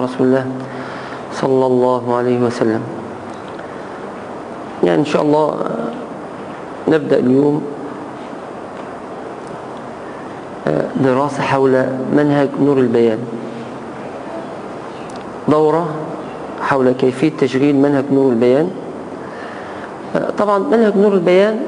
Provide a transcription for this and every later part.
رسول الله صلى الله عليه وسلم يعني إن شاء الله نبدأ اليوم دراسة حول منهج نور البيان دورة حول كيفية تشغيل منهج نور البيان طبعا منهج نور البيان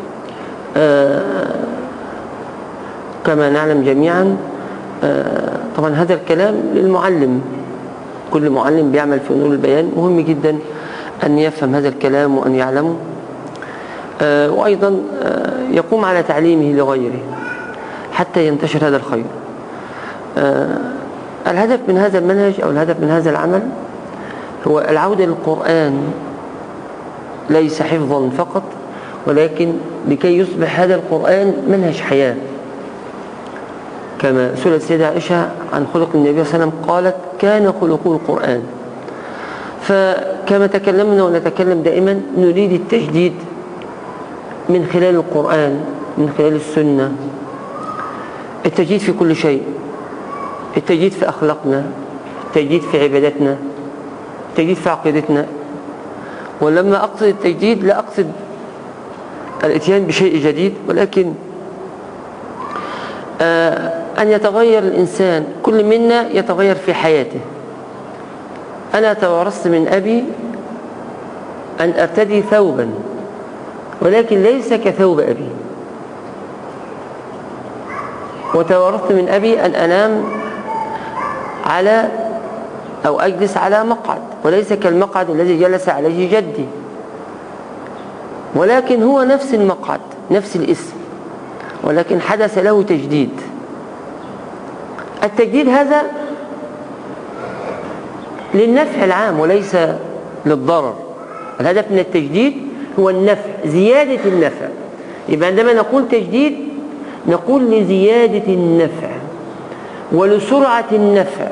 كما نعلم جميعا طبعا هذا الكلام للمعلم كل معلم بيعمل في نور البيان مهم جدا أن يفهم هذا الكلام وأن يعلمه وأيضا يقوم على تعليمه لغيره حتى ينتشر هذا الخير الهدف من هذا المنهج أو الهدف من هذا العمل هو العودة للقرآن ليس حفظا فقط ولكن لكي يصبح هذا القرآن منهج حياة كما سئلت السيدة عائشة عن خلق النبي صلى الله عليه وسلم قالت كان خلقه القرآن فكما تكلمنا ونتكلم دائما نريد التجديد من خلال القرآن من خلال السنة التجديد في كل شيء التجديد في أخلاقنا التجديد في عبادتنا التجديد في عقيدتنا ولما أقصد التجديد لا أقصد الاتيان بشيء جديد ولكن آه أن يتغير الإنسان كل منا يتغير في حياته أنا توارثت من أبي أن أرتدي ثوبا ولكن ليس كثوب أبي وتوارثت من أبي أن أنام على أو أجلس على مقعد وليس كالمقعد الذي جلس عليه جدي ولكن هو نفس المقعد نفس الاسم ولكن حدث له تجديد التجديد هذا للنفع العام وليس للضرر الهدف من التجديد هو النفع زيادة النفع يبقى عندما نقول تجديد نقول لزيادة النفع ولسرعة النفع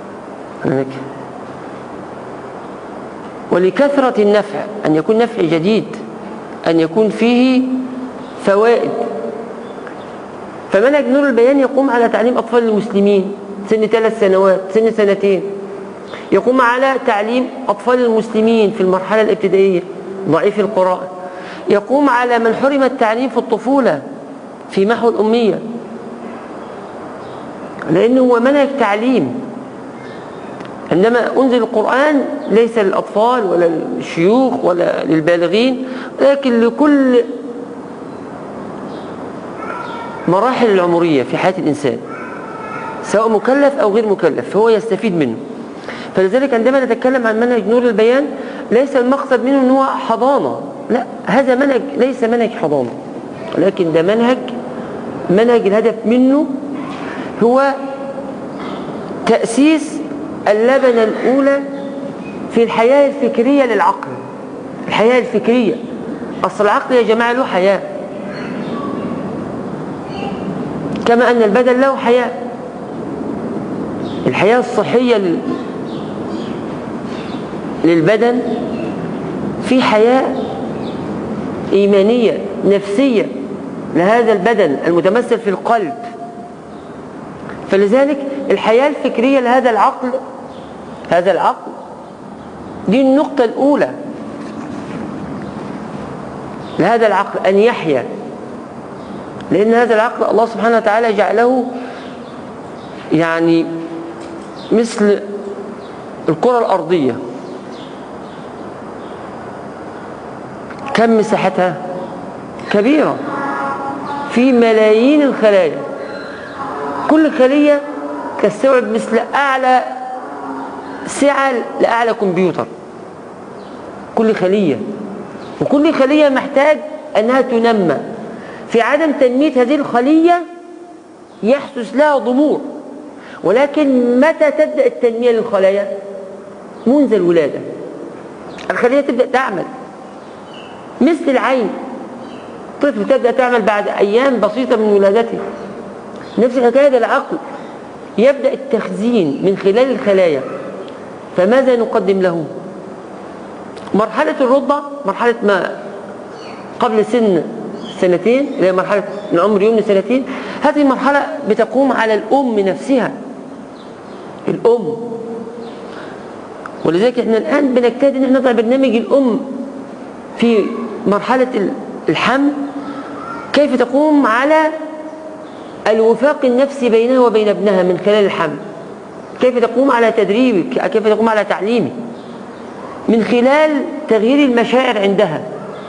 ولكثرة النفع أن يكون نفع جديد أن يكون فيه فوائد فمنهج نور البيان يقوم على تعليم أطفال المسلمين سن ثلاث سنوات سن سنتين يقوم على تعليم أطفال المسلمين في المرحلة الابتدائية ضعيف القراءة يقوم على من حرم التعليم في الطفولة في محو الأمية لأنه هو منهج تعليم عندما أنزل القرآن ليس للأطفال ولا للشيوخ ولا للبالغين لكن لكل مراحل العمرية في حياة الإنسان سواء مكلف أو غير مكلف فهو يستفيد منه فلذلك عندما نتكلم عن منهج نور البيان ليس المقصد منه أنه حضانة لا هذا منهج ليس منهج حضانة ولكن ده منهج منهج الهدف منه هو تأسيس اللبنة الأولى في الحياة الفكرية للعقل الحياة الفكرية أصل العقل يا جماعة له حياة كما أن البدن له حياة الحياة الصحية لل... للبدن في حياة إيمانية نفسية لهذا البدن المتمثل في القلب فلذلك الحياة الفكرية لهذا العقل هذا العقل دي النقطة الأولى لهذا العقل أن يحيا لأن هذا العقل الله سبحانه وتعالى جعله يعني مثل الكرة الأرضية كم مساحتها كبيرة في ملايين الخلايا كل خلية تستوعب مثل أعلى سعة لأعلى كمبيوتر كل خلية وكل خلية محتاج أنها تنمى في عدم تنمية هذه الخلية يحدث لها ضمور ولكن متى تبدأ التنمية للخلايا منذ الولادة الخلية تبدأ تعمل مثل العين طفل تبدأ تعمل بعد أيام بسيطة من ولادته نفس الحكاية العقل يبدأ التخزين من خلال الخلايا فماذا نقدم له مرحلة الرضع مرحلة ما قبل سن سنتين اللي هي مرحلة من عمر يوم لسنتين هذه المرحلة بتقوم على الأم نفسها الأم ولذلك احنا الآن بنجتهد ان احنا نضع برنامج الأم في مرحلة الحمل كيف تقوم على الوفاق النفسي بينها وبين ابنها من خلال الحمل كيف تقوم على تدريبك كيف تقوم على تعليمه من خلال تغيير المشاعر عندها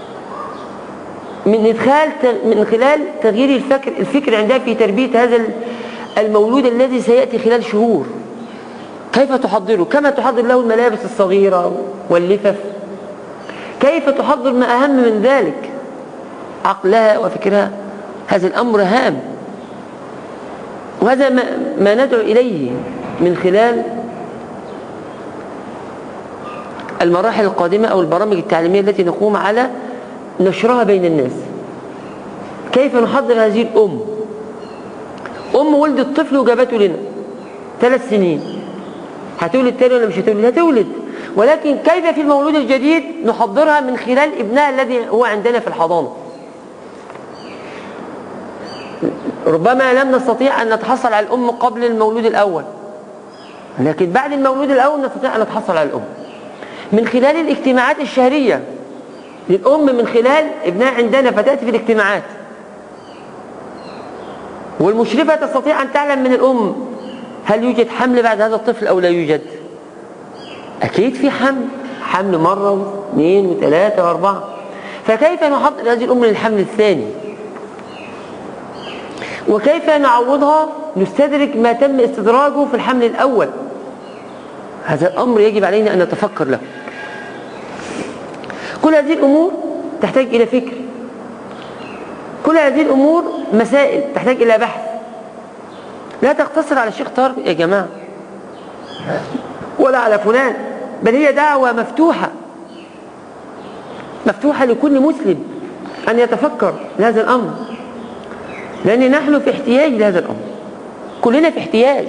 من إدخال من خلال تغيير الفكر الفكر عندها في تربية هذا المولود الذي سيأتي خلال شهور كيف تحضره كما تحضر له الملابس الصغيرة واللفف كيف تحضر ما أهم من ذلك عقلها وفكرها هذا الأمر هام وهذا ما ندعو إليه من خلال المراحل القادمة أو البرامج التعليمية التي نقوم على نشرها بين الناس كيف نحضر هذه الأم أم ولدت طفل وجابته لنا ثلاث سنين هتولد تاني ولا مش هتولد هتولد ولكن كيف في المولود الجديد نحضرها من خلال ابنها الذي هو عندنا في الحضانة ربما لم نستطيع أن نتحصل على الأم قبل المولود الأول لكن بعد المولود الأول نستطيع أن نتحصل على الأم من خلال الاجتماعات الشهرية للأم من خلال ابنها عندنا فتأتي في الاجتماعات والمشرفة تستطيع أن تعلم من الأم هل يوجد حمل بعد هذا الطفل أو لا يوجد أكيد في حمل حمل مرة واثنين وثلاثة وأربعة فكيف نحضر هذه الأم للحمل الثاني وكيف نعوضها نستدرك ما تم استدراجه في الحمل الأول هذا الأمر يجب علينا أن نتفكر له كل هذه الأمور تحتاج إلى فكر كل هذه الأمور مسائل تحتاج إلى بحث لا تقتصر على الشيخ طارق يا جماعة ولا على فلان بل هي دعوة مفتوحة مفتوحة لكل مسلم أن يتفكر لهذا الأمر لأن نحن في احتياج لهذا الأمر كلنا في احتياج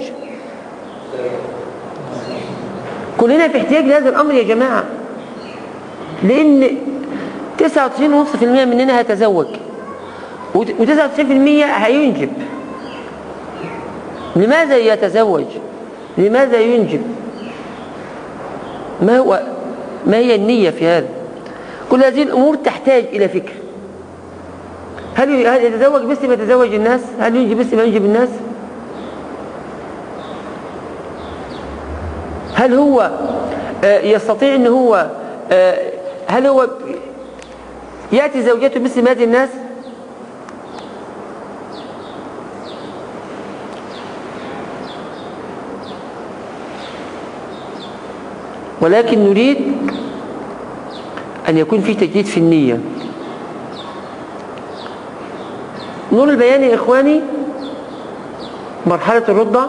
كلنا في احتياج لهذا الأمر يا جماعة لأن 99.5% مننا هيتزوج و99% هينجب لماذا يتزوج لماذا ينجب ما هو ما هي النية في هذا كل هذه الأمور تحتاج إلى فكر هل يتزوج بس ما يتزوج الناس هل ينجب بس ما ينجب الناس هل هو يستطيع ان هو هل هو يأتي زوجته مثل هذه الناس ولكن نريد أن يكون في تجديد في النية نور البيان يا إخواني مرحلة الرضع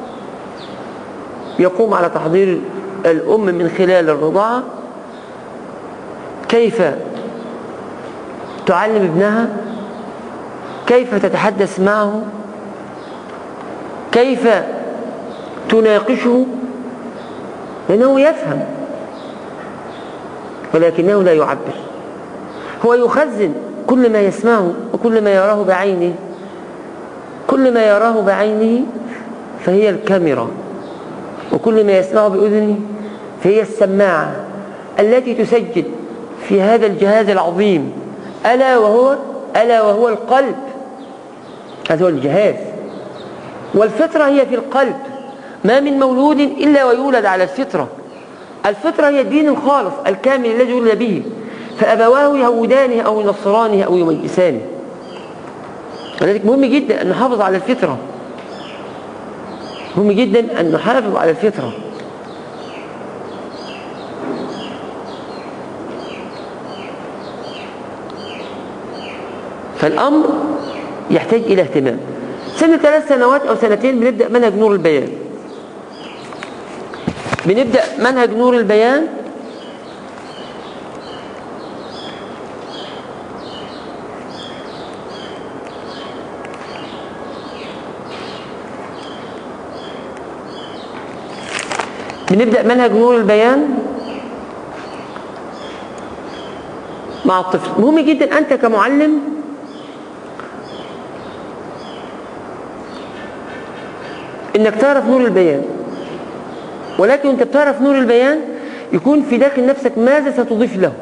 يقوم على تحضير الأم من خلال الرضاعة كيف تعلم ابنها كيف تتحدث معه كيف تناقشه لأنه يفهم ولكنه لا يعبر هو يخزن كل ما يسمعه وكل ما يراه بعينه كل ما يراه بعينه فهي الكاميرا وكل ما يسمعه بأذنه فهي السماعة التي تسجل في هذا الجهاز العظيم ألا وهو ألا وهو القلب هذا هو الجهاز والفطرة هي في القلب ما من مولود إلا ويولد على الفطرة الفطرة هي الدين الخالص الكامل الذي ولد به فأبواه يهودانه أو ينصرانه أو يميسانه ولذلك مهم جدا أن نحافظ على الفطرة مهم جدا أن نحافظ على الفطرة فالأمر يحتاج إلى اهتمام سن ثلاث سنوات أو سنتين بنبدأ منهج نور البيان بنبدأ منهج نور البيان بنبدأ منهج نور البيان مع الطفل مهم جدا أنت كمعلم انك تعرف نور البيان ولكن انت بتعرف نور البيان يكون في داخل نفسك ماذا ستضيف له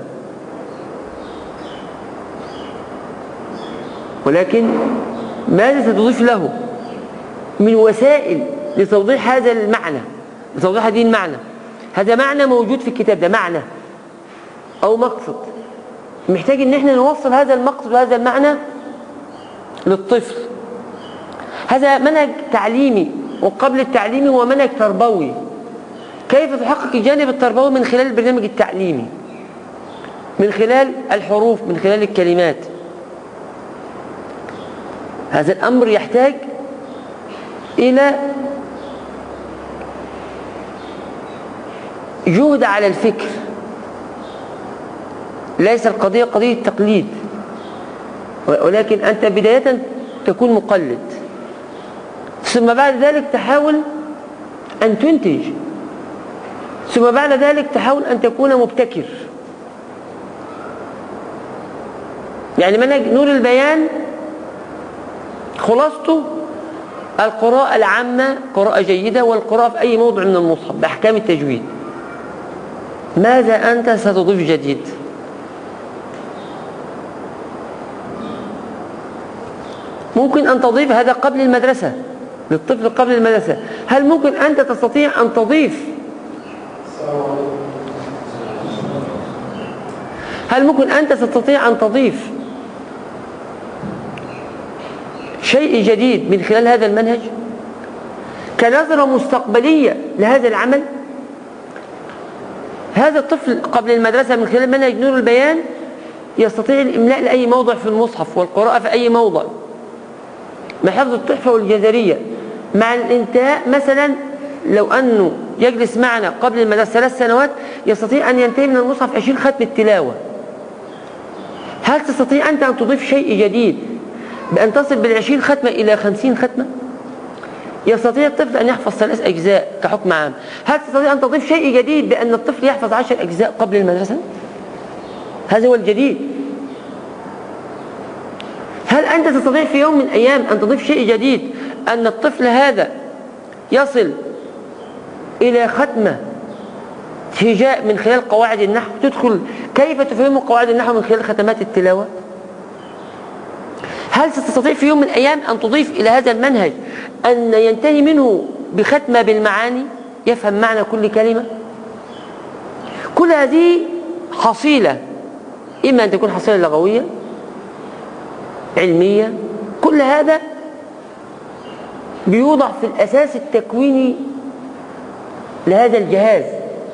ولكن ماذا ستضيف له من وسائل لتوضيح هذا المعنى لتوضيح هذه المعنى هذا معنى موجود في الكتاب ده معنى أو مقصد محتاج ان احنا نوصل هذا المقصد وهذا المعنى للطفل هذا منهج تعليمي وقبل التعليمي هو منهج تربوي كيف تحقق الجانب التربوي من خلال البرنامج التعليمي من خلال الحروف من خلال الكلمات هذا الأمر يحتاج إلى جهد على الفكر ليس القضية قضية تقليد ولكن أنت بداية تكون مقلد ثم بعد ذلك تحاول أن تنتج ثم بعد ذلك تحاول أن تكون مبتكر يعني منهج نور البيان خلاصته القراءة العامة قراءة جيدة والقراءة في أي موضع من المصحف بأحكام التجويد ماذا أنت ستضيف جديد ممكن أن تضيف هذا قبل المدرسة للطفل قبل المدرسة هل ممكن أنت تستطيع أن تضيف هل ممكن أنت تستطيع أن تضيف شيء جديد من خلال هذا المنهج كنظرة مستقبلية لهذا العمل هذا الطفل قبل المدرسة من خلال منهج نور البيان يستطيع الإملاء لأي موضع في المصحف والقراءة في أي موضع مع حفظ التحفة والجزرية مع الانتهاء مثلا لو أنه يجلس معنا قبل المدرسة ثلاث سنوات يستطيع أن ينتهي من المصحف 20 ختم التلاوة هل تستطيع أنت أن تضيف شيء جديد بأن تصل بالعشرين ختمة إلى خمسين ختمة يستطيع الطفل أن يحفظ ثلاث أجزاء كحكم عام هل تستطيع أن تضيف شيء جديد بأن الطفل يحفظ عشر أجزاء قبل المدرسة هذا هو الجديد هل أنت تستطيع في يوم من الأيام أن تضيف شيء جديد أن الطفل هذا يصل إلى ختمة هجاء من خلال قواعد النحو تدخل كيف تفهم قواعد النحو من خلال ختمات التلاوة هل ستستطيع في يوم من الأيام أن تضيف إلى هذا المنهج أن ينتهي منه بختمة بالمعاني يفهم معنى كل كلمة كل هذه حصيلة إما أن تكون حصيلة لغوية علمية كل هذا بيوضع في الأساس التكويني لهذا الجهاز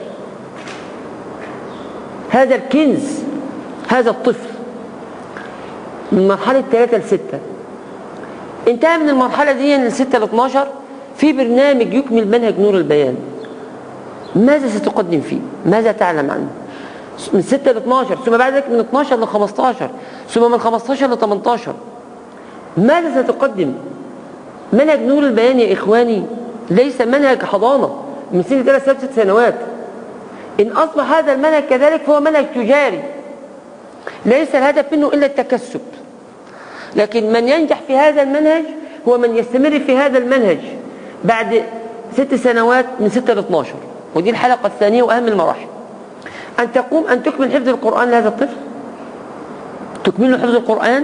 هذا الكنز هذا الطفل من مرحلة 3 ل 6 انتهى من المرحلة دي من 6 ل 12 في برنامج يكمل منهج نور البيان ماذا ستقدم فيه؟ ماذا تعلم عنه؟ من 6 ل 12 ثم بعد ذلك من 12 ل 15 ثم من 15 ل 18 ماذا ستقدم؟ منهج نور البيان يا إخواني ليس منهج حضانة من سن ثلاث ست سنوات إن أصبح هذا المنهج كذلك فهو منهج تجاري ليس الهدف منه إلا التكسب لكن من ينجح في هذا المنهج هو من يستمر في هذا المنهج بعد ست سنوات من ستة ل 12 ودي الحلقة الثانية وأهم المراحل أن تقوم أن تكمل حفظ القرآن لهذا الطفل تكمل له حفظ القرآن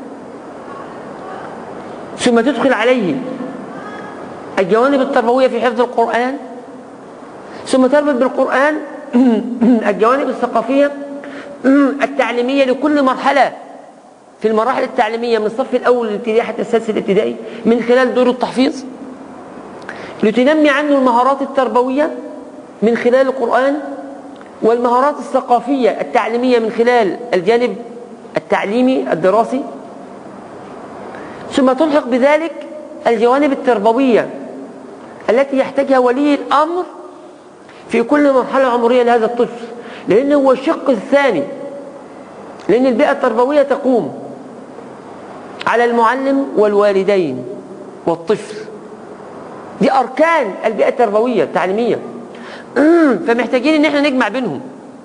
ثم تدخل عليه الجوانب التربوية في حفظ القرآن ثم تربط بالقرآن الجوانب الثقافية التعليمية لكل مرحلة في المراحل التعليمية من الصف الأول الابتدائي حتى السادس الابتدائي من خلال دور التحفيظ لتنمي عنه المهارات التربوية من خلال القرآن والمهارات الثقافية التعليمية من خلال الجانب التعليمي الدراسي ثم تلحق بذلك الجوانب التربوية التي يحتاجها ولي الأمر في كل مرحلة عمرية لهذا الطفل لأنه هو الشق الثاني لأن البيئة التربوية تقوم على المعلم والوالدين والطفل دي أركان البيئة التربوية التعليمية فمحتاجين ان احنا نجمع بينهم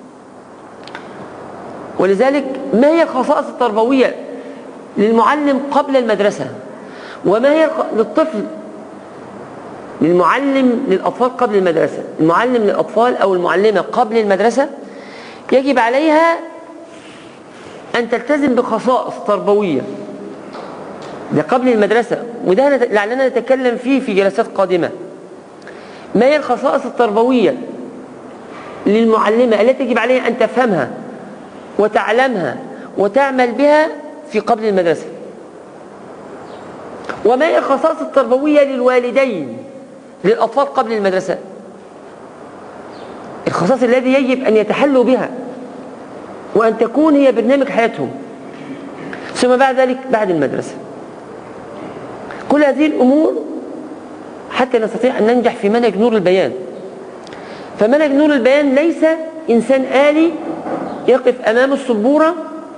ولذلك ما هي الخصائص التربوية للمعلم قبل المدرسة وما هي للطفل للمعلم للأطفال قبل المدرسة المعلم للأطفال أو المعلمة قبل المدرسة يجب عليها أن تلتزم بخصائص تربوية ده قبل المدرسة وده لعلنا نتكلم فيه في جلسات قادمة ما هي الخصائص التربوية للمعلمة التي يجب عليها أن تفهمها وتعلمها وتعمل بها في قبل المدرسة وما هي الخصائص التربوية للوالدين للأطفال قبل المدرسة الخصائص الذي يجب أن يتحلوا بها وأن تكون هي برنامج حياتهم ثم بعد ذلك بعد المدرسة كل هذه الأمور حتى نستطيع أن ننجح في منهج نور البيان فمنهج نور البيان ليس إنسان آلي يقف أمام السبورة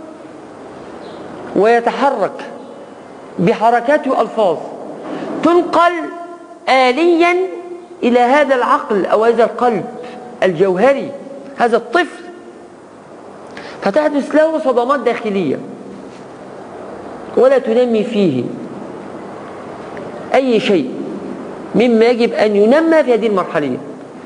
ويتحرك بحركات وألفاظ تنقل آليا إلى هذا العقل أو هذا القلب الجوهري هذا الطفل فتحدث له صدمات داخلية ولا تنمي فيه أي شيء مما يجب أن ينمى في هذه المرحلة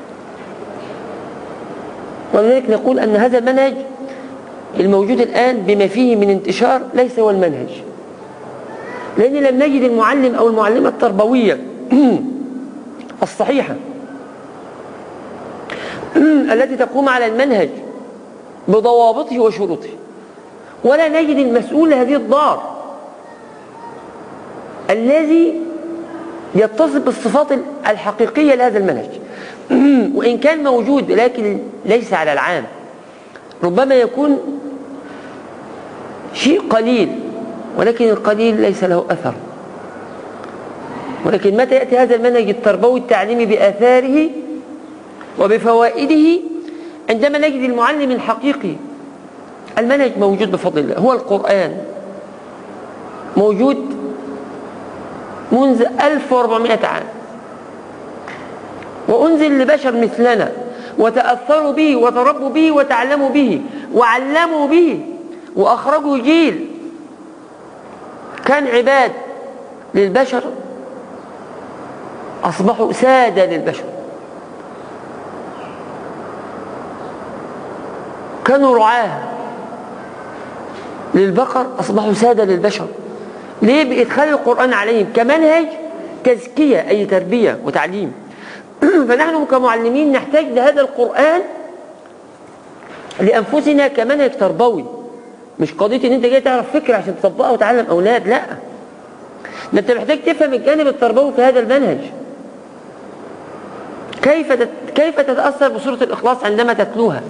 ولذلك نقول أن هذا المنهج الموجود الآن بما فيه من انتشار ليس هو المنهج لأن لم نجد المعلم أو المعلمة التربوية الصحيحة التي تقوم على المنهج بضوابطه وشروطه ولا نجد المسؤول هذه الدار الذي يتصف بالصفات الحقيقية لهذا المنهج وإن كان موجود لكن ليس على العام ربما يكون شيء قليل ولكن القليل ليس له أثر ولكن متى يأتي هذا المنهج التربوي التعليمي بآثاره وبفوائده عندما نجد المعلم الحقيقي المنهج موجود بفضل الله هو القرآن موجود منذ 1400 عام وأنزل لبشر مثلنا وتأثروا به وتربوا به وتعلموا به وعلموا به وأخرجوا جيل كان عباد للبشر أصبحوا سادة للبشر كانوا رعاه للبقر أصبحوا سادة للبشر ليه بإدخال القرآن عليهم كمنهج تزكية أي تربية وتعليم فنحن كمعلمين نحتاج لهذا القرآن لأنفسنا كمنهج تربوي مش قضية ان انت جاي تعرف فكرة عشان تطبقها وتعلم اولاد لا ده انت محتاج تفهم الجانب التربوي في هذا المنهج كيف كيف تتأثر بسورة الإخلاص عندما تتلوها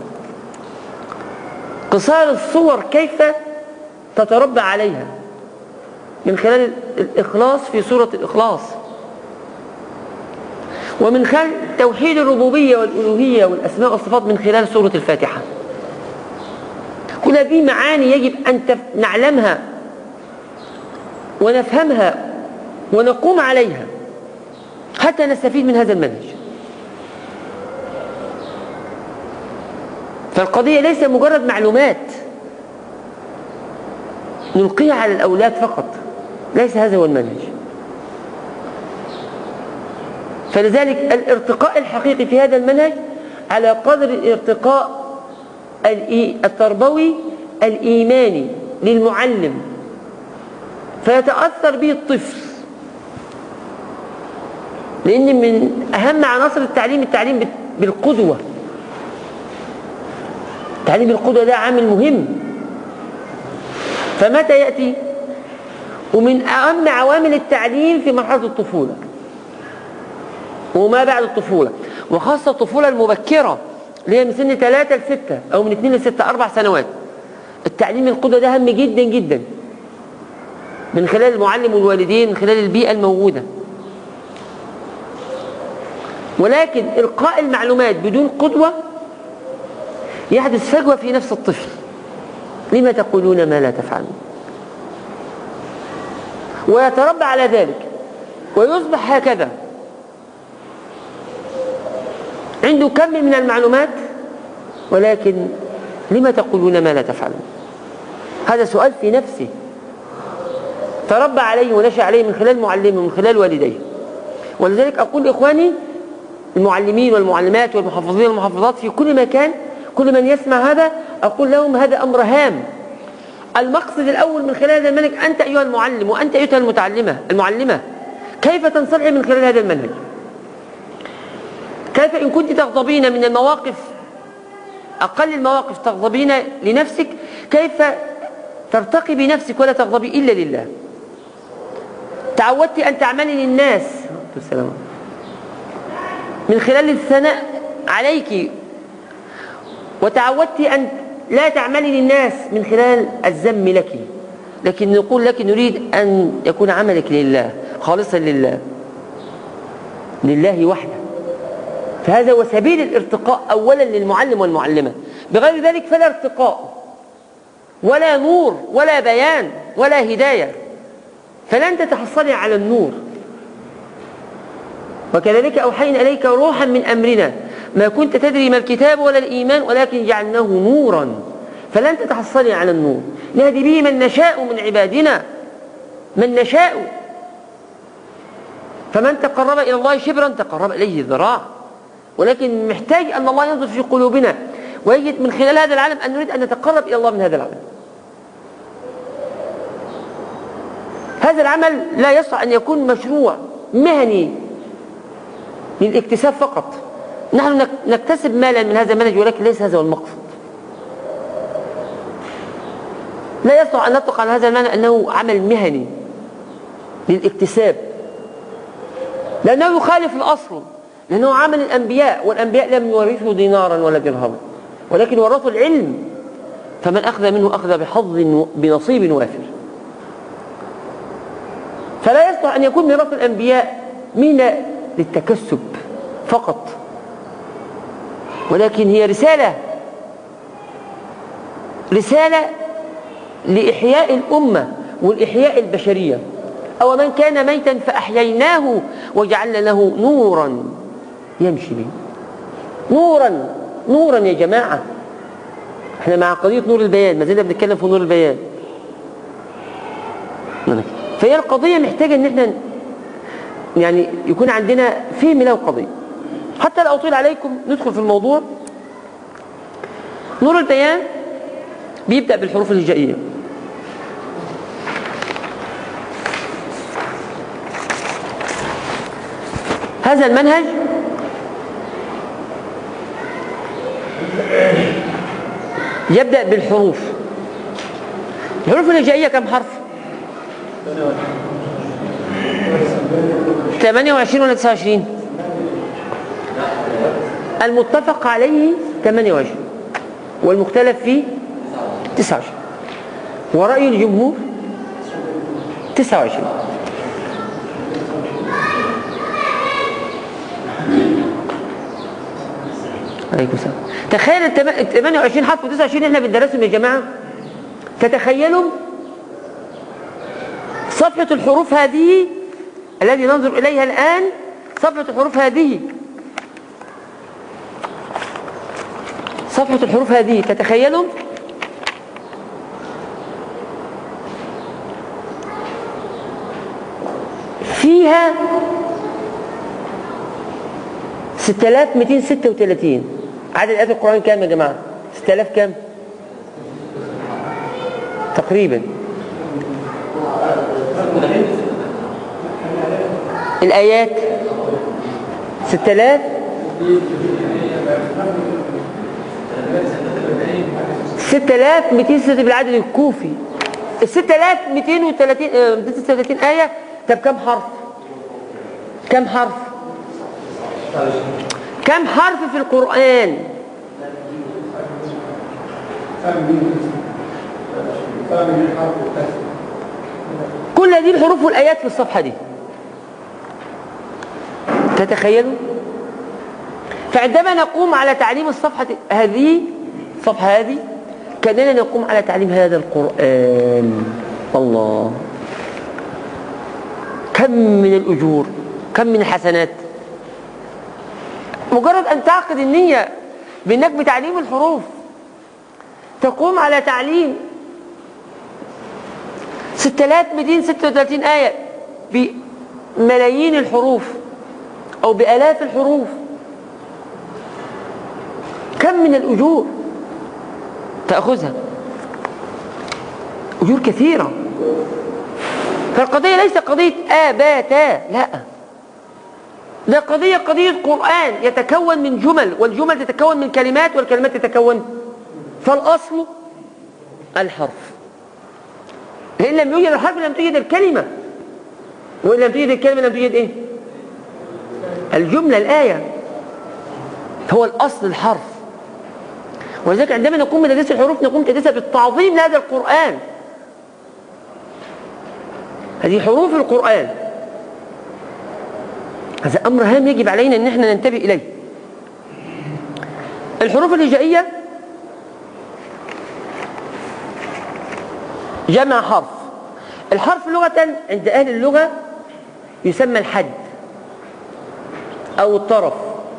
قصار الصور كيف تتربى عليها من خلال الإخلاص في سورة الإخلاص ومن خلال توحيد الربوبية والألوهية والأسماء والصفات من خلال سورة الفاتحة كل هذه معاني يجب أن نعلمها ونفهمها ونقوم عليها حتى نستفيد من هذا المنهج فالقضية ليس مجرد معلومات نلقيها على الأولاد فقط ليس هذا هو المنهج فلذلك الارتقاء الحقيقي في هذا المنهج على قدر الارتقاء التربوي الإيماني للمعلم فيتأثر به الطفل لأن من أهم عناصر التعليم التعليم بالقدوة تعليم القدوة ده عامل مهم فمتى يأتي ومن أهم عوامل التعليم في مرحلة الطفولة وما بعد الطفولة وخاصة الطفولة المبكرة اللي هي من سن 3 ل 6 أو من 2 ل 6 أربع سنوات التعليم القدوة ده هام جدا جدا من خلال المعلم والوالدين من خلال البيئة الموجودة ولكن إلقاء المعلومات بدون قدوة يحدث فجوة في نفس الطفل لما تقولون ما لا تفعلون ويتربى على ذلك ويصبح هكذا عنده كم من المعلومات ولكن لما تقولون ما لا تفعلون هذا سؤال في نفسه تربى عليه ونشأ عليه من خلال معلمه من خلال والديه ولذلك أقول لإخواني المعلمين والمعلمات والمحافظين والمحافظات في كل مكان كل من يسمع هذا أقول لهم هذا أمر هام المقصد الأول من خلال هذا المنهج أنت أيها المعلم وأنت أيها المتعلمة المعلمة كيف تنصلحي من خلال هذا المنهج كيف إن كنت تغضبين من المواقف أقل المواقف تغضبين لنفسك كيف ترتقي بنفسك ولا تغضبي إلا لله تعودت أن تعملي للناس السلام من خلال الثناء عليك وتعودت أن لا تعملي للناس من خلال الذم لك لكن نقول لك نريد أن يكون عملك لله خالصا لله لله وحده فهذا هو سبيل الارتقاء أولا للمعلم والمعلمة بغير ذلك فلا ارتقاء ولا نور ولا بيان ولا هداية فلن تتحصلي على النور وكذلك أوحينا إليك روحا من أمرنا ما كنت تدري ما الكتاب ولا الإيمان ولكن جعلناه نورا فلن تتحصلي على النور نهدي به من نشاء من عبادنا من نشاء فمن تقرب إلى الله شبرا تقرب إليه ذراع ولكن محتاج أن الله ينظر في قلوبنا ويجد من خلال هذا العالم أن نريد أن نتقرب إلى الله من هذا العالم هذا العمل لا يصح أن يكون مشروع مهني للاكتساب فقط نحن نكتسب مالا من هذا المنهج ولكن ليس هذا هو المقصد لا يصح أن نطلق على هذا المعنى أنه عمل مهني للاكتساب لأنه يخالف الأصل لأنه عمل الأنبياء والأنبياء لم يورثوا دينارا ولا درهما ولكن ورثوا العلم فمن أخذ منه أخذ بحظ بنصيب وافر فلا يصلح أن يكون ميراث الأنبياء مهنة للتكسب فقط ولكن هي رسالة رسالة لإحياء الأمة والإحياء البشرية أو من كان ميتا فأحييناه وجعلنا له نورا يمشي به نورا نورا يا جماعة احنا مع قضية نور البيان ما زلنا بنتكلم في نور البيان فهي القضية محتاجة ان احنا يعني يكون عندنا فهم له القضية حتى لا أطيل عليكم ندخل في الموضوع نور البيان بيبدأ بالحروف الهجائية هذا المنهج يبدأ بالحروف الحروف الهجائية كم حرف 28 ولا 29 المتفق عليه 28 والمختلف فيه 29 ورأي الجمهور 29 عليكم السلام تخيل ال 28 حرف و 29 احنا بندرسهم يا جماعه تتخيلوا صفحة الحروف هذه الذي ننظر إليها الآن صفحة الحروف هذه صفحة الحروف هذه تتخيلوا فيها 6236 عدد آيات القرآن كام يا جماعة 6000 كام تقريبا الآيات 6000 6236 بالعدد الكوفي ال 6230 236 آية طب كم حرف؟ كم حرف؟ كم حرف في القرآن؟ كل دي الحروف والآيات في الصفحة دي تتخيلوا فعندما نقوم على تعليم الصفحة هذه الصفحة هذه كأننا نقوم على تعليم هذا القرآن الله كم من الأجور كم من الحسنات مجرد أن تعقد النية بأنك بتعليم الحروف تقوم على تعليم 6236 آية بملايين الحروف أو بآلاف الحروف كم من الأجور تأخذها أجور كثيرة فالقضية ليست قضية آباتا لا ده قضية قضية قرآن يتكون من جمل والجمل تتكون من كلمات والكلمات تتكون فالأصل الحرف إن لم يوجد الحرف لم توجد الكلمة وإن لم توجد الكلمة لم توجد إيه الجملة الآية هو الأصل الحرف ولذلك عندما نقوم بتدريس الحروف نقوم تدريسها بالتعظيم لهذا القرآن هذه حروف القرآن هذا أمر هام يجب علينا أن احنا ننتبه إليه الحروف الهجائية جمع حرف الحرف لغة عند أهل اللغة يسمى الحد أو الطرف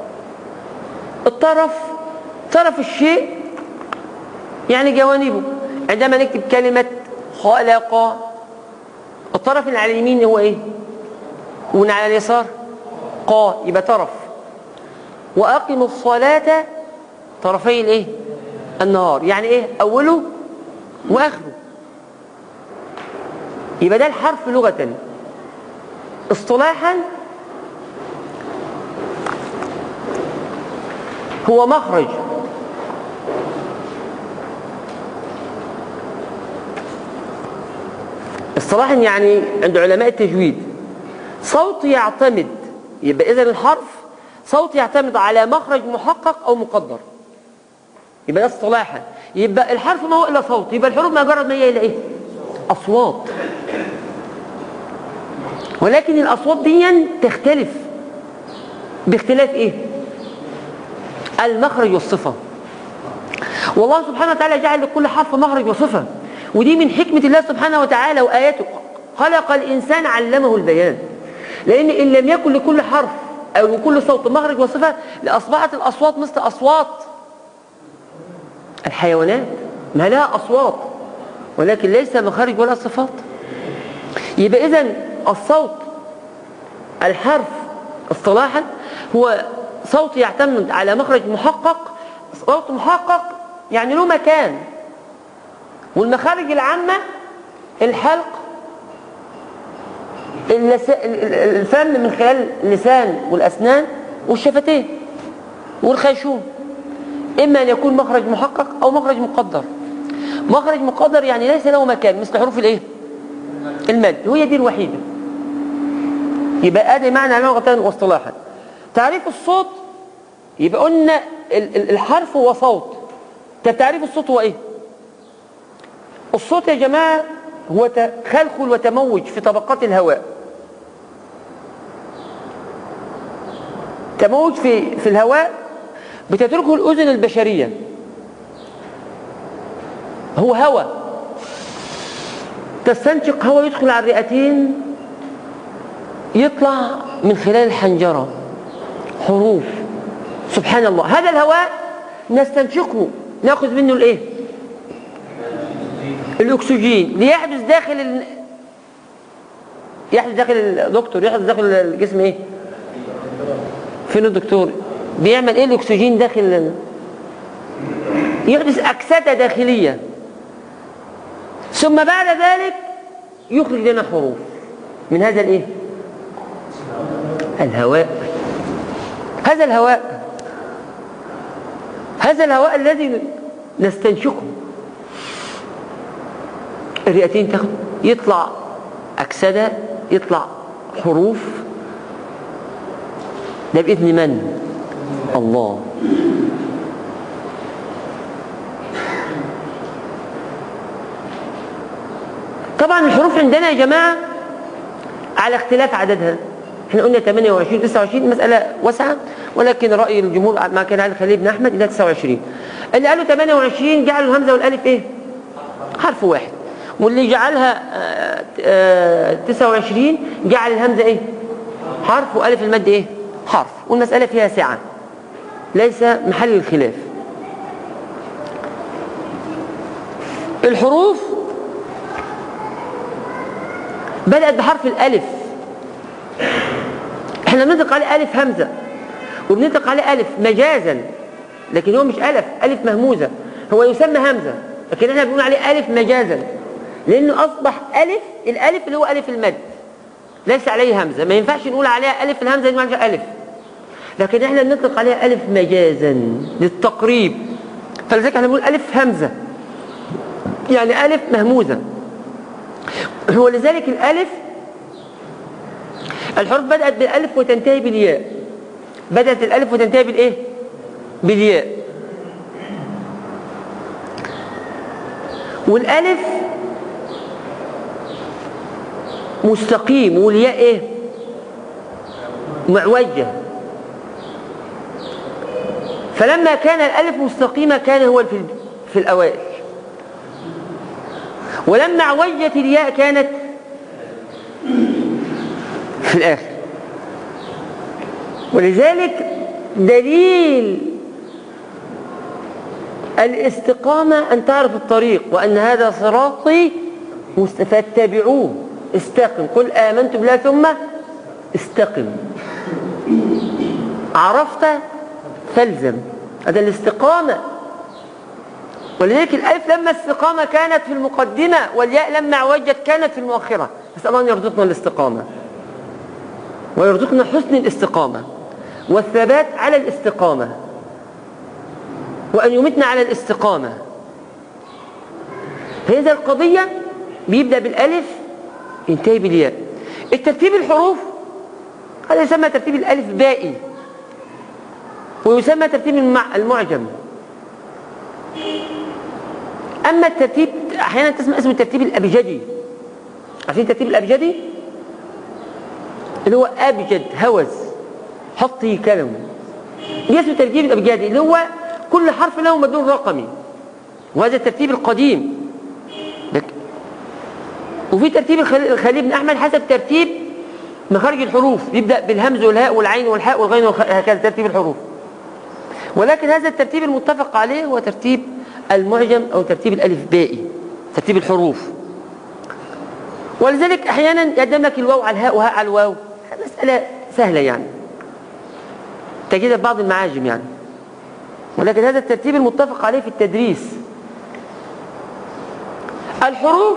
الطرف طرف الشيء يعني جوانبه عندما نكتب كلمة خلق الطرف اللي على اليمين هو ايه ومن على اليسار قا يبقى طرف واقم الصلاة طرفي الايه النهار يعني ايه اوله واخره يبقى ده الحرف لغة اصطلاحا هو مخرج اصطلاحا يعني عند علماء التجويد صوت يعتمد يبقى اذا الحرف صوت يعتمد على مخرج محقق او مقدر يبقى ده اصطلاحا يبقى الحرف ما هو الا صوت يبقى الحروف مجرد ما هي الا ايه اصوات ولكن الاصوات دي تختلف باختلاف ايه المخرج والصفه والله سبحانه وتعالى جعل لكل حرف مخرج وصفه ودي من حكمة الله سبحانه وتعالى وآياته خلق الإنسان علمه البيان لأن إن لم يكن لكل حرف أو لكل صوت مخرج وصفة لأصبحت الأصوات مثل أصوات الحيوانات ما لها أصوات ولكن ليس مخارج ولا صفات يبقى إذن الصوت الحرف اصطلاحا هو صوت يعتمد على مخرج محقق صوت محقق يعني له مكان والمخارج العامة الحلق الفم من خلال اللسان والأسنان والشفتين والخيشوم إما أن يكون مخرج محقق أو مخرج مقدر مخرج مقدر يعني ليس له مكان مثل حروف الايه المد وهي دي الوحيدة يبقى ادي معنى لغة واصطلاحا تعريف الصوت يبقى قلنا الحرف هو صوت طب تعريف الصوت هو ايه الصوت يا جماعة هو تخلخل وتموج في طبقات الهواء تموج في في الهواء بتتركه الأذن البشرية هو هواء تستنشق هواء يدخل على الرئتين يطلع من خلال الحنجرة حروف سبحان الله هذا الهواء نستنشقه ناخذ منه الايه الاكسجين ليحدث داخل ال... يحدث داخل الدكتور يحدث داخل الجسم ايه فين الدكتور بيعمل ايه الاكسجين داخل ال... يحدث اكسده داخليه ثم بعد ذلك يخرج لنا حروف من هذا الايه الهواء هذا الهواء هذا الهواء الذي نستنشقه الرئتين تاخد يطلع أكسدة يطلع حروف ده بإذن من الله طبعا الحروف عندنا يا جماعة على اختلاف عددها احنا قلنا 28 29 مسألة واسعة ولكن رأي الجمهور ما كان على خليل بن أحمد إلى 29 اللي قالوا 28 جعلوا الهمزة والألف إيه حرف واحد واللي جعلها 29 جعل الهمزة إيه حرف وألف المد إيه حرف والمسألة فيها سعة ليس محل الخلاف الحروف بدأت بحرف الألف احنا احنا بنطلق عليه ألف همزة وبنطلق عليه ألف مجازا لكن هو مش ألف ألف مهموزة هو يسمى همزة لكن احنا بنقول عليه ألف مجازا لأنه أصبح ألف الألف اللي هو ألف المد ليس عليه همزة ما ينفعش نقول عليها ألف الهمزة ما ألف لكن احنا بنطلق عليها ألف مجازا للتقريب فلذلك احنا بنقول ألف همزة يعني ألف مهموزة ولذلك الألف الحروف بدأت بالألف وتنتهي بالياء بدأت الألف وتنتهي بالإيه؟ بالياء والألف مستقيم والياء إيه؟ معوجة فلما كان الألف مستقيمة كان هو في, في الأوائل ولما عوجت الياء كانت في الآخر ولذلك دليل الاستقامة أن تعرف الطريق وأن هذا صراطي فاتبعوه استقم قل آمنت بالله ثم استقم عرفت فالزم هذا الاستقامة ولذلك الألف لما استقامة كانت في المقدمة والياء لما عوجت كانت في المؤخرة نسأل الله أن يرزقنا الاستقامة ويرزقنا حسن الاستقامة والثبات على الاستقامة وأن يمتنا على الاستقامة هذه القضية بيبدأ بالألف ينتهي بالياء الترتيب الحروف هذا يسمى ترتيب الألف بائي ويسمى ترتيب المعجم أما الترتيب أحيانا تسمى اسمه الترتيب الأبجدي عارفين الترتيب الأبجدي اللي هو أبجد هوز حطي كلمه دي اسمه الترتيب الأبجدي اللي هو كل حرف له مدلول رقمي وهذا الترتيب القديم وفي ترتيب الخليل بن أحمد حسب ترتيب مخارج الحروف يبدأ بالهمز والهاء والعين والحاء والغين وهكذا ترتيب الحروف ولكن هذا الترتيب المتفق عليه هو ترتيب المعجم أو ترتيب الألف بائي ترتيب الحروف ولذلك أحيانا يقدم لك الواو على الهاء وهاء على الواو مسألة سهلة يعني تجدها في بعض المعاجم يعني ولكن هذا الترتيب المتفق عليه في التدريس الحروف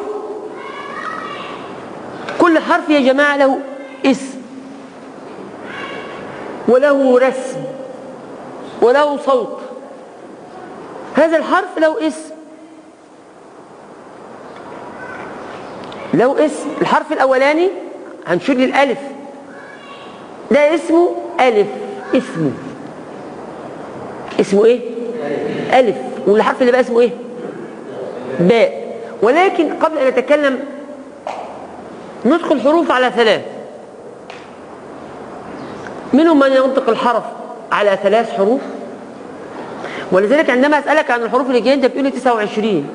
كل حرف يا جماعة له اسم وله رسم وله صوت هذا الحرف له اسم له اسم الحرف الأولاني هنشير للألف ده اسمه ألف اسمه اسمه ايه ألف والحرف اللي بقى اسمه ايه باء ولكن قبل أن نتكلم نطق الحروف على ثلاث منهم من ينطق الحرف على ثلاث حروف ولذلك عندما أسألك عن الحروف اللي جايه انت بتقول لي 29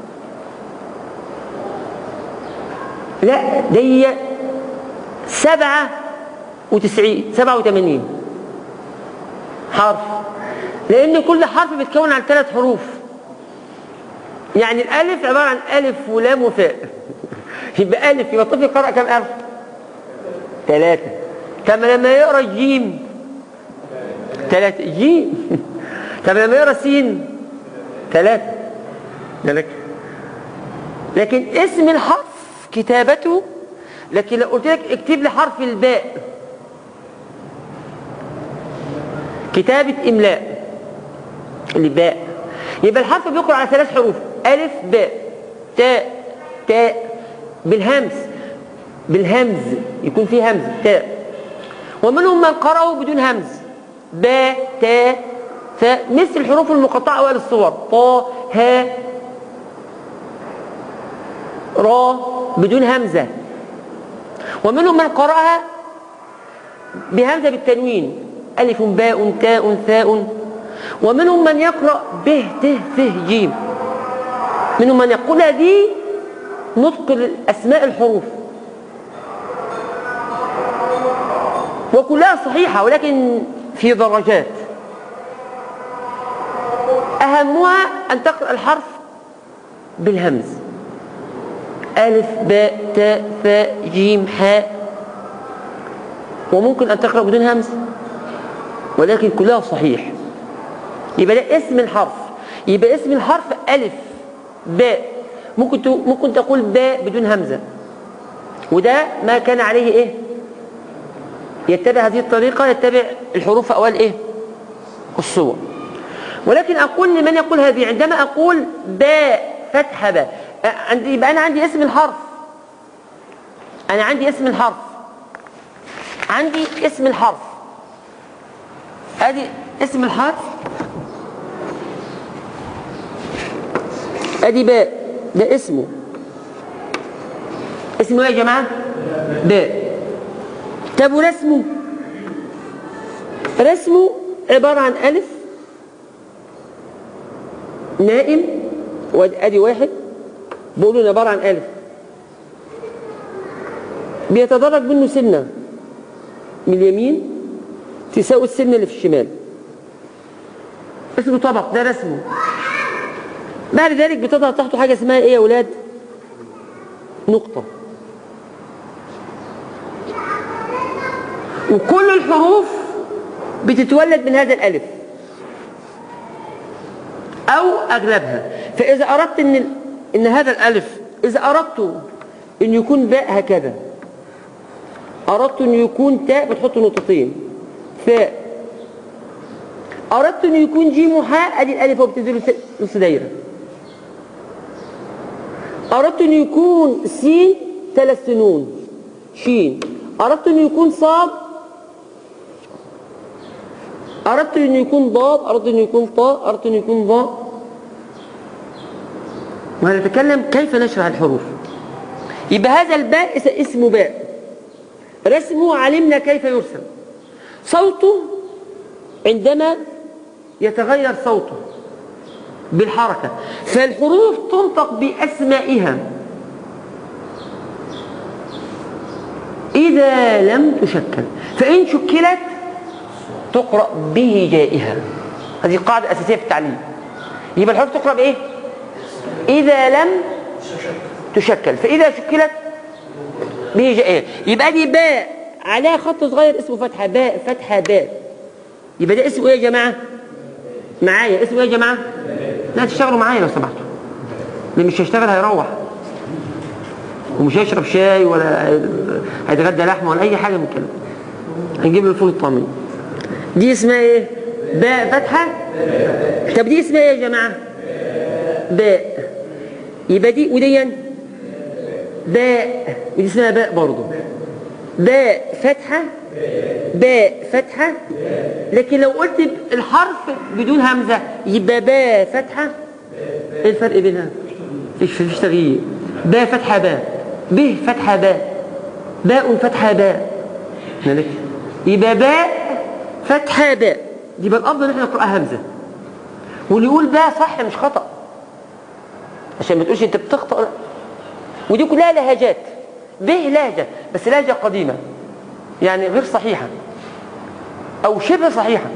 لا دي سبعة وتسعين سبعة وثمانين حرف لأن كل حرف بيتكون عن ثلاث حروف يعني الألف عبارة عن ألف ولام وفاء يبقى ألف يبقى الطفل يقرأ كم ألف ثلاثة كما لما يقرأ جيم ثلاثة جيم طب لما يقرأ سين ثلاثة لك لكن اسم الحرف كتابته لكن لو قلت لك اكتب لي حرف الباء كتابة إملاء الباء يبقى الحرف بيقرأ على ثلاث حروف ألف باء تاء تاء بالهمز بالهمز يكون فيه همز تاء ومنهم من قرأوا بدون همز باء تاء فمثل الحروف المقطعة أوائل الصور طا ها را بدون همزة ومنهم من قرأها بهمزة بالتنوين ألف باء تاء ثاء ومنهم من يقرأ به ت ث جيم منهم من يقول دي نطق أسماء الحروف وكلها صحيحة ولكن في درجات أهمها أن تقرأ الحرف بالهمز ألف باء تاء ثاء جيم حاء وممكن أن تقرأ بدون همزة ولكن كلها صحيح يبقى ده اسم الحرف يبقى اسم الحرف ألف باء ممكن ممكن تقول باء بدون همزة وده ما كان عليه ايه يتبع هذه الطريقة يتبع الحروف أول ايه الصور ولكن أقول لمن يقول هذه عندما أقول باء فتحة باء عندي يبقى أنا عندي اسم الحرف أنا عندي اسم الحرف عندي اسم الحرف ادي اسم الحرف ادي باء ده اسمه اسمه ايه يا جماعه باء طب ورسمه رسمه عباره عن الف نائم وادي واحد بقولوا عباره عن الف بيتدرج منه سنه من اليمين تساوي السن اللي في الشمال اسمه طبق ده رسمه بعد ذلك بتظهر تحته حاجة اسمها ايه يا ولاد نقطة وكل الحروف بتتولد من هذا الألف أو أغلبها فإذا أردت إن, إن هذا الألف إذا أردت إن يكون باء هكذا أردت إن يكون تاء بتحط نقطتين فاء أردت أن يكون جيم وحاء أدي الألف وبتديله نص دايرة أردت أن يكون سين ثلاث سنون شين أردت أن يكون صاد أردت أن يكون ضاد أردت أن يكون طاء أردت أن يكون ضاء وهنتكلم كيف نشرح الحروف يبقى هذا الباء اسمه باء رسمه علمنا كيف يرسم صوته عندما يتغير صوته بالحركة فالحروف تنطق بأسمائها إذا لم تشكل فإن شكلت تقرأ به جائها هذه قاعدة أساسية في التعليم يبقى الحروف تقرأ بإيه إذا لم تشكل فإذا شكلت به جائها يبقى دي باء عليها خط صغير اسمه فتحة باء فتحة باء يبقى ده اسمه ايه يا جماعة معايا اسمه ايه يا جماعة لا تشتغلوا معايا لو سمحتوا اللي مش هيشتغل هيروح ومش هيشرب شاي ولا هيتغدى لحمه ولا اي حاجة من كده هنجيب له الفول الطعمية دي اسمها ايه باء فتحة طب دي اسمها ايه يا جماعة باء يبقى دي ودي باء ودي اسمها باء برضه باء فتحة باء فتحة لكن لو قلت الحرف بدون همزة يبقى باء فتحة ايه الفرق بينها فيش فيش تغيير باء فتحة باء ب فتحة باء باء فتحة باء مالك يبقى باء فتحة باء يبقى الأفضل ان احنا نقرأها همزة واللي يقول باء صح مش خطأ عشان ما تقولش انت بتخطأ ودي كلها لهجات به لهجة بس لهجة قديمة يعني غير صحيحة أو شبه صحيحة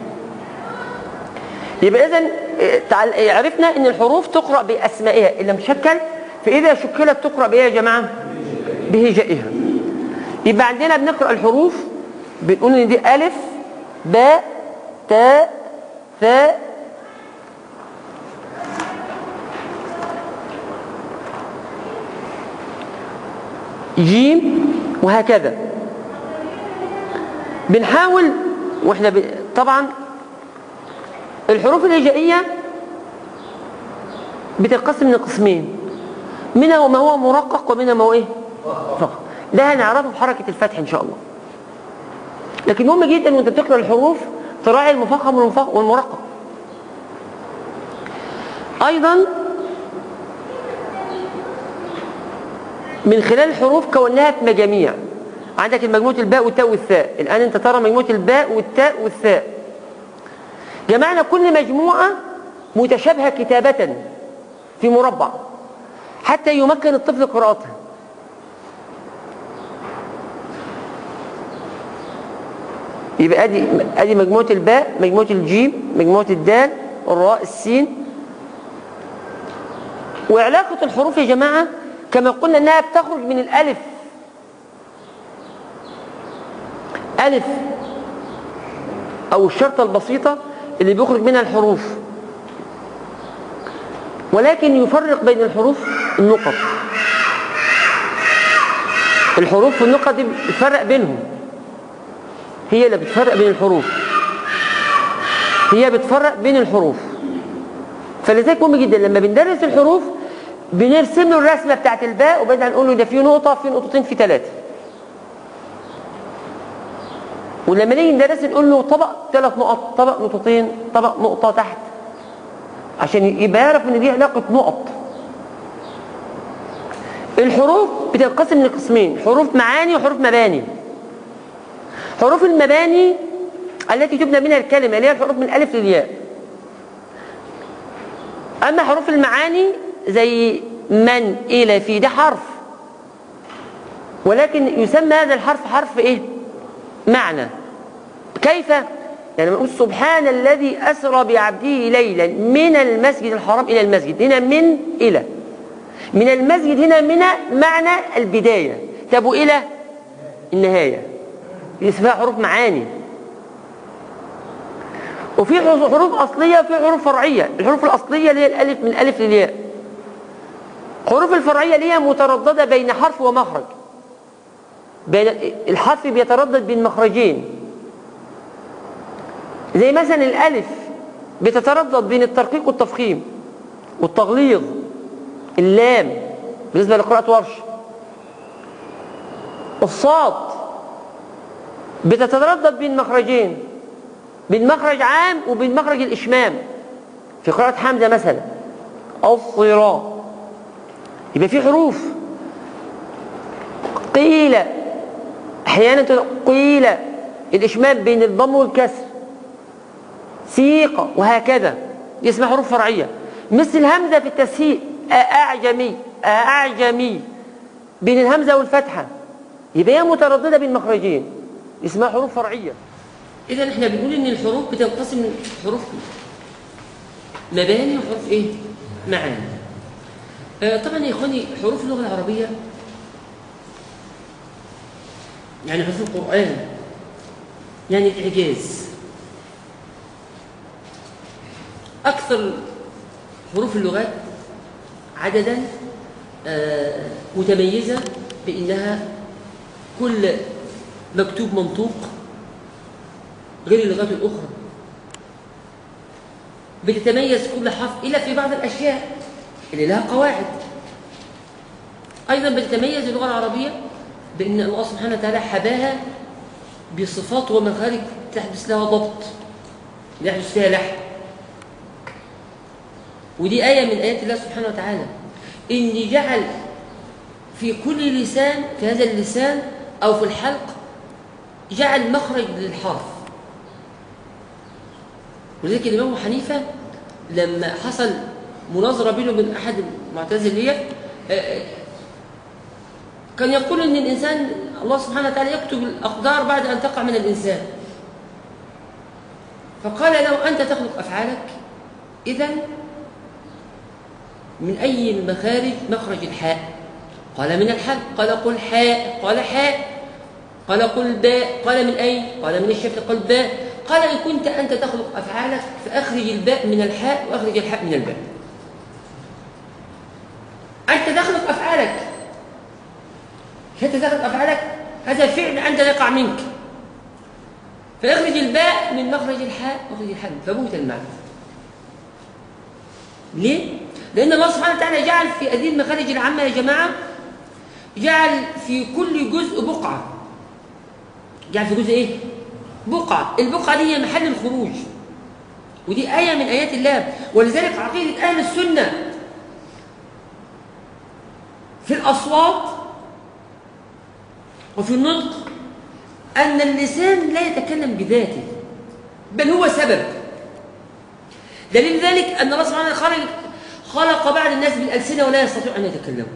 يبقى إذن عرفنا أن الحروف تقرأ بأسمائها إن لم تشكل فإذا شكلت تقرأ بإيه يا جماعة بهجائها يبقى عندنا بنقرأ الحروف بنقول إن دي ألف باء تاء ثاء جيم وهكذا بنحاول واحنا ب... طبعا الحروف الهجائيه بتنقسم لقسمين منها ما هو مرقق ومنها ما هو ايه فقط ده هنعرفه بحركه الفتح ان شاء الله لكن مهم جدا وانت بتقرا الحروف تراعي المفخم والمرقق ايضا من خلال الحروف كوناها في مجاميع عندك مجموعة الباء والتاء والثاء الآن أنت ترى مجموعة الباء والتاء والثاء جمعنا كل مجموعة متشابهة كتابة في مربع حتى يمكن الطفل قراءتها يبقى ادي ادي مجموعة الباء مجموعة الجيم مجموعة الدال الراء السين وعلاقة الحروف يا جماعة كما قلنا انها بتخرج من الالف ألف أو الشرطة البسيطة اللي بيخرج منها الحروف ولكن يفرق بين الحروف النقط الحروف والنقط دي بتفرق بينهم هي اللي بتفرق بين الحروف هي بتفرق بين الحروف فلذلك مهم جدا لما بندرس الحروف بنرسم له الرسمه بتاعت الباء وبعدين نقول له ده في نقطه في نقطتين في ثلاثه ولما نيجي ندرس نقول له طبق ثلاث نقط طبق نقطتين طبق نقطه تحت عشان يبقى يعرف ان دي علاقه نقط الحروف بتنقسم لقسمين حروف معاني وحروف مباني حروف المباني التي تبنى منها الكلمه اللي هي الحروف من الالف للياء اما حروف المعاني زي من الى في ده حرف ولكن يسمى هذا الحرف حرف ايه معنى كيف يعني نقول سبحان الذي اسرى بعبده ليلا من المسجد الحرام الى المسجد هنا من الى من المسجد هنا من معنى البدايه طب والى النهايه اسمها حروف معاني وفي حروف أصلية وفي حروف فرعية الحروف الأصلية اللي هي الألف من الألف للياء الحروف الفرعية اللي هي مترددة بين حرف ومخرج بين الحرف بيتردد بين مخرجين زي مثلا الألف بتتردد بين الترقيق والتفخيم والتغليظ اللام بالنسبة لقراءة ورش الصاد بتتردد بين مخرجين بين مخرج عام وبين مخرج الإشمام في قراءة حمزة مثلا الصراط يبقى في حروف قيل أحيانا قيل الإشمام بين الضم والكسر سيق وهكذا دي اسمها حروف فرعية مثل الهمزة في التسهيل أعجمي أعجمي بين الهمزة والفتحة يبقى هي مترددة بين مخرجين اسمها حروف فرعية إذا احنا بنقول إن الحروف بتنقسم حروف مباني وحروف إيه؟ معاني. آه طبعا يا إخواني حروف اللغة العربية يعني حروف القرآن يعني الإعجاز أكثر حروف اللغات عددا آه متميزة بأنها كل مكتوب منطوق غير اللغات الأخرى بتتميز كل حرف إلا في بعض الأشياء اللي لها قواعد أيضا بتتميز اللغة العربية بأن الله سبحانه وتعالى حباها بصفات ومخارج تحدث لها ضبط يحدث فيها لحن ودي آية من آيات الله سبحانه وتعالى إن جعل في كل لسان في هذا اللسان أو في الحلق جعل مخرج للحرف ولذلك الإمام أبو حنيفة لما حصل مناظرة بينه وبين أحد المعتزلية كان يقول إن الإنسان الله سبحانه وتعالى يكتب الأقدار بعد أن تقع من الإنسان فقال له أنت تخلق أفعالك إذا من أي المخارج مخرج الحاء قال من الحلق قال قل حاء قال حاء قال قل باء قال من أين قال من الشفة قل باء قال إن كنت أنت تخلق أفعالك فأخرج الباء من الحاء وأخرج الحاء من الباء أنت تخلق أفعالك أنت تخلق أفعالك هذا فعل أنت يقع منك فاخرج الباء من مخرج الحاء واخرج الحاء فبوت المعنى ليه؟ لأن الله سبحانه وتعالى جعل في هذه المخارج العامة يا جماعة جعل في كل جزء بقعة جعل في جزء إيه؟ بقعة البقعة دي هي محل الخروج ودي آية من آيات الله ولذلك عقيدة أهل السنة في الأصوات وفي النطق أن اللسان لا يتكلم بذاته بل هو سبب دليل ذلك أن الله سبحانه وتعالى خلق بعض الناس بالألسنة ولا يستطيع أن يتكلموا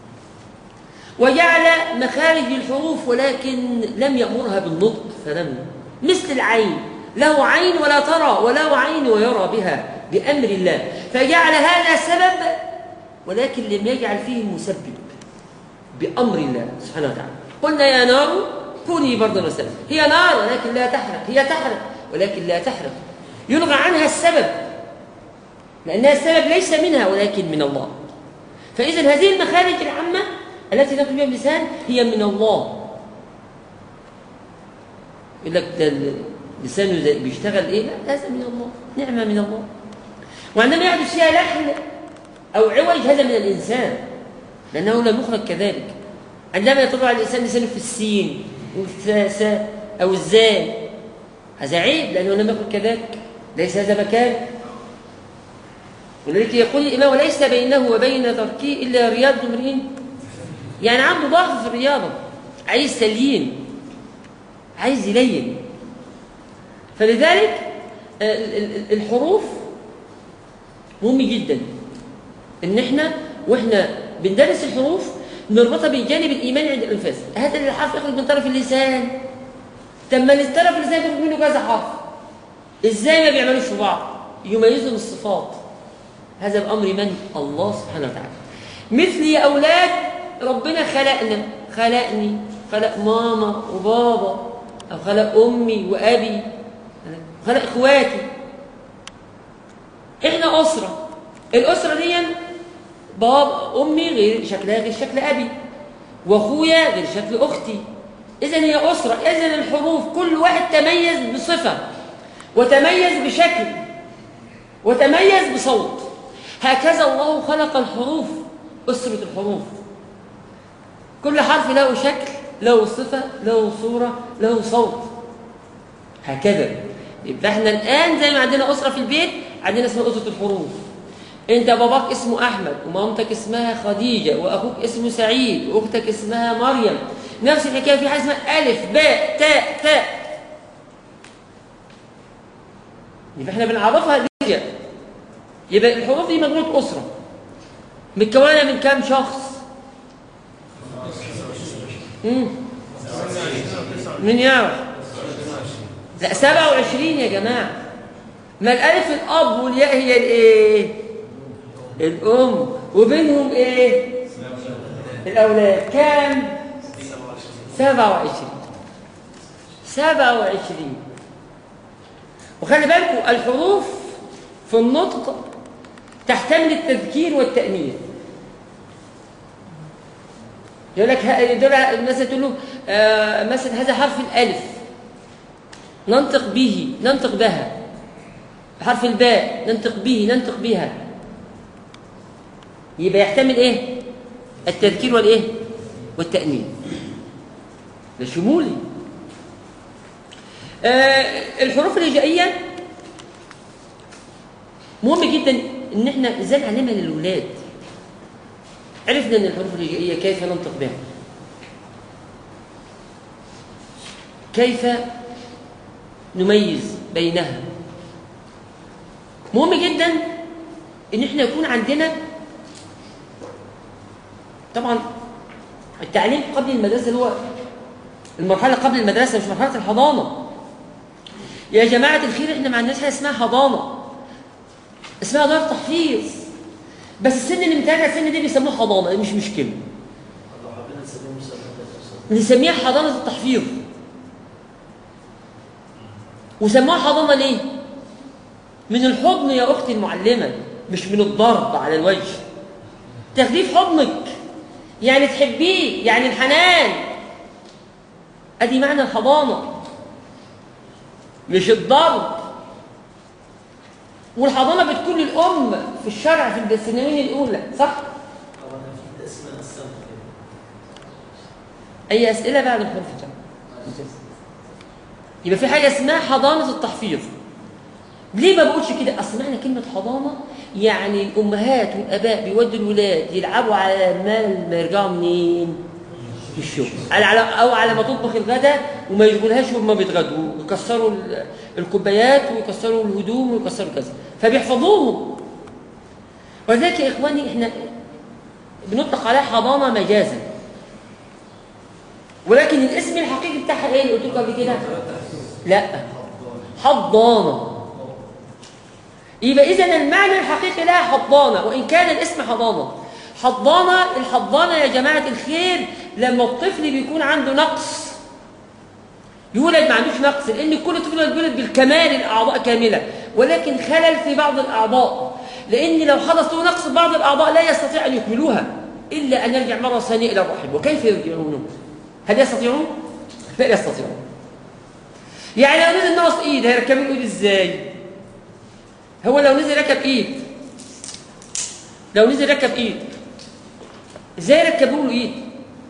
وجعل مخارج الحروف ولكن لم يأمرها بالنطق فلم مثل العين له عين ولا ترى وله عين ويرى بها بأمر الله فجعل هذا سبب ولكن لم يجعل فيه مسبب بأمر الله سبحانه وتعالى قلنا يا نار كوني بردا وسلاما هي نار ولكن لا تحرق هي تحرق ولكن لا تحرق يلغى عنها السبب لأنها السبب ليس منها ولكن من الله فإذا هذه المخارج العامة التي نقول بها اللسان هي من الله يقول لك ده لسانه بيشتغل ايه لا هذا من الله نعمة من الله وعندما يحدث فيها لحن أو عوج هذا من الإنسان لأنه لم يخرج كذلك عندما يطلع الإنسان لسانه في السين والثاء أو الزاي هذا عيب لأنه لم يكن كذلك ليس هذا مكان ولذلك يقول الإمام وليس بينه وبين تركه إلا رياض امرئ يعني عنده ضعف في الرياضة عايز تليين عايز يلين فلذلك الحروف مهم جدا ان احنا واحنا بندرس الحروف نربطها بجانب الايمان عند الانفاس هذا الحرف يخرج من طرف اللسان طب ما طرف اللسان يخرج منه كذا حرف ازاي ما بيعملوش في بعض يميزهم الصفات هذا بامر من الله سبحانه وتعالى مثل يا اولاد ربنا خلقنا خلقني خلق ماما وبابا او خلق امي وابي خلق اخواتي احنا اسره الاسره دي بابا امي غير شكلها غير شكل ابي واخويا غير شكل اختي اذا هي اسره اذا الحروف كل واحد تميز بصفه وتميز بشكل وتميز بصوت هكذا الله خلق الحروف اسره الحروف كل حرف له شكل له صفه له صوره له صوت هكذا يبقى احنا الان زي ما عندنا اسره في البيت عندنا اسمها اسره الحروف انت باباك اسمه احمد ومامتك اسمها خديجه واخوك اسمه سعيد واختك اسمها مريم نفس الحكايه في حاجه اسمها الف باء تاء ثاء يبقى احنا بنعرفها دي يبقى الحروف دي مجموعه اسره متكونه من كام شخص امم من يعرف لا 27 يا جماعه ما الالف الاب والياء هي الايه الام وبينهم ايه الاولاد كام 27 27 وخلي بالكم الحروف في النطق تحتمل التذكير والتأنيث يقول لك دول مثلا تقول له آه مثلا هذا حرف الالف ننطق به ننطق بها حرف الباء ننطق به ننطق بها يبقى يحتمل ايه التذكير والايه والتأنيث ده شمولي آه الحروف الهجائية مهم جدا ان احنا ازاي نعلمها للولاد عرفنا ان الحروف الهجائية كيف ننطق بها كيف نميز بينها مهم جدا ان احنا يكون عندنا طبعا التعليم قبل المدرسة اللي هو المرحلة قبل المدرسة مش مرحلة الحضانة يا جماعة الخير احنا ما عندناش حاجة اسمها حضانة اسمها دار تحفيظ بس السن اللي متابع السن دي بيسموه حضانة مش مشكلة نسميها حضانة التحفيظ وسموها حضانة ليه؟ من الحضن يا أختي المعلمة مش من الضرب على الوجه تاخديه في حضنك يعني تحبيه يعني الحنان ادي معنى الحضانه مش الضرب والحضانه بتكون للام في الشرع في السنين الاولى صح اي اسئله بعد الحروف يبقى في حاجه اسمها حضانه التحفيظ ليه ما بقولش كده اصل معنى كلمه حضانه يعني الامهات والاباء بيودوا الولاد يلعبوا على ما ما يرجعوا منين في الشغل على على او على ما تطبخ الغداء وما يشغلهاش وهم بيتغدوا ويكسروا الكوبايات ويكسروا الهدوم ويكسروا كذا فبيحفظوهم ولذلك يا اخواني احنا بنطلق عليها حضانه مجازا ولكن الاسم الحقيقي بتاعها ايه اللي قلت لكم قبل كده لا حضانه يبقى إذا المعنى الحقيقي لها حضانة وإن كان الاسم حضانة حضانة الحضانة يا جماعة الخير لما الطفل بيكون عنده نقص يولد ما عندوش نقص لأن كل طفل يولد بالكمال الأعضاء كاملة ولكن خلل في بعض الأعضاء لأن لو حدث له نقص في بعض الأعضاء لا يستطيع أن يكملوها إلا أن يرجع مرة ثانية إلى الرحم وكيف يرجعون؟ هل يستطيعون؟ لا يستطيعون يعني لو نزل ناقص إيد هيركبوا الإيد إزاي؟ هو لو نزل ركب إيد لو نزل ركب إيد إزاي ركبوا له إيد؟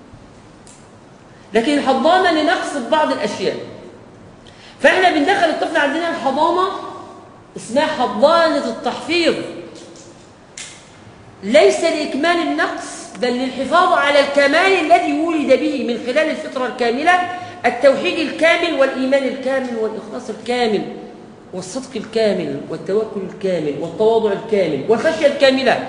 لكن الحضانة لنقص بعض الأشياء فإحنا بندخل الطفل عندنا الحضانة اسمها حضانة التحفيظ ليس لإكمال النقص بل للحفاظ على الكمال الذي ولد به من خلال الفطرة الكاملة التوحيد الكامل والإيمان الكامل والإخلاص الكامل والصدق الكامل والتوكل الكامل والتواضع الكامل والخشية الكاملة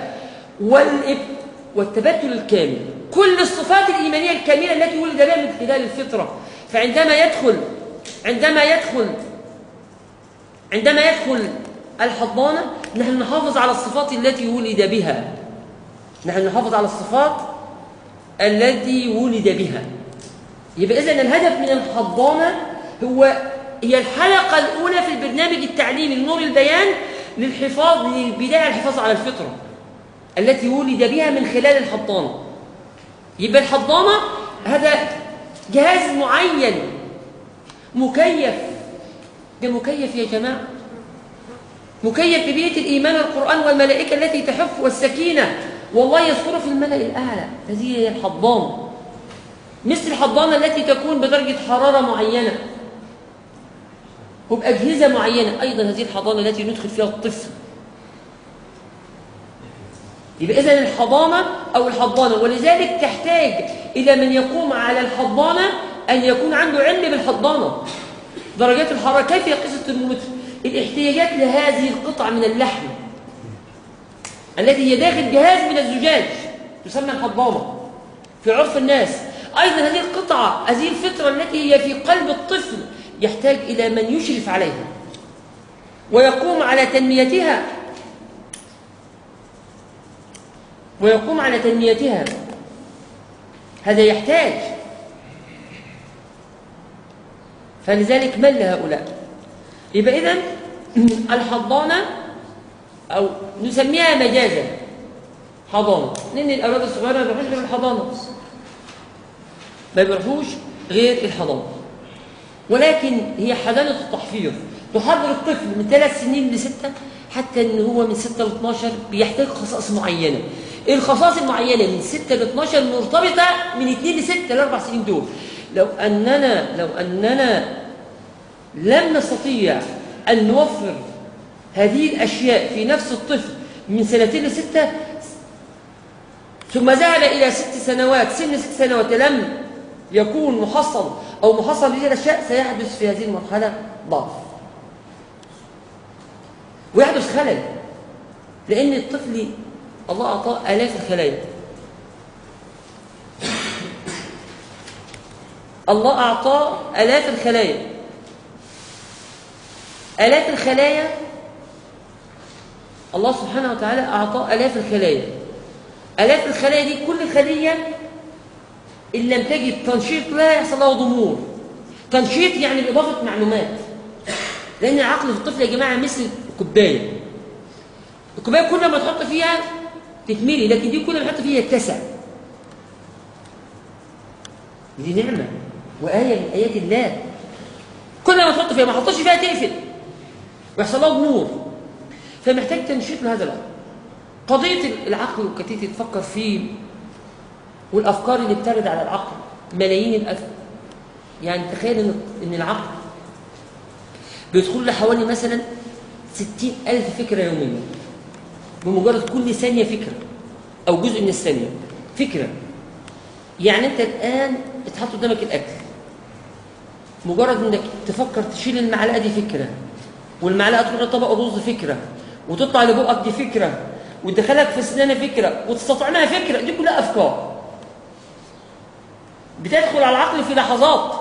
والتبتل الكامل كل الصفات الإيمانية الكاملة التي ولد بها من خلال الفطرة فعندما يدخل عندما يدخل عندما يدخل الحضانة نحن نحافظ على الصفات التي ولد بها نحن نحافظ على الصفات التي ولد بها يبقى إذن الهدف من الحضانة هو هي الحلقة الأولى في البرنامج التعليمي لنور البيان للحفاظ للبداية الحفاظ على الفطرة التي ولد بها من خلال الحضانة يبقى الحضانة هذا جهاز معين مكيف ده مكيف يا جماعة مكيف ببيئة الإيمان والقرآن والملائكة التي تحف والسكينة والله يذكر في الملأ الأعلى هذه هي الحضانة مثل الحضانة التي تكون بدرجة حرارة معينة وبأجهزة معينة أيضا هذه الحضانة التي ندخل فيها الطفل يبقى إذن الحضانة أو الحضانة ولذلك تحتاج إلى من يقوم على الحضانة أن يكون عنده علم بالحضانة درجات الحرارة كيف يقيس الترمومتر الاحتياجات لهذه القطعة من اللحم التي هي داخل جهاز من الزجاج تسمى الحضانة في عرف الناس أيضا هذه القطعة هذه الفطرة التي هي في قلب الطفل يحتاج إلى من يشرف عليها ويقوم على تنميتها ويقوم على تنميتها هذا يحتاج فلذلك من لهؤلاء يبقى إذن الحضانة أو نسميها مجازا حضانة لأن الأولاد الصغيرة ما بيروحوش غير الحضانة ما بيروحوش غير الحضانة ولكن هي حضانة التحفيظ تحضر الطفل من ثلاث سنين لستة حتى ان هو من 6 ل 12 بيحتاج خصائص معينه الخصائص المعينه من 6 ل 12 مرتبطه من 2 ل 6 ل 4 سنين دول لو اننا لو اننا لم نستطيع ان نوفر هذه الاشياء في نفس الطفل من سنتين لسته ثم ذهب الى ست سنوات سن ست سنوات لم يكون محصن او محصن بهذه الاشياء سيحدث في هذه المرحله ضعف ويحدث خلل لأن الطفل الله أعطاه آلاف الخلايا الله أعطاه آلاف الخلايا آلاف الخلايا الله سبحانه وتعالى أعطاه آلاف الخلايا آلاف الخلايا دي كل خلية إن لم تجد تنشيط لا يحصل لها ضمور تنشيط يعني بإضافة معلومات لأن العقل في الطفل يا جماعة مثل كوبايه الكوبايه كل ما تحط فيها تتملي لكن دي كل ما تحط فيها يتسع دي نعمه وايه من ايات الله كل ما تحط فيها ما حطش فيها تقفل ويحصل لها نور فمحتاج تنشيط لهذا العقل قضيه العقل وكتيتي تفكر فيه والافكار اللي بترد على العقل ملايين الافكار يعني تخيل ان ان العقل بيدخل له حوالي مثلا ستين ألف فكرة يوميا بمجرد كل ثانية فكرة أو جزء من الثانية فكرة يعني أنت الآن اتحط قدامك الأكل مجرد أنك تفكر تشيل المعلقة دي فكرة والمعلقة تروح لطبق الرز فكرة وتطلع لبقك دي فكرة وتدخلك في سنانة فكرة وتستطعمها فكرة دي كلها أفكار بتدخل على العقل في لحظات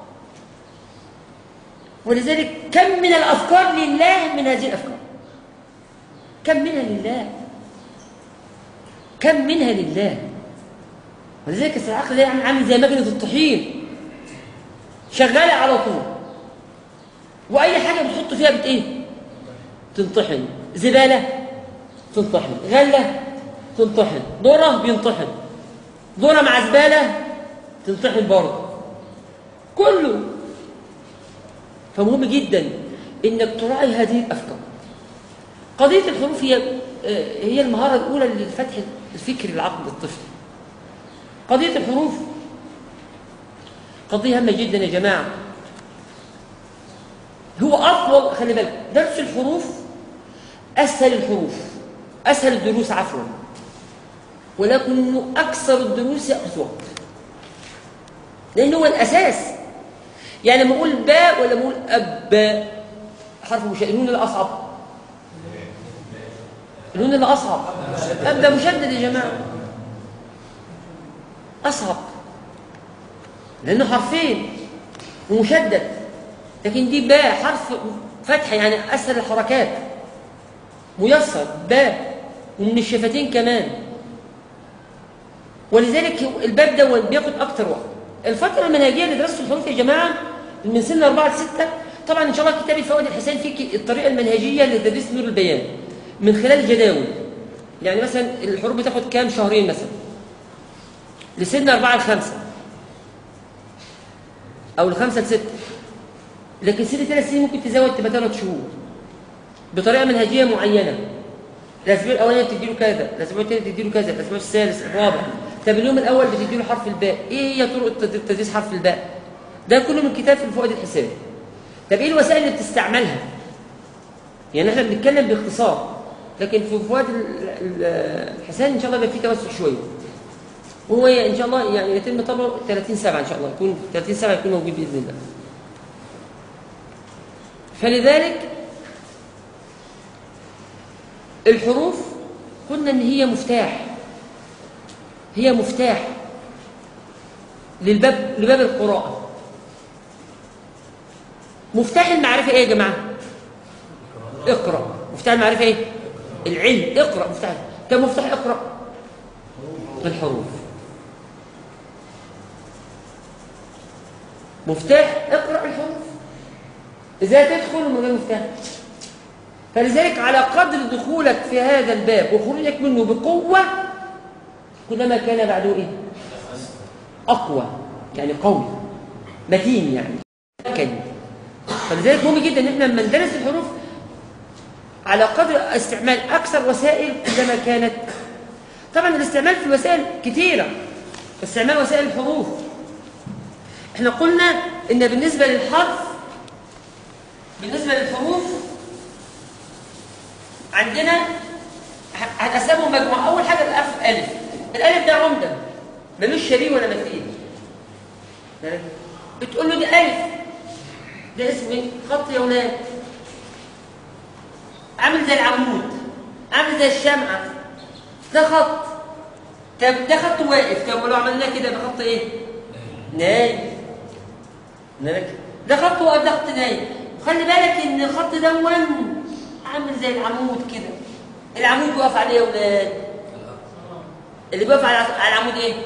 ولذلك كم من الأفكار لله من هذه الأفكار كم منها لله كم منها لله ولذلك العقل ده عامل زي مجنة الطحين شغالة على طول وأي حاجة بتحط فيها بت إيه؟ تنطحن زبالة تنطحن غلة تنطحن ذرة بينطحن ذرة مع زبالة تنطحن برضه كله فمهم جدا انك تراعي هذه الافكار قضيه الحروف هي هي المهاره الاولى لفتح الفكر العقل الطفل قضيه الحروف قضيه هامه جدا يا جماعه هو افضل خلي بالك درس الحروف اسهل الحروف اسهل الدروس عفوا ولكنه اكثر الدروس ياخذ وقت لانه هو الاساس يعني لما اقول باء ولا اقول اب حرف مشدد النون الاصعب النون اللي اصعب اب مشدد يا جماعه اصعب لانه حرفين ومشدد لكن دي باء حرف فتحه يعني اسهل الحركات ميسر باء ومن الشفتين كمان ولذلك الباب ده بياخد اكتر وقت الفتره المنهجيه لدراسه الحروف يا جماعه من سن 4 ل 6 طبعا ان شاء الله كتاب الفوائد الحسين فيه الطريقه المنهجيه لتدريس نور البيان من خلال جداول يعني مثلا الحروف بتاخد كام شهرين مثلا لسن 4 ل 5 او ل 5 ل 6 لكن سن 3 سنين ممكن تزود تبقى 3 شهور بطريقه منهجيه معينه الاسبوع الاولاني بتدي له كذا الاسبوع الثاني بتدي له كذا الاسبوع الثالث الرابع طب اليوم الاول بتدي له حرف الباء ايه هي طرق تدريس حرف الباء ده كله من كتاب في الفوائد الحسابي طب ايه الوسائل اللي بتستعملها يعني احنا بنتكلم باختصار لكن في فوائد الحساب ان شاء الله يبقى فيه توسع شويه وهو ان شاء الله يعني يتم طبعه 30 7 ان شاء الله يكون 30 7 يكون موجود باذن الله فلذلك الحروف قلنا ان هي مفتاح هي مفتاح للباب لباب القراءة مفتاح المعرفة ايه يا جماعة اقرأ مفتاح المعرفة ايه العلم اقرأ مفتاح كم مفتاح اقرأ الحروف مفتاح اقرأ الحروف ازاي تدخل من غير مفتاح فلذلك على قدر دخولك في هذا الباب وخروجك منه بقوة كلما كان بعده ايه اقوى يعني قوي متين يعني مكن فلذلك مهم جدا ان احنا لما ندرس الحروف على قدر استعمال اكثر وسائل كلما كانت طبعا الاستعمال في الوسائل كثيره استعمال وسائل الحروف احنا قلنا ان بالنسبه للحرف بالنسبه للحروف عندنا هنقسمهم مجموعه اول حاجه الالف الف الالف ده عمده ملوش شبيه ولا مثيل بتقول له دي الف ده اسمه ايه خط يا ولاد عامل زي العمود عامل زي الشمعه ده خط طب ده خط واقف طب ولو عملناه كده بخط ايه نايم ده خط واقف ده خط نايم خلي بالك ان الخط ده عامل زي العمود كده العمود بيقف عليه يا ولاد اللي بيقف على العمود ايه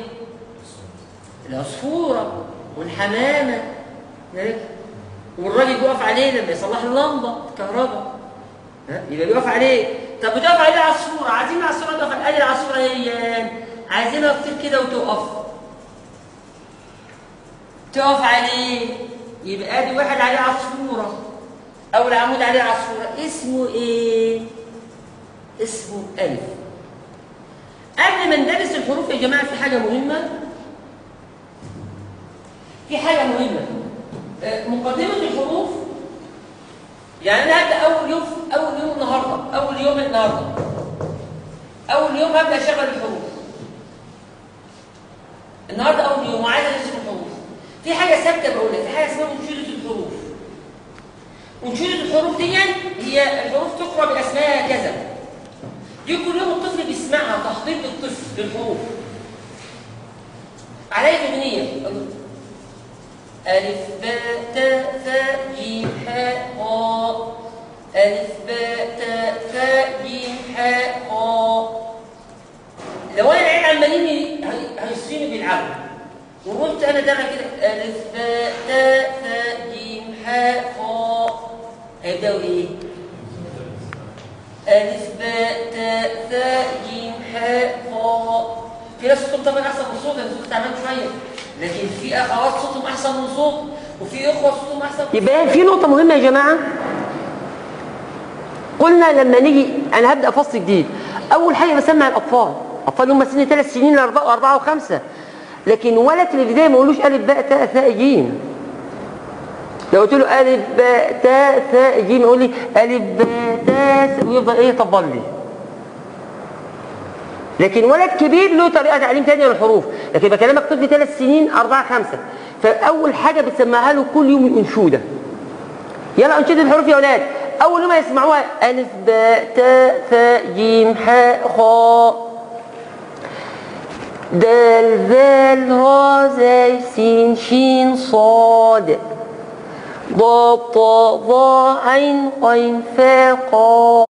العصفوره والحمامه والراجل بيقف عليه لما يصلح اللمبه الكهرباء يبقى بيقف عليه طب بتقف عليه العصفوره عايزين العصفوره تقف ادي العصفوره هي عايزينها تطير كده وتقف تقف عليه يبقى ادي واحد عليه عصفوره او العمود عليه عصفوره اسمه ايه اسمه الف قبل ما ندرس الحروف يا جماعه في حاجه مهمه في حاجه مهمه مقدمه الحروف يعني انا هبدا اول يوم اول يوم النهارده اول يوم النهارده اول يوم هبدا اشغل الحروف النهارده اول يوم وعايز ادرس الحروف في حاجه ثابته بقول لك في حاجه اسمها انشوده الحروف انشوده الحروف دي هي الحروف تقرا باسمائها كذا دي كل يوم الطفل بيسمعها تحضير الطفل للحروف عليا اغنيه ألف باء تاء ثاء جيم حاء قاف ألف باء تاء ثاء جيم حاء قاف لو أنا العيال عمالين هيصينوا بيلعبوا ورحت انا داخل كده الف باء تاء ثاء جيم حاء خاء هيبداوا ايه؟ الف باء تاء ثاء جيم حاء خاء في ناس صوتهم طبعا احسن من صوت لان صوت تعبان شويه لكن في اخوات صوتهم احسن من صوت وفي اخوه صوتهم احسن من يبقى في نقطة مهمة يا جماعة قلنا لما نيجي أنا هبدأ فصل جديد أول حاجة بسمع الأطفال أطفال هم سن ثلاث سنين لأربعة وأربعة وخمسة لكن ولد في البداية ما يقولوش ألف باء تاء ثاء جيم لو قلت له ألف باء تاء ثاء جيم يقول لي ألف باء تاء ثاء ويفضل إيه يطبل لي لكن ولد كبير له طريقة تعليم تانية للحروف لكن بكلمك طفل ثلاث سنين أربعة خمسة فأول حاجة بتسمعها له كل يوم الأنشودة يلا أنشدة الحروف يا أولاد أول ما يسمعوها ألف باء تاء ثاء جيم حاء خاء دال ذال را زاي سين شين صاد ضاد طاء ظا عين غين فاء قاف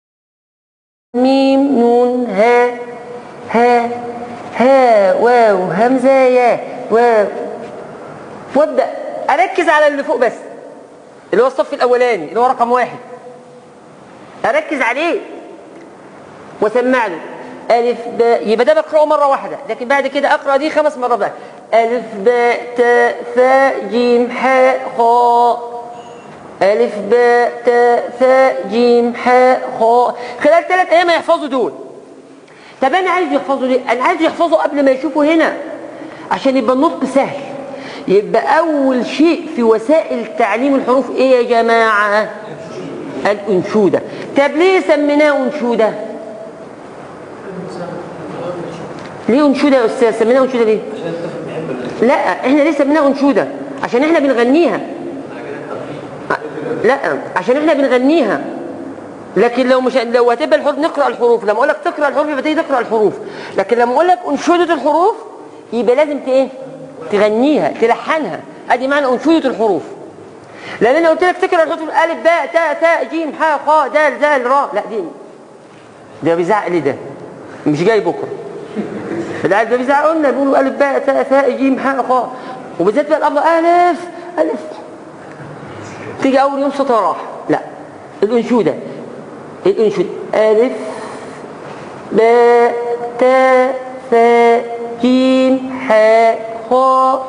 ميم نون ها ها ها واو همزة يا واو وابدأ أركز على اللي فوق بس اللي هو الصف الأولاني اللي هو رقم واحد أركز عليه وسمع له ألف باء يبقى ده بقرأه مرة واحدة لكن بعد كده أقرأ دي خمس مرات بقى ألف باء تاء ثاء جيم حاء خاء ألف باء تاء ثاء جيم حاء خاء خلال ثلاث أيام يحفظوا دول طب أنا عايز يحفظوا ليه؟ أنا عايز يحفظوا قبل ما يشوفوا هنا عشان يبقى النطق سهل يبقى أول شيء في وسائل تعليم الحروف إيه يا جماعة؟ الأنشودة طب ليه سميناه أنشودة؟ ليه أنشودة يا أستاذ؟ سميناه أنشودة ليه؟ لا احنا ليه سميناها أنشودة؟ عشان احنا بنغنيها لا عشان احنا بنغنيها لكن لو مش لو هتبقى الحروف نقرا الحروف لما اقول لك تقرا الحروف يبقى تيجي تقرا الحروف لكن لما اقول لك انشوده الحروف يبقى لازم ت- ايه تغنيها تلحنها ادي معنى انشوده الحروف لان انا قلت لك تقرا الحروف الف باء تاء ثاء جيم حاء خاء دال ذال راء لا دي ده بيزعق لي ده مش جاي بكره العيال ده بيزعق لنا بيقولوا الف باء تاء ثاء جيم حاء خاء وبالذات بقى الاب الف الف تيجي اول يوم صوتها راح لا الانشوده الانشوده الف باء تاء ثاء جيم حاء خاء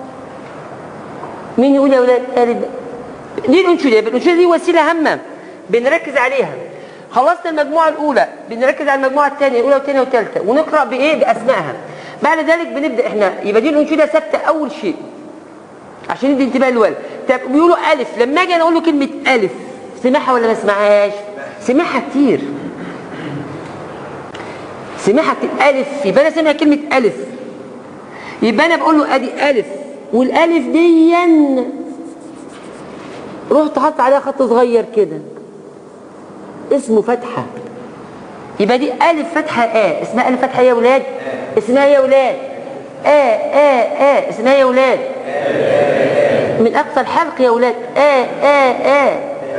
مين يقول يا اولاد الف باء دي الانشوده يبقى الانشوده دي وسيله هامه بنركز عليها خلصنا المجموعه الاولى بنركز على المجموعه الثانيه الاولى والثانيه والثالثه ونقرا بايه باسمائها بعد ذلك بنبدا احنا يبقى دي الانشوده ثابته اول شيء عشان يدي انتباه الولد طب بيقولوا الف لما اجي انا اقول له كلمه الف سمعها ولا ما سمعهاش سمعها كتير سمعها كتير الف يبقى انا سامع كلمه الف يبقى انا بقول له ادي الف والالف دي رحت حط عليها خط صغير كده اسمه فتحه يبقى دي الف فتحه ا اسمها الف فتحه يا ولاد اسمها يا ولاد ا ا ا اسمها يا ولاد من اقصى الحلق يا ولاد ا ا ا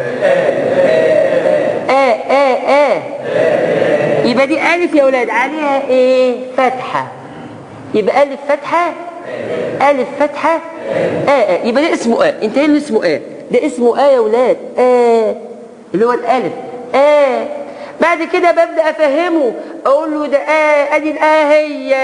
ا ا ا يبقى دي الف يا ولاد عليها ايه فتحه يبقى الف فتحه الف فتحه ا ا يبقى ده اسمه ا انت ايه اللي اسمه ا ده اسمه ا يا ولاد ا اللي هو الالف ا بعد كده ببدا افهمه اقول له ده ا ادي الآ هي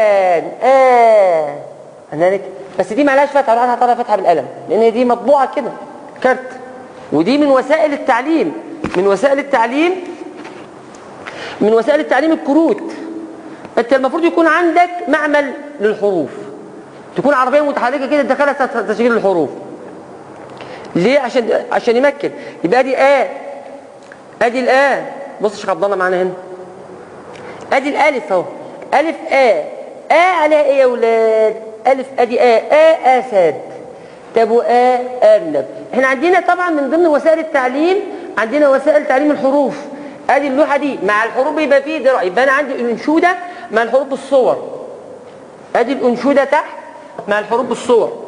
ا هنالك بس دي معلهاش فتحه اروح احط لها فتحه بالقلم لان دي مطبوعه كده كارت ودي من وسائل التعليم من وسائل التعليم من وسائل التعليم الكروت انت المفروض يكون عندك معمل للحروف تكون عربيه متحركه كده تدخلها تسجيل الحروف ليه عشان عشان يمكن يبقى ادي ا ادي الآ بص يا شيخ عبد الله معانا هنا ادي الالف اهو الف ا ا عليها ايه يا ولاد الف ادي ا ا اسد طب وآ ارنب احنا عندنا طبعا من ضمن وسائل التعليم عندنا وسائل تعليم الحروف ادي اللوحه دي مع الحروف يبقى فيه درع يبقى انا عندي الانشوده مع الحروف بالصور ادي الانشوده تحت مع الحروف بالصور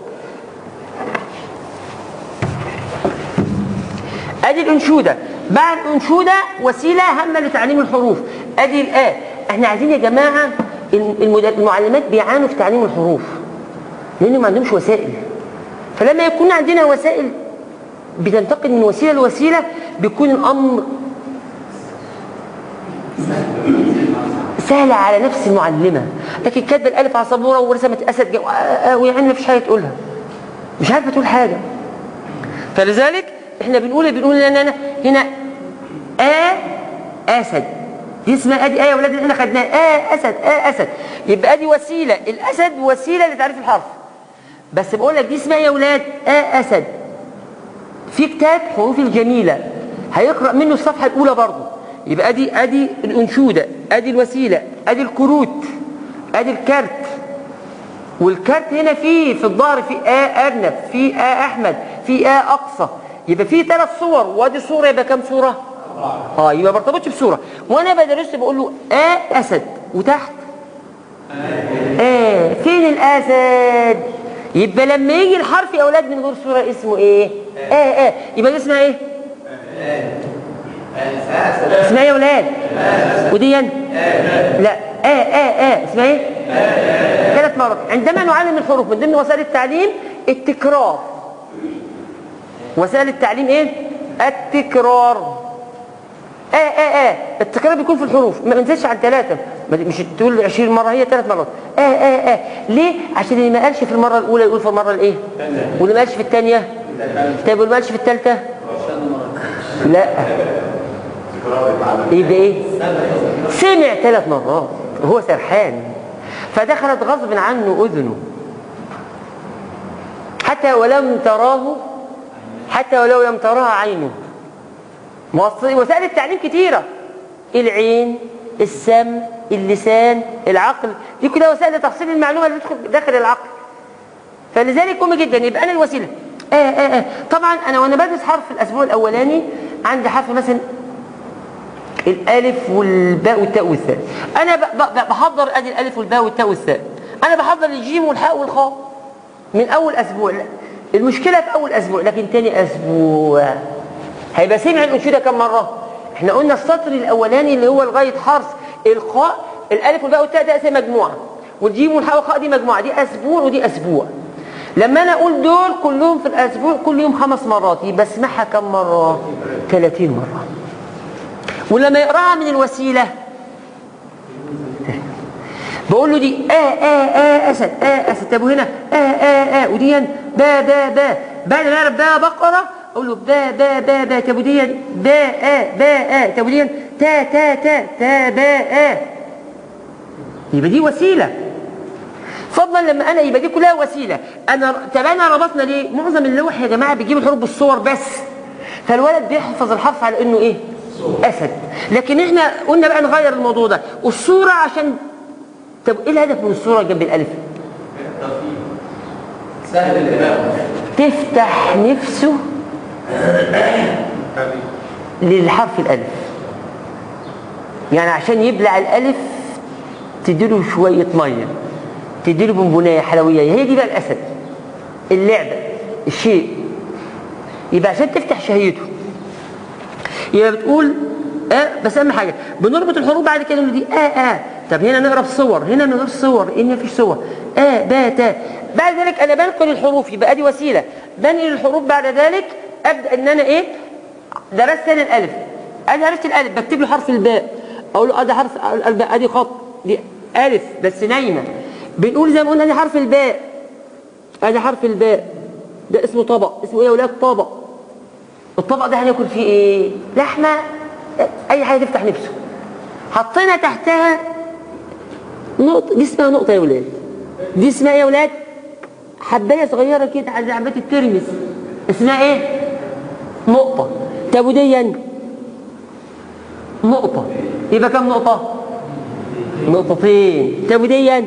ادي الانشوده بعد الانشوده وسيله هامه لتعليم الحروف ادي الآ احنا عايزين يا جماعه المد- المعلمات بيعانوا في تعليم الحروف لأنه ما عندهمش وسائل فلما يكون عندنا وسائل بتنتقل من وسيلة لوسيلة بيكون الأمر سهل على نفس المعلمة لكن كاتبه الألف على سبورة ورسمت أسد جو- آه، آه، ويعني مفيش حاجة تقولها مش عارفة تقول حاجة فلذلك احنا بنقول بنقول ان انا هنا آ أسد دي اسمها ادي آية يا ولاد اللي احنا خدناها آ أسد آ أسد يبقى ادي وسيلة الأسد وسيلة لتعريف الحرف بس بقول لك دي اسمها يا ولاد آ أسد في كتاب حروف الجميلة هيقرأ منه الصفحة الأولى برضه يبقى ادي ادي الأنشودة ادي الوسيلة ادي الكروت ادي الكارت والكارت هنا فيه في الظهر في آ أرنب في آ أحمد في آ أقصى يبقى فيه ثلاث صور وادي صورة يبقى كام صورة؟ اه يبقى ما برتبطش بصورة وانا بدرس بقول له آ أسد وتحت آه فين الأسد؟ يبقى لما يجي الحرف يا أولاد من غير صورة اسمه إيه؟ آه آه يبقى دي اسمها إيه؟ اسمها إيه يا أولاد؟ ودي لا آه آه آه اسمها إيه؟ ثلاث مرات عندما نعلم الحروف من ضمن وسائل التعليم التكرار وسائل التعليم ايه التكرار اه اه اه التكرار بيكون في الحروف ما بنزلش عن ثلاثة ما- مش تقول 20 مرة هي ثلاث مرات اه اه اه ليه عشان اللي ما قالش في المرة الأولى يقول في المرة الايه واللي ما قالش في الثانية طيب واللي ما قالش في الثالثة لا يبقى ايه سمع ثلاث مرات وهو سرحان فدخلت غصب عنه اذنه حتى ولم تراه حتى ولو لم تراها عينه موص- وسائل التعليم كتيرة العين السمع اللسان العقل دي كلها وسائل لتحصيل المعلومة اللي تدخل داخل العقل فلذلك مهم جدا يبقى انا الوسيله آه آه آه. طبعا انا وانا بدرس حرف الاسبوع الاولاني عندي حرف مثلا الالف والباء والتاء والثاء انا ب- ب- بحضر ادي الالف والباء والتاء والثاء انا بحضر الجيم والحاء والخاء من اول اسبوع لا. المشكله في اول اسبوع لكن تاني اسبوع هيبقى سمع الانشوده كم مره احنا قلنا السطر الاولاني اللي هو لغايه حرف الخاء الالف والباء والتاء ده اسمها مجموعه والجيم والحاء والخاء دي مجموعه دي اسبوع ودي اسبوع لما انا اقول دول كلهم في الاسبوع كل يوم خمس مرات يبقى اسمعها كم مره 30 مره ولما يقراها من الوسيله بقول له دي آ آ آ أسد آ أسد طب وهنا آ آ آ ودي با با با بعد ما يعرف با بقرة أقول له با با با با طب ودي با آ با آ طب ودي تا تا تا تا با آ يبقى دي وسيلة فضلا لما انا يبقى دي كلها وسيله انا طب انا ربطنا ليه معظم اللوح يا جماعه بيجيب الحروف بالصور بس فالولد بيحفظ الحرف على انه ايه اسد لكن احنا قلنا بقى نغير الموضوع ده والصوره عشان طب ايه الهدف من الصوره جنب الالف سهل الإمام تفتح نفسه للحرف الالف يعني عشان يبلع الالف تديله شويه ميه تديله بونبونايه حلويه هي دي بقى الاسد اللعبه الشيء يبقى عشان تفتح شهيته يبقى بتقول اه بس اهم حاجه بنربط الحروف بعد كده نقول دي اه اه طب هنا نقرا بصور هنا من غير صور ان مفيش صور اه با تا بعد ذلك انا بنقل الحروف يبقى دي وسيله بنقل الحروف بعد ذلك ابدا ان انا ايه درست انا الالف انا عرفت الالف بكتب له حرف الباء اقول له ادي حرف الباء ادي خط دي الف بس نايمه بنقول زي ما قلنا ادي حرف الباء ادي حرف الباء ده اسمه طبق اسمه ايه يا ولاد طبق الطبق ده هناكل فيه ايه لحمه اي حاجه تفتح نفسه حطينا تحتها نقطه دي اسمها نقطه يا ولاد دي اسمها ايه يا ولاد حبايه صغيره كده على حبات الترمس اسمها ايه نقطه طب ودي نقطه يبقى كم نقطه نقطتين طب ودي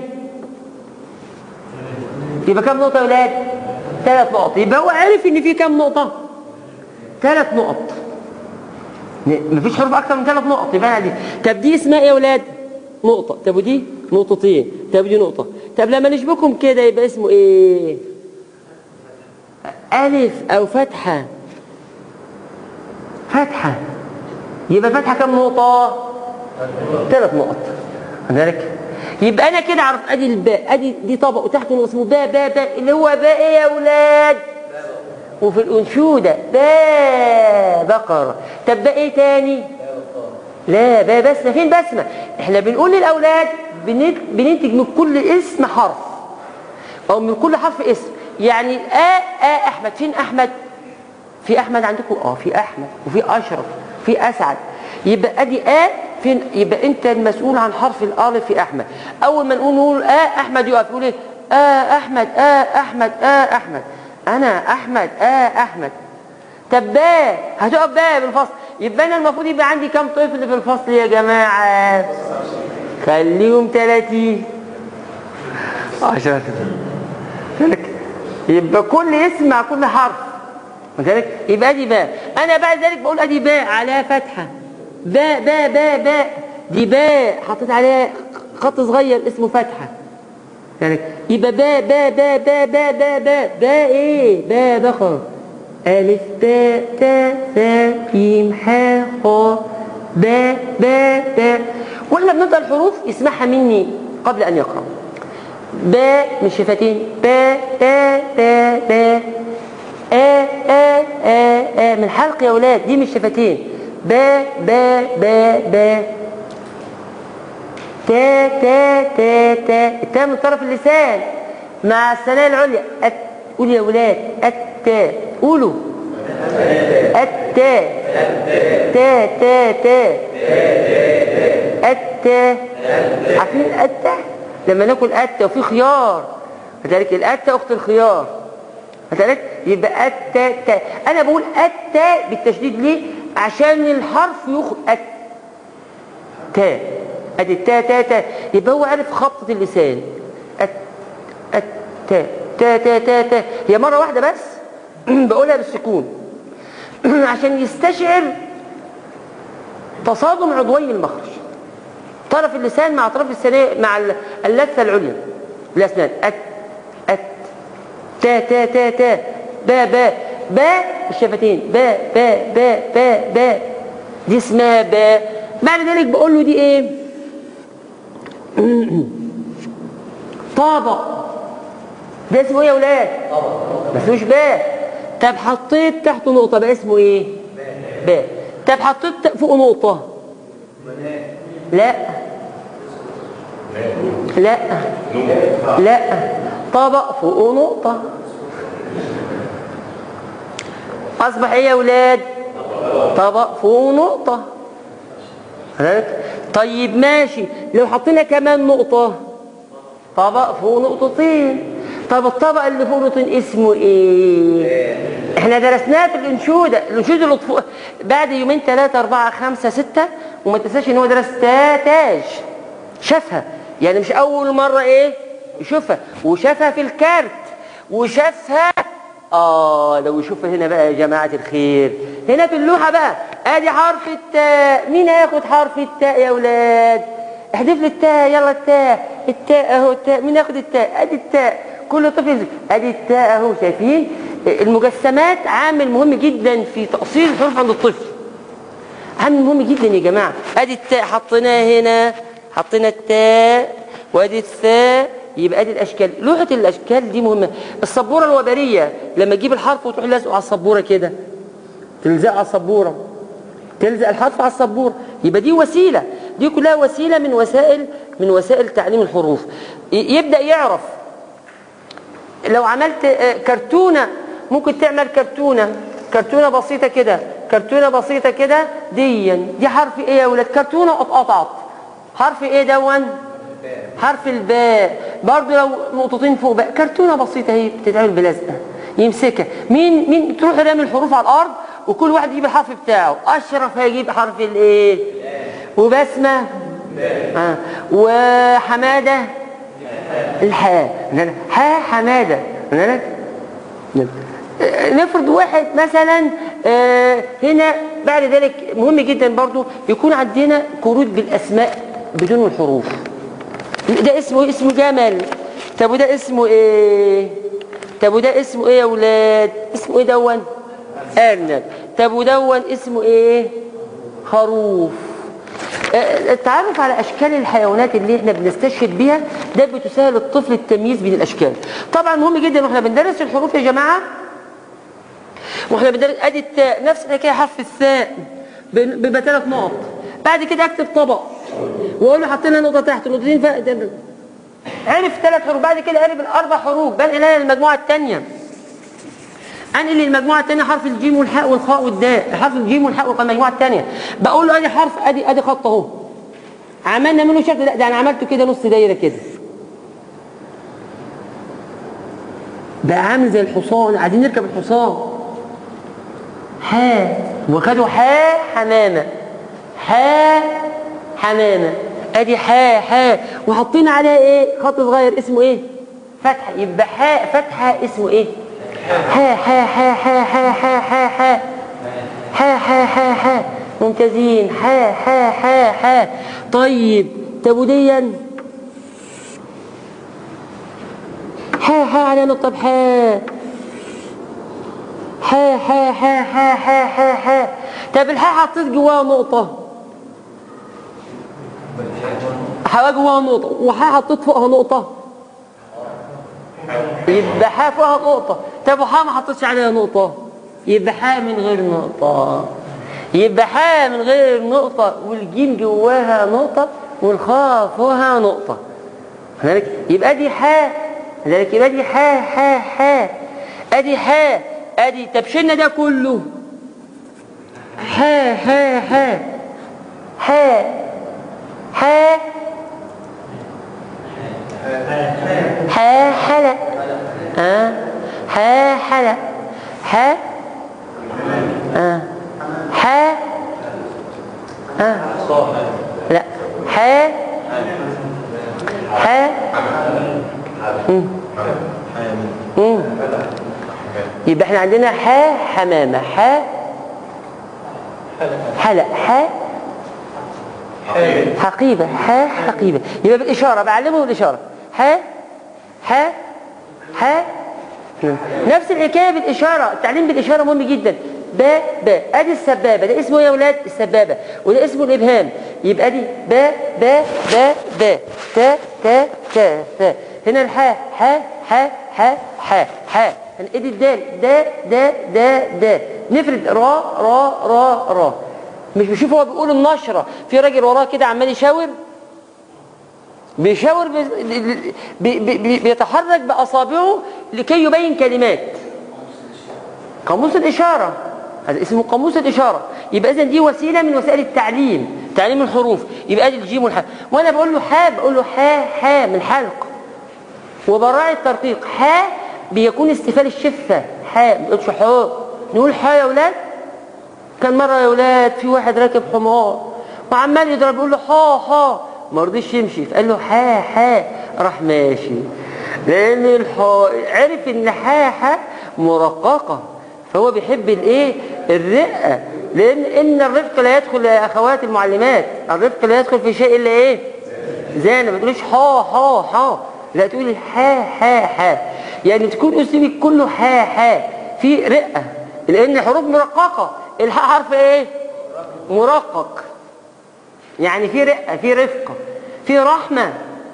يبقى كم نقطه يا ولاد ثلاث نقط يبقى هو عارف ان في كم نقطه ثلاث نقط مفيش حروف اكتر من ثلاث نقط يبقى أنا دي طب دي اسمها ايه يا ولاد نقطه طب ودي نقطتين طب دي نقطه طب لما نشبكهم كده يبقى اسمه ايه الف او فتحه فتحه يبقى فتحه كم نقطه ثلاث نقط ذلك يبقى انا كده عرفت ادي الباء ادي دي طبق وتحته اسمه باء باء باء اللي هو باء ايه يا اولاد وفي الانشوده باء بقره طب باء ايه تاني لا باء بسمه فين بسمه احنا بنقول للاولاد بنت- بننتج من كل اسم حرف او من كل حرف اسم يعني آ آ احمد فين احمد في احمد عندكم اه في احمد وفي اشرف في اسعد يبقى ادي ا فين يبقى انت المسؤول عن حرف الالف في احمد اول ما نقول نقول ا احمد يقف يقول ايه ا احمد ا احمد ا احمد انا احمد ا احمد طب با هتقف با بالفصل يبقى انا المفروض يبقى عندي كام طفل في الفصل يا جماعه خليهم 30 10 ذلك يبقى كل اسم مع كل حرف ذلك يبقى ادي باء انا بعد ذلك بقول ادي باء عليها فتحه باء باء باء باء دي باء حطيت عليها خط صغير اسمه فتحه ذلك يبقى باء باء باء باء باء باء باء باء ايه باء بقر الف باء تاء ثاء جيم حاء خاء باء باء باء واحنا بننطق الحروف يسمعها مني قبل ان يقرأ باء من شفتين باء باء باء باء آ آ آ آ من حلق يا ولاد دي من الشفتين باء باء باء باء تا تا تا تا التاء من طرف اللسان مع الثنايا العليا أت قولوا يا ولاد التاء قولوا التاء تا تا تا التاء عارفين التاء لما ناكل التاء وفي خيار كذلك التاء اخت الخيار مثلك يبقى التاء تاء انا بقول التاء بالتشديد ليه عشان الحرف يخرج التاء ادي التاء تاء تاء يبقى هو عارف خبطة اللسان الت التاء تاء تاء تاء تاء هي مرة واحدة بس بقولها بالسكون عشان يستشعر تصادم عضوي المخرج طرف اللسان مع طرف الثنايا مع اللثة العليا الأسنان أت أت تا تا تا تا با با با الشفتين با با با با با دي اسمها با بعد ذلك بقول له دي ايه طابق ده اسمه ايه يا ولاد ما اسموش با طب حطيت تحته نقطه بقى اسمه ايه با طب حطيت فوق نقطه لا لا لا طبق فوق نقطة أصبح إيه يا ولاد طبق فوق نقطة هذلك طيب ماشي لو حطينا كمان نقطة طبق فوق نقطتين طب الطبق اللي فوق نقطتين اسمه ايه احنا درسناه في الانشودة الانشودة اللي فوق بعد يومين ثلاثة أربعة خمسة ستة وما تنساش ان هو درس تاتاج شافها يعني مش اول مرة ايه يشوفها وشافها في الكارت وشافها اه لو يشوفها هنا بقى يا جماعة الخير هنا في اللوحة بقى ادي حرف التاء مين هياخد حرف التاء يا ولاد احذف لي التاء يلا التاء التاء اهو التاء مين ياخد التاء ادي التاء كل طفل ادي التاء اهو شايفين المجسمات عامل مهم جدا في تأصيل الحروف عند الطفل عامل مهم جدا يا جماعة ادي التاء حطيناها هنا حطينا التاء وادي الثاء يبقى ادي الاشكال لوحه الاشكال دي مهمه السبوره الوبريه لما تجيب الحرف وتروح لازقه على السبوره كده تلزقه على السبوره تلزق الحرف على السبوره يبقى دي وسيله دي كلها وسيله من وسائل من وسائل تعليم الحروف يبدا يعرف لو عملت كرتونه ممكن تعمل كرتونه كرتونه بسيطه كده كرتونه بسيطه كده دي دي حرف ايه يا ولاد كرتونه اتقطعت حرف ايه دون حرف الباء برضه لو نقطتين فوق بقى كرتونه بسيطه اهي بتتعمل بلزقه يمسكها مين مين تروح رامي الحروف على الارض وكل واحد يجيب الحرف بتاعه اشرف هيجيب حرف الايه وبسمه آه. وحماده الحاء حاء حماده نفرض واحد مثلا آه هنا بعد ذلك مهم جدا برضو يكون عندنا كروت بالاسماء بدون الحروف ده اسمه اسمه جمل طب وده اسمه ايه طب وده اسمه ايه يا ولاد اسمه ايه دون ارنب طب ودون اسمه ايه خروف آه، التعرف على اشكال الحيوانات اللي احنا بنستشهد بيها ده بتسهل الطفل التمييز بين الاشكال طبعا مهم جدا واحنا بندرس الحروف يا جماعه واحنا بندرس ادي التاء نفس الحكايه حرف الثاء ب- بيبقى ثلاث نقط بعد كده اكتب طبق واقول له حطينا نقطه تحت نقطتين فوق عرف ثلاث حروف بعد كده عرف الاربع حروف بنقل انا للمجموعه الثانيه انقل للمجموعه الثانيه حرف الجيم والحاء والخاء والداء حرف الجيم والحاء والخاء المجموعه الثانيه بقول له ادي حرف ادي ادي خط اهو عملنا منه شكل لا ده انا عملته كده نص دايره كده بقى عامل زي الحصان عايزين نركب الحصان ها وخدوا حا حمامه حا حمامه ادي حا حا وحاطين عليها ايه خط صغير اسمه ايه فتحه يبقى حاء فتحه اسمه ايه ها ها ها ها ها ها ها ها ها ها ها ها ممتازين ها ها ها ها طيب تبوديا ها ها على نقطة بحا ها ها ها ها ها ها ها طب الحاء حطيت جواها نقطة حوا جواها نقطة وحاء حطيت فوقها نقطة يبقى حاء فوقها نقطة طب وحاء ما حطيتش عليها نقطة يبقى حاء من غير نقطة يبقى حاء من غير نقطة والجيم جواها نقطة والخاء فوقها نقطة هنالك يبقى دي حاء هنالك يبقى دي حاء حاء حاء ادي حاء ادي طب شلنا ده كله حاء حاء حاء حاء حاء حا حلا ها حا حلا حا ها حا ها لا حا حا مم. مم. يبقى احنا عندنا حا حمامة حا حلا حا حقيبة ها حقيبة يبقى بالإشارة بعلمه بالإشارة ها ها ها نفس الحكاية بالإشارة التعليم بالإشارة مهم جدا با با ادي السبابة ده اسمه إيه يا ولاد السبابة وده اسمه الإبهام يبقى دي با با با با تا تا تا تا هنا الحاء ها ها ها ها ها ادي الدال دا دا دا دا نفرد را را را را مش بشوف هو بيقول النشرة في راجل وراه كده عمال يشاور بيشاور بي بي بي بيتحرك بأصابعه لكي يبين كلمات قاموس الإشارة هذا اسمه قاموس الإشارة يبقى إذن دي وسيلة من وسائل التعليم تعليم الحروف يبقى دي الجيم والحاء وأنا بقول له حاء بقول له حاء حاء من حلق وبراعي الترقيق حاء بيكون استفال الشفة حاء ما بنقولش حاء نقول حاء يا أولاد كان مرة يا ولاد في واحد راكب حمار وعمال يضرب يقول له حا حا ما رضيش يمشي فقال له حا حا راح ماشي لأن الحا عرف إن حا حا مرققة فهو بيحب الايه الرقة لأن إن الرفق لا يدخل يا أخوات المعلمات الرفق لا يدخل في شيء إلا إيه زي ما تقوليش حا حا حا لا تقولي حا حا حا يعني تكون أسلوبك كله حا حا في رقة لأن الحروف مرققة الحاء حرف ايه مرقق يعني في رقة في رفقة في رحمة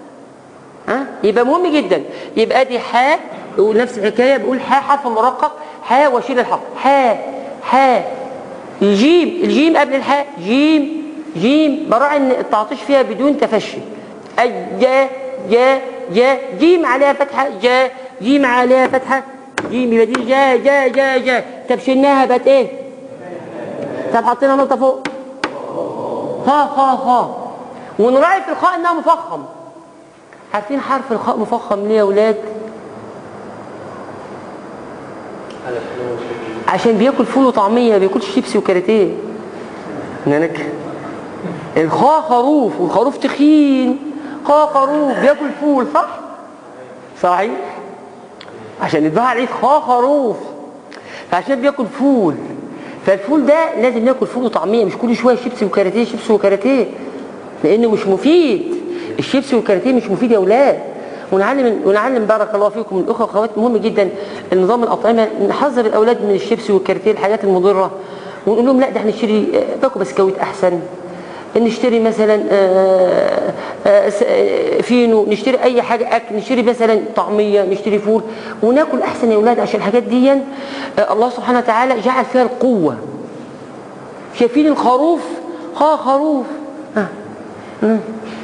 ها يبقى مهم جدا يبقى دي حاء ونفس الحكاية بقول حاء حرف مرقق حاء واشيل الحرف حاء حاء الجيم الجيم قبل الحاء جيم جيم براعي ان التعطيش فيها بدون تفشي جا جا جا جيم عليها فتحة جا جيم عليها فتحة جيم يبقى دي جا جا جا جا طب شلناها بقت ايه طب حطينا نقطة فوق ها ها ها ونراعي في الخاء انها مفخم عارفين حرف الخاء مفخم ليه يا ولاد عشان بياكل فول وطعمية ما بياكلش شيبسي وكاراتيه هناك الخاء خروف والخروف تخين خاء خروف بياكل فول صح صحيح عشان يتباع عليه خاء خروف فعشان بياكل فول فالفول ده لازم ناكل فول وطعميه مش كل شويه شيبسي وكاراتيه شيبسي وكاراتيه لانه مش مفيد الشيبسي والكاراتيه مش مفيد يا اولاد ونعلم ونعلم بارك الله فيكم الاخوه واخوات مهم جدا النظام الاطعمه نحذر الاولاد من الشيبسي والكاراتيه الحاجات المضره ونقول لهم لا ده احنا نشتري باكو بسكويت احسن نشتري مثلا آه، آه، س- آه، فينو نشتري اي حاجه اكل نشتري مثلا طعميه نشتري فول وناكل احسن يا اولاد عشان الحاجات دي آه، الله سبحانه وتعالى جعل فيها القوه شايفين الخروف ها خروف ها. مم.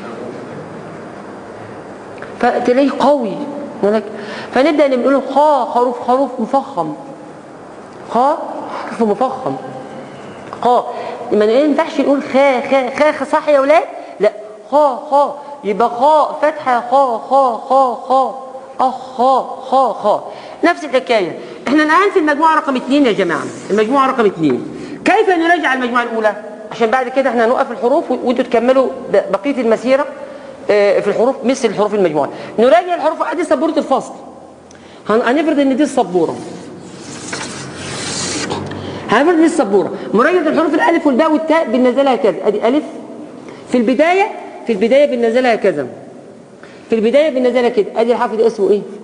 فتلاقيه قوي هناك فنبدا نقول خا خروف خروف مفخم خا حرف مفخم خا ما ينفعش نقول خا خا خا خا صح يا ولاد لا خا خا يبقى خا فتحه خا خا خا خا اخ خا خا خا نفس الحكايه احنا الان في المجموعه رقم اثنين يا جماعه المجموعه رقم اثنين كيف نراجع المجموعه الاولى عشان بعد كده احنا هنوقف الحروف وانتوا تكملوا ب- بقيه المسيره آه، في الحروف مثل الحروف المجموعه نراجع الحروف ادي سبوره الفصل هن- هنفرض ان دي السبوره هنفرض دي السبوره مراجعه الحروف الالف والباء والتاء بننزلها كذا ادي الف في البدايه في البدايه بننزلها كذا في البدايه بننزلها كده ادي الحرف ده اسمه ايه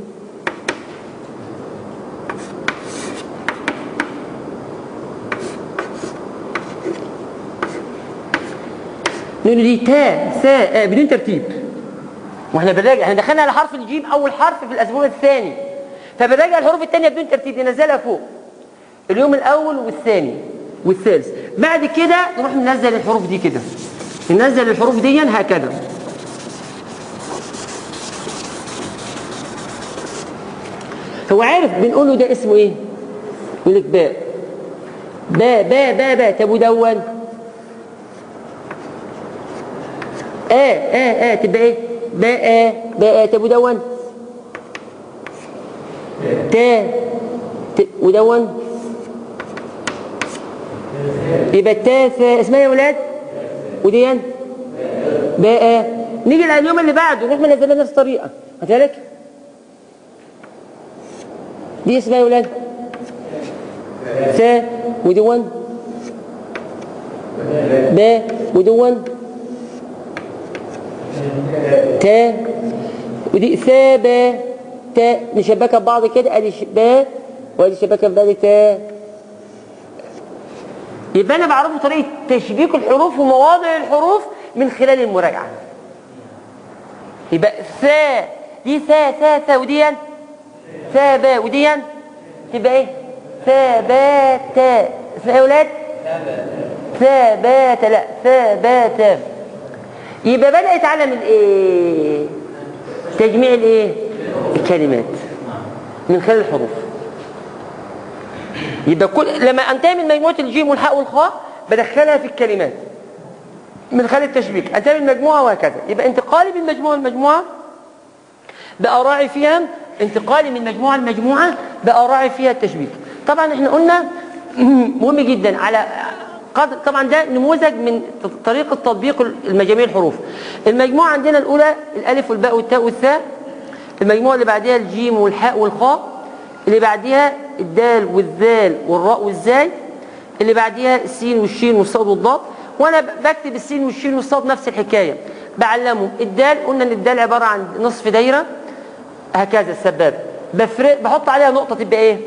نقول دي تاء ثاء آه، بدون ترتيب واحنا بنراجع احنا دخلنا على حرف الجيم اول حرف في الاسبوع الثاني فبنراجع الحروف الثانيه بدون ترتيب ننزلها فوق اليوم الاول والثاني والثالث بعد كده نروح ننزل الحروف دي كده ننزل الحروف دي هكذا هو عارف بنقول له ده اسمه ايه يقول لك باء باء باء باء باء طب ودون اه اه اه تبقى ايه باء آه باء آه طب ودون تا ت- ودون يبقى التاء ثاء اسمها إيه يا ولاد وديان باء نيجي على اليوم اللي بعده نروح منزلها نفس الطريقه هتالك دي اسمها إيه يا ولاد ثاء ودون باء ودون تاء ودي ثاء باء تاء نشبكها ببعض كده ادي ش- باء وادي شبكه في بعض تاء يبقى انا بعرفه طريقه تشبيك الحروف ومواضع الحروف من خلال المراجعه يبقى ثاء دي ثاء ثاء ثاء ودي ثاء باء ودي تبقى ايه ثاء باء تاء اسمها ايه يا ولاد ثابات لا ثابات يبقى بدأ يتعلم الايه تجميع الايه الكلمات من خلال الحروف يبقى كل لما انتهي من مجموعه الجيم والحاء والخاء بدخلها في الكلمات من خلال التشبيك انتهي من مجموعه وهكذا يبقى انتقالي من مجموعه لمجموعه بقى راعي فيها انتقالي من مجموعه لمجموعه بقى راعي فيها التشبيك طبعا احنا قلنا مهم جدا على قدر طبعا ده نموذج من طريقه تطبيق المجاميع الحروف المجموعه عندنا الاولى الالف والباء والتاء والثاء المجموعه اللي بعدها الجيم والحاء والخاء اللي بعدها الدال والذال والراء والزاي اللي بعدها السين والشين والصاد والضاد وانا بكتب السين والشين والصاد نفس الحكايه بعلمه الدال قلنا ان الدال عباره عن نصف دايره هكذا السبابه بفرق بحط عليها نقطه تبقى ايه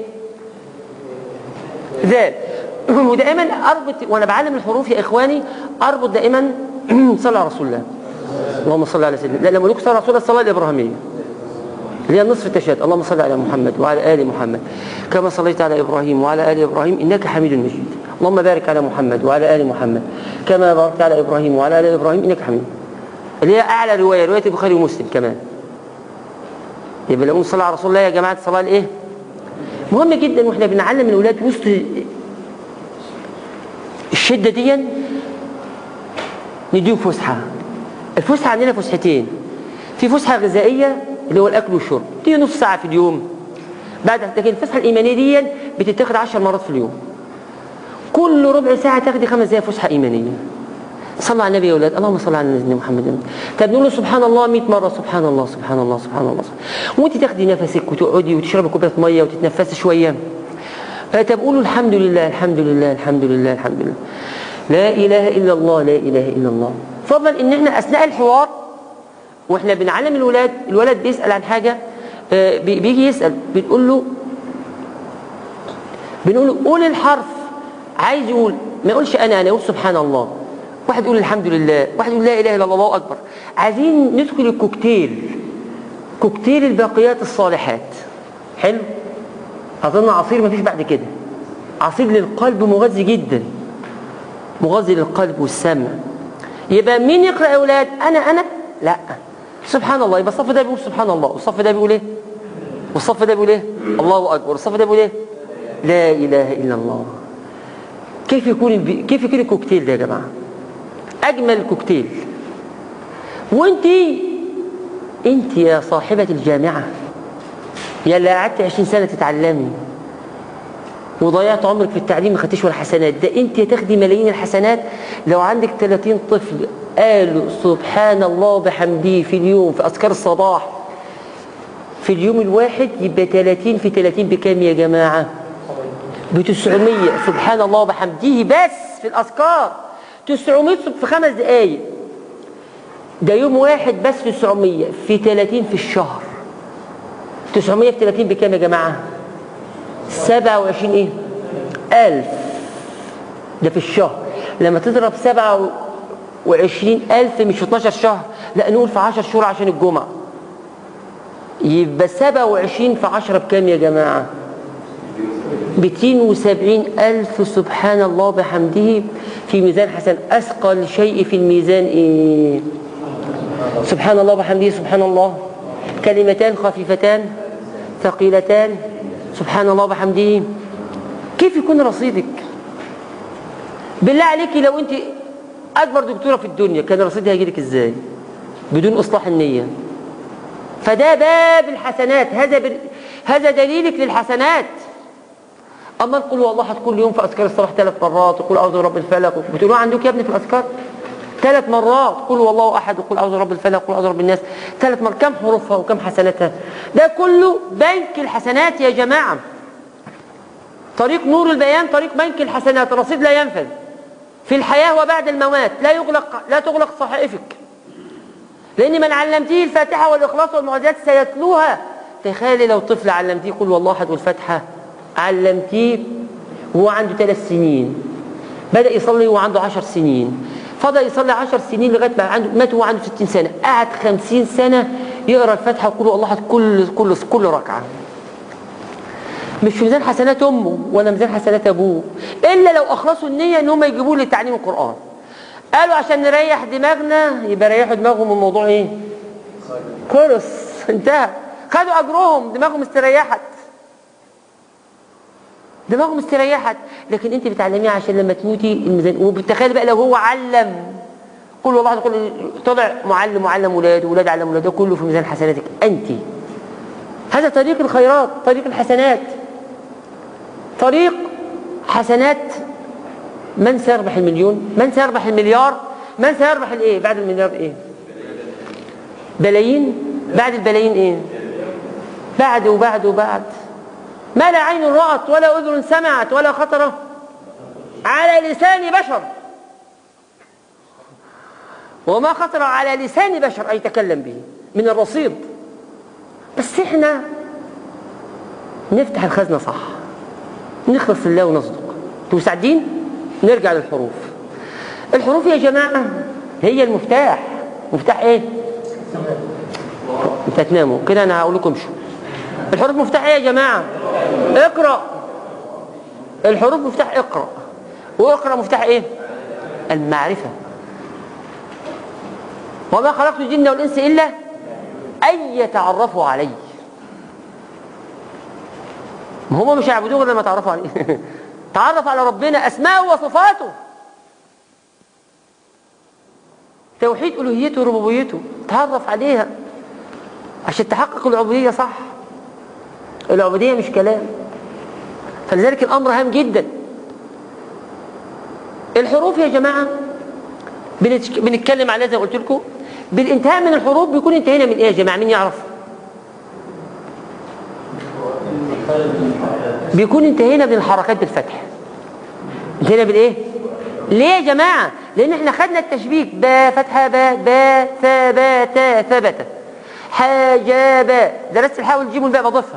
ذال ودائما اربط وانا بعلم الحروف يا اخواني اربط دائما صلى على رسول الله اللهم صل على سيدنا لا لما نقول صلى على رسول الله الصلاه الابراهيميه اللي هي نصف التشهد اللهم صل على محمد وعلى ال محمد كما صليت على ابراهيم وعلى ال ابراهيم انك حميد مجيد اللهم بارك على محمد وعلى ال محمد كما باركت على ابراهيم وعلى ال ابراهيم انك حميد اللي هي اعلى روايه روايه البخاري ومسلم كمان يبقى لو صلى على رسول الله يا جماعه الصلاه الايه مهم جدا واحنا بنعلم الاولاد وسط الشده دي نديهم فسحه الفسحه عندنا فسحتين في فسحه غذائيه اللي هو الاكل والشرب دي نص ساعه في اليوم بعد لكن الفسحه الايمانيه دي بتتاخد 10 مرات في اليوم كل ربع ساعه تاخدي خمس دقائق فسحه ايمانيه صلى على النبي يا اولاد اللهم صل على سيدنا محمد طب نقول له سبحان الله 100 مره سبحان الله سبحان الله سبحان الله وانت تاخدي نفسك وتقعدي وتشربي كوبايه ميه وتتنفسي شويه آه، طب قولوا الحمد لله الحمد لله الحمد لله الحمد لله لا اله الا الله لا اله الا الله فضلا ان احنا اثناء الحوار واحنا بنعلم الولاد الولد بيسال عن حاجه آه، بي- بيجي يسال بنقول له بنقول له قول الحرف عايز يقول ما يقولش انا انا يقول سبحان الله واحد يقول الحمد لله واحد يقول لا اله الا الله الله اكبر عايزين ندخل الكوكتيل كوكتيل الباقيات الصالحات حلو اظن عصير مفيش بعد كده عصير للقلب مغذي جدا مغذي للقلب والسمع يبقى مين يقرا يا اولاد انا انا لا سبحان الله يبقى الصف ده بيقول سبحان الله والصف ده بيقول ايه والصف ده بيقول ايه الله اكبر والصف ده بيقول ايه لا اله الا الله كيف يكون البي... كيف يكون الكوكتيل ده يا جماعه اجمل كوكتيل وانت انت يا صاحبه الجامعه يا اللي قعدت 20 سنه تتعلمي وضيعت عمرك في التعليم ما خدتش ولا حسنات ده انت تاخدي ملايين الحسنات لو عندك 30 طفل قالوا سبحان الله بحمده في اليوم في اذكار الصباح في اليوم الواحد يبقى 30 في 30 بكام يا جماعه ب 900 سبحان الله وبحمده بس في الاذكار 900 في خمس دقائق ده يوم واحد بس في 900 في 30 في الشهر 900 في 30 بكام يا جماعه 27 ايه ألف ده في الشهر لما تضرب 27 ألف مش في 12 شهر لا نقول في 10 شهور عشان الجمعة يبقى 27 في 10 بكام يا جماعة 270 ألف سبحان الله بحمده في ميزان حسن أثقل شيء في الميزان إيه سبحان الله بحمده سبحان الله كلمتان خفيفتان ثقيلتان سبحان الله وبحمده كيف يكون رصيدك بالله عليك لو انت اكبر دكتوره في الدنيا كان رصيدها هيجي لك ازاي بدون اصلاح النيه فده باب الحسنات هذا بر... هذا دليلك للحسنات اما نقول والله كل يوم في اذكار الصباح ثلاث مرات وقول اعوذ برب الفلق بتقولوا عندك يا ابني في الاذكار ثلاث مرات قل والله احد وقل اعوذ برب الفلق وقل اعوذ برب الناس ثلاث مرات كم حروفها وكم حسناتها ده كله بنك الحسنات يا جماعه طريق نور البيان طريق بنك الحسنات رصيد لا ينفذ في الحياه وبعد الممات لا يغلق لا تغلق صحائفك لان من علمتيه الفاتحه والاخلاص والمعجزات سيتلوها تخيلي لو طفل علمتيه قل والله احد والفاتحه علمتيه وهو عنده ثلاث سنين بدا يصلي وهو عنده عشر سنين فضل يصلي عشر سنين لغايه ما عنده مات وهو عنده 60 سنه قعد 50 سنه يقرا الفاتحه ويقول الله احد كل كل كل ركعه مش في ميزان حسنات امه ولا ميزان حسنات ابوه الا لو اخلصوا النيه ان هم يجيبوه لتعليم القران قالوا عشان نريح دماغنا يبقى ريحوا دماغهم من الموضوع ايه خلص انتهى خدوا اجرهم دماغهم استريحت دماغهم استريحت لكن انت بتعلميه عشان لما تموتي الميزان وبتخيل بقى لو هو علم قل والله قل طلع معلم وعلم ولاده وولاد علم ولاده كله في ميزان حسناتك انت هذا طريق الخيرات طريق الحسنات طريق حسنات من سيربح المليون من سيربح المليار من سيربح الايه بعد المليار ايه بلايين بعد البلايين ايه بعد وبعد وبعد ما لا عين رأت ولا أذن سمعت ولا خطر على لسان بشر وما خطر على لسان بشر أي يتكلم به من الرصيد بس احنا نفتح الخزنة صح نخلص لله ونصدق انتوا مستعدين نرجع للحروف الحروف يا جماعة هي المفتاح مفتاح ايه انت هتناموا كده انا هقول لكم امشوا الحروف مفتاح ايه يا جماعة اقرأ الحروف مفتاح اقرأ واقرأ مفتاح ايه المعرفة وما خلقت الجن والإنس إلا أن يتعرفوا علي ما هم مش هيعبدوه غير لما تعرفوا عليه تعرف على ربنا أسماءه وصفاته توحيد ألوهيته وربوبيته تعرف عليها عشان تحقق العبودية صح العبودية مش كلام فلذلك الأمر هام جدا الحروف يا جماعة بنتكلم عليها زي ما قلت لكم بالانتهاء من الحروف بيكون انتهينا من ايه يا جماعة مين يعرف بيكون انتهينا من الحركات بالفتح انتهينا بالايه ليه يا جماعة لان احنا خدنا التشبيك با فتحة با با ثا با تا ثبت حاجاب درست الحاء والجيم والباء بضيفها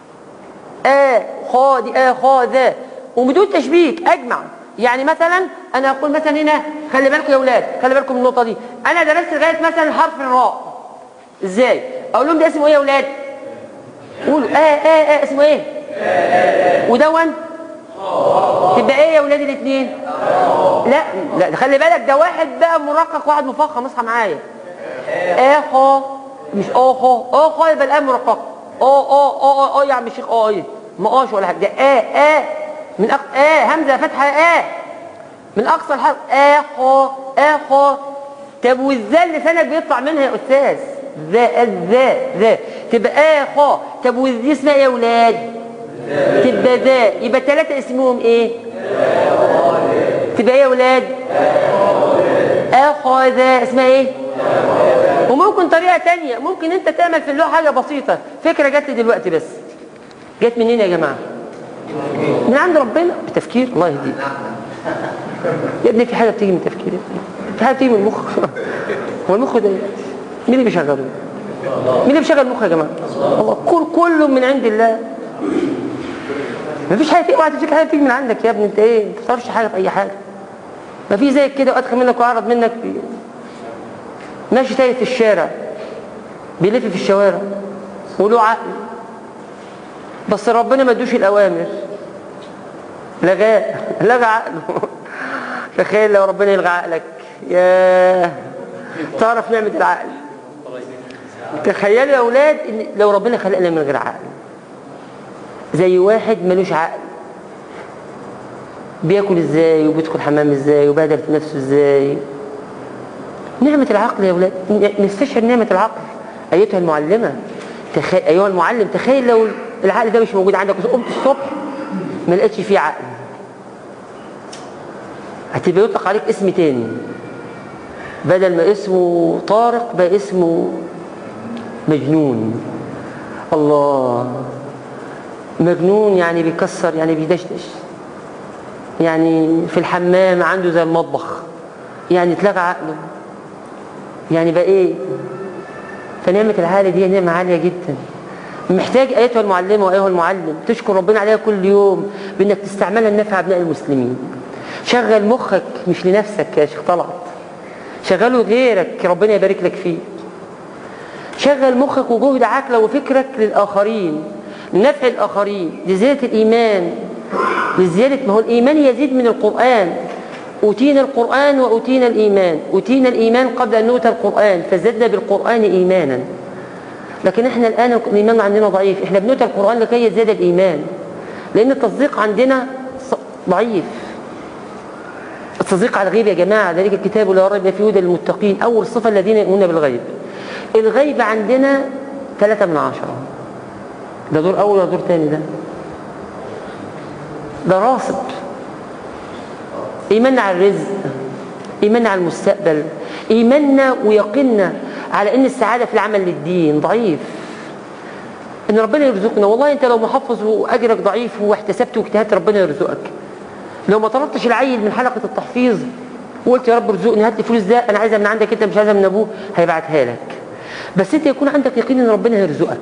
آ خا دي آ خا ذا وبدون تشبيك أجمع يعني مثلا انا اقول مثلا هنا خلي بالكم يا اولاد خلي بالكم من النقطه دي انا درست لغايه مثلا حرف الراء ازاي اقول لهم ده اسمه ايه يا اولاد قولوا اه اه اه اسمه ايه ودون تبقى ايه يا اولاد الاثنين لا لا خلي بالك ده واحد بقى مرقق واحد مفخم اصحى معايا اخو مش اخو اخو يبقى الان مرقق اه اه اه اه يا عم الشيخ اه ايه ما اقاش ولا حاجه ده اه اه من أق... اه همزه فتحه اه من اقصى الحرف اخو اخو طب والذا لسانك بيطلع منها يا استاذ ذا الذا ذا تبقى اخو طب والذي اسمها ايه يا اولاد تبقى ذا يبقى ثلاثه اسمهم ايه تبقى ايه يا اولاد اخذ اسمها ايه وممكن طريقه تانية ممكن انت تعمل في اللوحه حاجه بسيطه فكره جت لي دلوقتي بس جت منين يا جماعه من عند ربنا بتفكير الله يهديك يا ابني في حاجه بتيجي من تفكير في حاجه بتيجي من المخ هو المخ ده مين اللي بيشغله مين اللي بيشغل المخ يا جماعه الله كل كله من عند الله مفيش حاجه اوعى تفتكر حاجه تيجي من عندك يا ابني انت ايه ما تعرفش حاجه في اي حاجه ما في زيك كده وادخل منك واعرض منك في ماشي تايه في الشارع بيلف في الشوارع وله عقل بس ربنا ما ادوش الاوامر لغاه لغى عقله تخيل لو ربنا يلغى عقلك يا تعرف نعمه العقل تخيلوا يا اولاد ان لو ربنا خلقنا من غير عقل زي واحد ملوش عقل بياكل ازاي وبيدخل حمام ازاي وبهدل في نفسه ازاي نعمة العقل يا ولاد نستشعر نعمة العقل ايتها المعلمة تخيل ايها المعلم تخيل لو العقل ده مش موجود عندك قمت الصبح ما لقيتش فيه عقل هتبقى يطلق عليك اسم تاني بدل ما اسمه طارق بقى اسمه مجنون الله مجنون يعني بيكسر يعني بيدشدش يعني في الحمام عنده زي المطبخ يعني اتلغى عقله يعني بقى ايه فنعمة العالي دي نعمة عالية جدا محتاج ايتها المعلمة وايها المعلم تشكر ربنا عليها كل يوم بانك تستعملها لنفع ابناء المسلمين شغل مخك مش لنفسك يا شيخ طلعت شغله غيرك ربنا يبارك لك فيه شغل مخك وجهد عقلك وفكرك للآخرين لنفع الآخرين لزيادة الإيمان لزيادة ما هو الإيمان يزيد من القرآن أوتينا القرآن وأوتينا الإيمان أوتينا الإيمان قبل أن نؤتى القرآن فزدنا بالقرآن إيمانا لكن احنا الآن الإيمان عندنا ضعيف احنا بنؤتى القرآن لكي يزداد الإيمان لأن التصديق عندنا ضعيف التصديق على الغيب يا جماعة ذلك الكتاب لا ريب فيه هدى للمتقين أول صفة الذين يؤمنون بالغيب الغيب عندنا ثلاثة من عشرة ده دور أول ولا دور تاني ده ده راصد إيماننا على الرزق إيماننا على المستقبل إيماننا ويقيننا على إن السعادة في العمل للدين ضعيف إن ربنا يرزقنا والله أنت لو محفظ وأجرك ضعيف واحتسبت واجتهدت ربنا يرزقك لو ما طلبتش العيل من حلقة التحفيظ وقلت يا رب ارزقني هات لي فلوس ده انا عايزها من عندك انت مش عايزها من ابوه هيبعتها لك بس انت يكون عندك يقين ان ربنا هيرزقك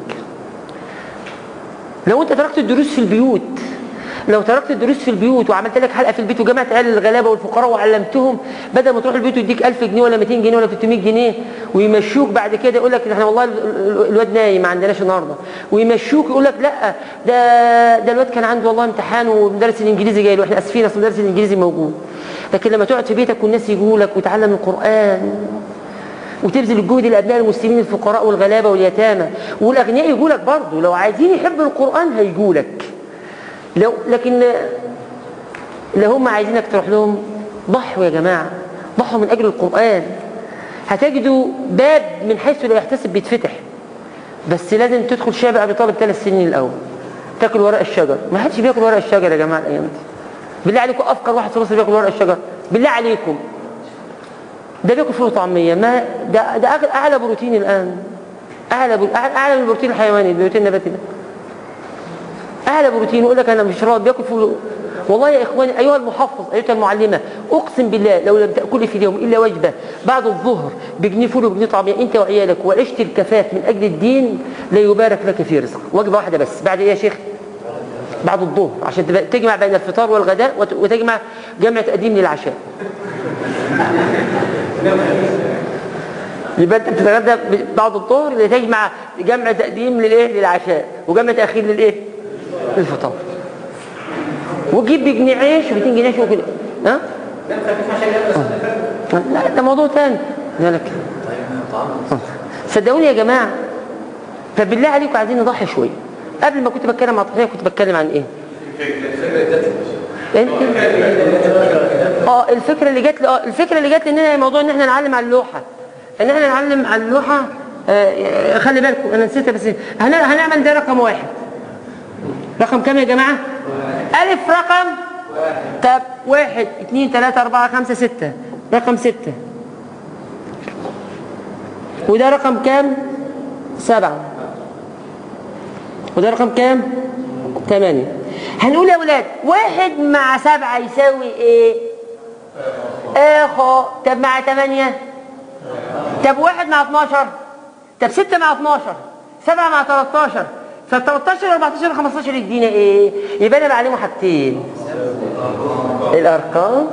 لو انت تركت الدروس في البيوت لو تركت الدروس في البيوت وعملت لك حلقه في البيت وجمعت عيال الغلابه والفقراء وعلمتهم بدل ما تروح البيت ويديك 1000 جنيه ولا 200 جنيه ولا 300 جنيه ويمشوك بعد كده يقول لك احنا والله الواد نايم ما عندناش النهارده ويمشوك يقول لك لا ده ده الواد كان عنده والله امتحان ومدرس الانجليزي جاي له احنا اسفين اصل مدرس الانجليزي موجود لكن لما تقعد في بيتك والناس يجوا لك وتعلم القران وتبذل الجهد لابناء المسلمين الفقراء والغلابه واليتامى والاغنياء يجوا لك برضه لو عايزين يحبوا القران هيجوا لك لو لكن لو هم عايزينك تروح لهم ضحوا يا جماعه ضحوا من اجل القران هتجدوا باب من حيث لا يحتسب بيتفتح بس لازم تدخل شاب ابي طالب ثلاث سنين الاول تاكل ورق الشجر ما حدش بياكل ورق الشجر يا جماعه الايام دي بالله عليكم افقر واحد في مصر بياكل ورق الشجر بالله عليكم ده بياكل فول وطعميه ما ده ده اعلى بروتين الان اعلى برو... اعلى من البروتين الحيواني البروتين النباتي ده اعلى بروتين يقول لك انا مش راضي بياكل فول والله يا اخواني ايها المحفظ ايتها المعلمه اقسم بالله لو لم تاكلي في اليوم الا وجبه بعد الظهر بجنيه فول وبجنيه طعميه انت وعيالك وعشت الكفاف من اجل الدين لا يبارك لك في رزق وجبه واحده بس بعد ايه يا شيخ بعد الظهر عشان تبقى- تجمع بين الفطار والغداء وت- وتجمع جمع تقديم للعشاء يبقى انت بتتغدى ب- بعد الظهر لتجمع جمع تقديم للايه للعشاء وجمع تاخير للايه للفطار وتجيب بجنيه عيش و2 جنيه عيش وكده ها آه. لا ده موضوع تاني ذلك صدقوني يا جماعه فبالله عليكم عايزين نضحي شويه قبل ما كنت بتكلم عن التضحيه كنت بتكلم عن ايه انت اه الفكره اللي جت لي اه الفكره اللي جت لي ان موضوع ان احنا نعلم على اللوحه ان احنا نعلم على اللوحه آه خلي بالكم انا نسيتها بس هن- هنعمل ده رقم واحد رقم كام يا جماعه الف رقم طب واحد اثنين ثلاثة أربعة خمسة ستة رقم ستة وده رقم كام سبعة وده رقم كام ثمانية هنقول يا ولاد واحد مع سبعة يساوي ايه اخو طب مع ثمانية طب واحد مع 12 طب ستة مع 12 سبعة مع 13 ف 13 14 15 يدينا ايه يبقى انا بعلمه حاجتين الارقام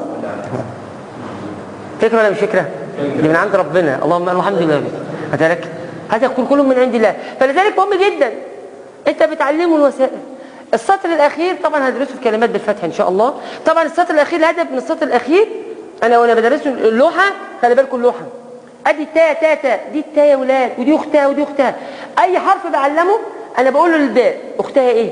فكرة ولا مش فكرة دي من عند ربنا اللهم الحمد لله هتلك هذا يقول كله من عند الله فلذلك مهم جدا انت بتعلمه الوسائل السطر الاخير طبعا هدرسه في كلمات بالفتح ان شاء الله طبعا السطر الاخير الهدف من السطر الاخير انا وانا بدرسه اللوحه خلي بالكم اللوحه ادي التاء تاء تاء دي التاء يا ولاد ودي اختها ودي اختها اي حرف بعلمه انا بقول له الباء اختها ايه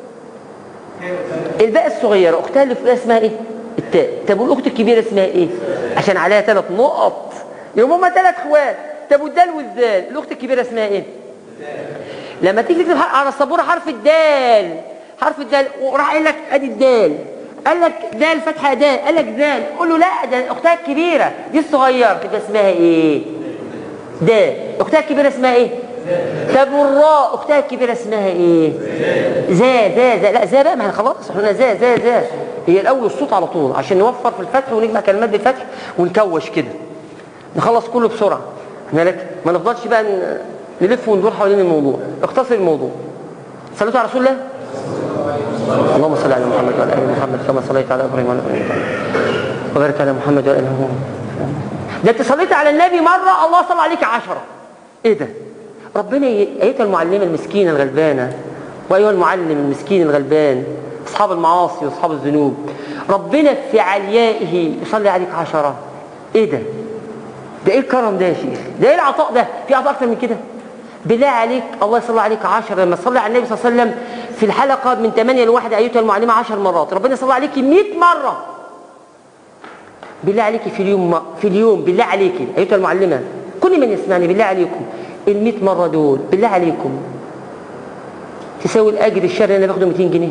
الباء الصغيرة أختها اللي فوقها اسمها إيه؟ التاء طب والأخت الكبيرة اسمها إيه؟ عشان عليها ثلاث نقط يبقى هما ثلاث إخوات طب والدال والذال الأخت الكبيرة اسمها إيه؟ لما تيجي تكتب حرف- على السبورة حرف الدال حرف الدال وراح قايل لك أدي الدال قال لك دال فتحة دال قال لك دال قول له لا ده أختها الكبيرة دي الصغيرة تبقى اسمها إيه؟ دال أختها الكبيرة اسمها إيه؟ طب والراء أختها الكبيرة اسمها إيه؟ زا زا زا لا زا بقى ما احنا خلاص احنا زا زا زا هي الاول الصوت على طول عشان نوفر في الفتح ونجمع كلمات بالفتح ونكوش كده نخلص كله بسرعه مالك ما نفضلش بقى ن- نلف وندور حوالين الموضوع اختصر الموضوع صليتوا على رسول الله اللهم صل على محمد وعلى ال محمد كما صليت على ابراهيم وعلى ال ابراهيم وبارك على محمد وعلى ال محمد ده انت صليت على النبي مره الله صلى عليك عشرة ايه ده ربنا ي- ايتها المعلمه المسكينه الغلبانه وايها المعلم المسكين الغلبان اصحاب المعاصي واصحاب الذنوب ربنا في عليائه يصلي عليك عشرة ايه ده ده ايه الكرم ده يا شيخ ده ايه العطاء ده في عطاء اكتر من كده بالله عليك الله يصلي عليك عشرة لما تصلي على النبي صلى الله عليه وسلم في الحلقة من 8 لواحد أيتها المعلمة عشر مرات ربنا يصلي عليك 100 مرة بالله عليك في اليوم في اليوم بالله عليك أيتها المعلمة كل من يسمعني بالله عليكم ال 100 مرة دول بالله عليكم تساوي الأجر الشهر اللي أنا باخده 200 جنيه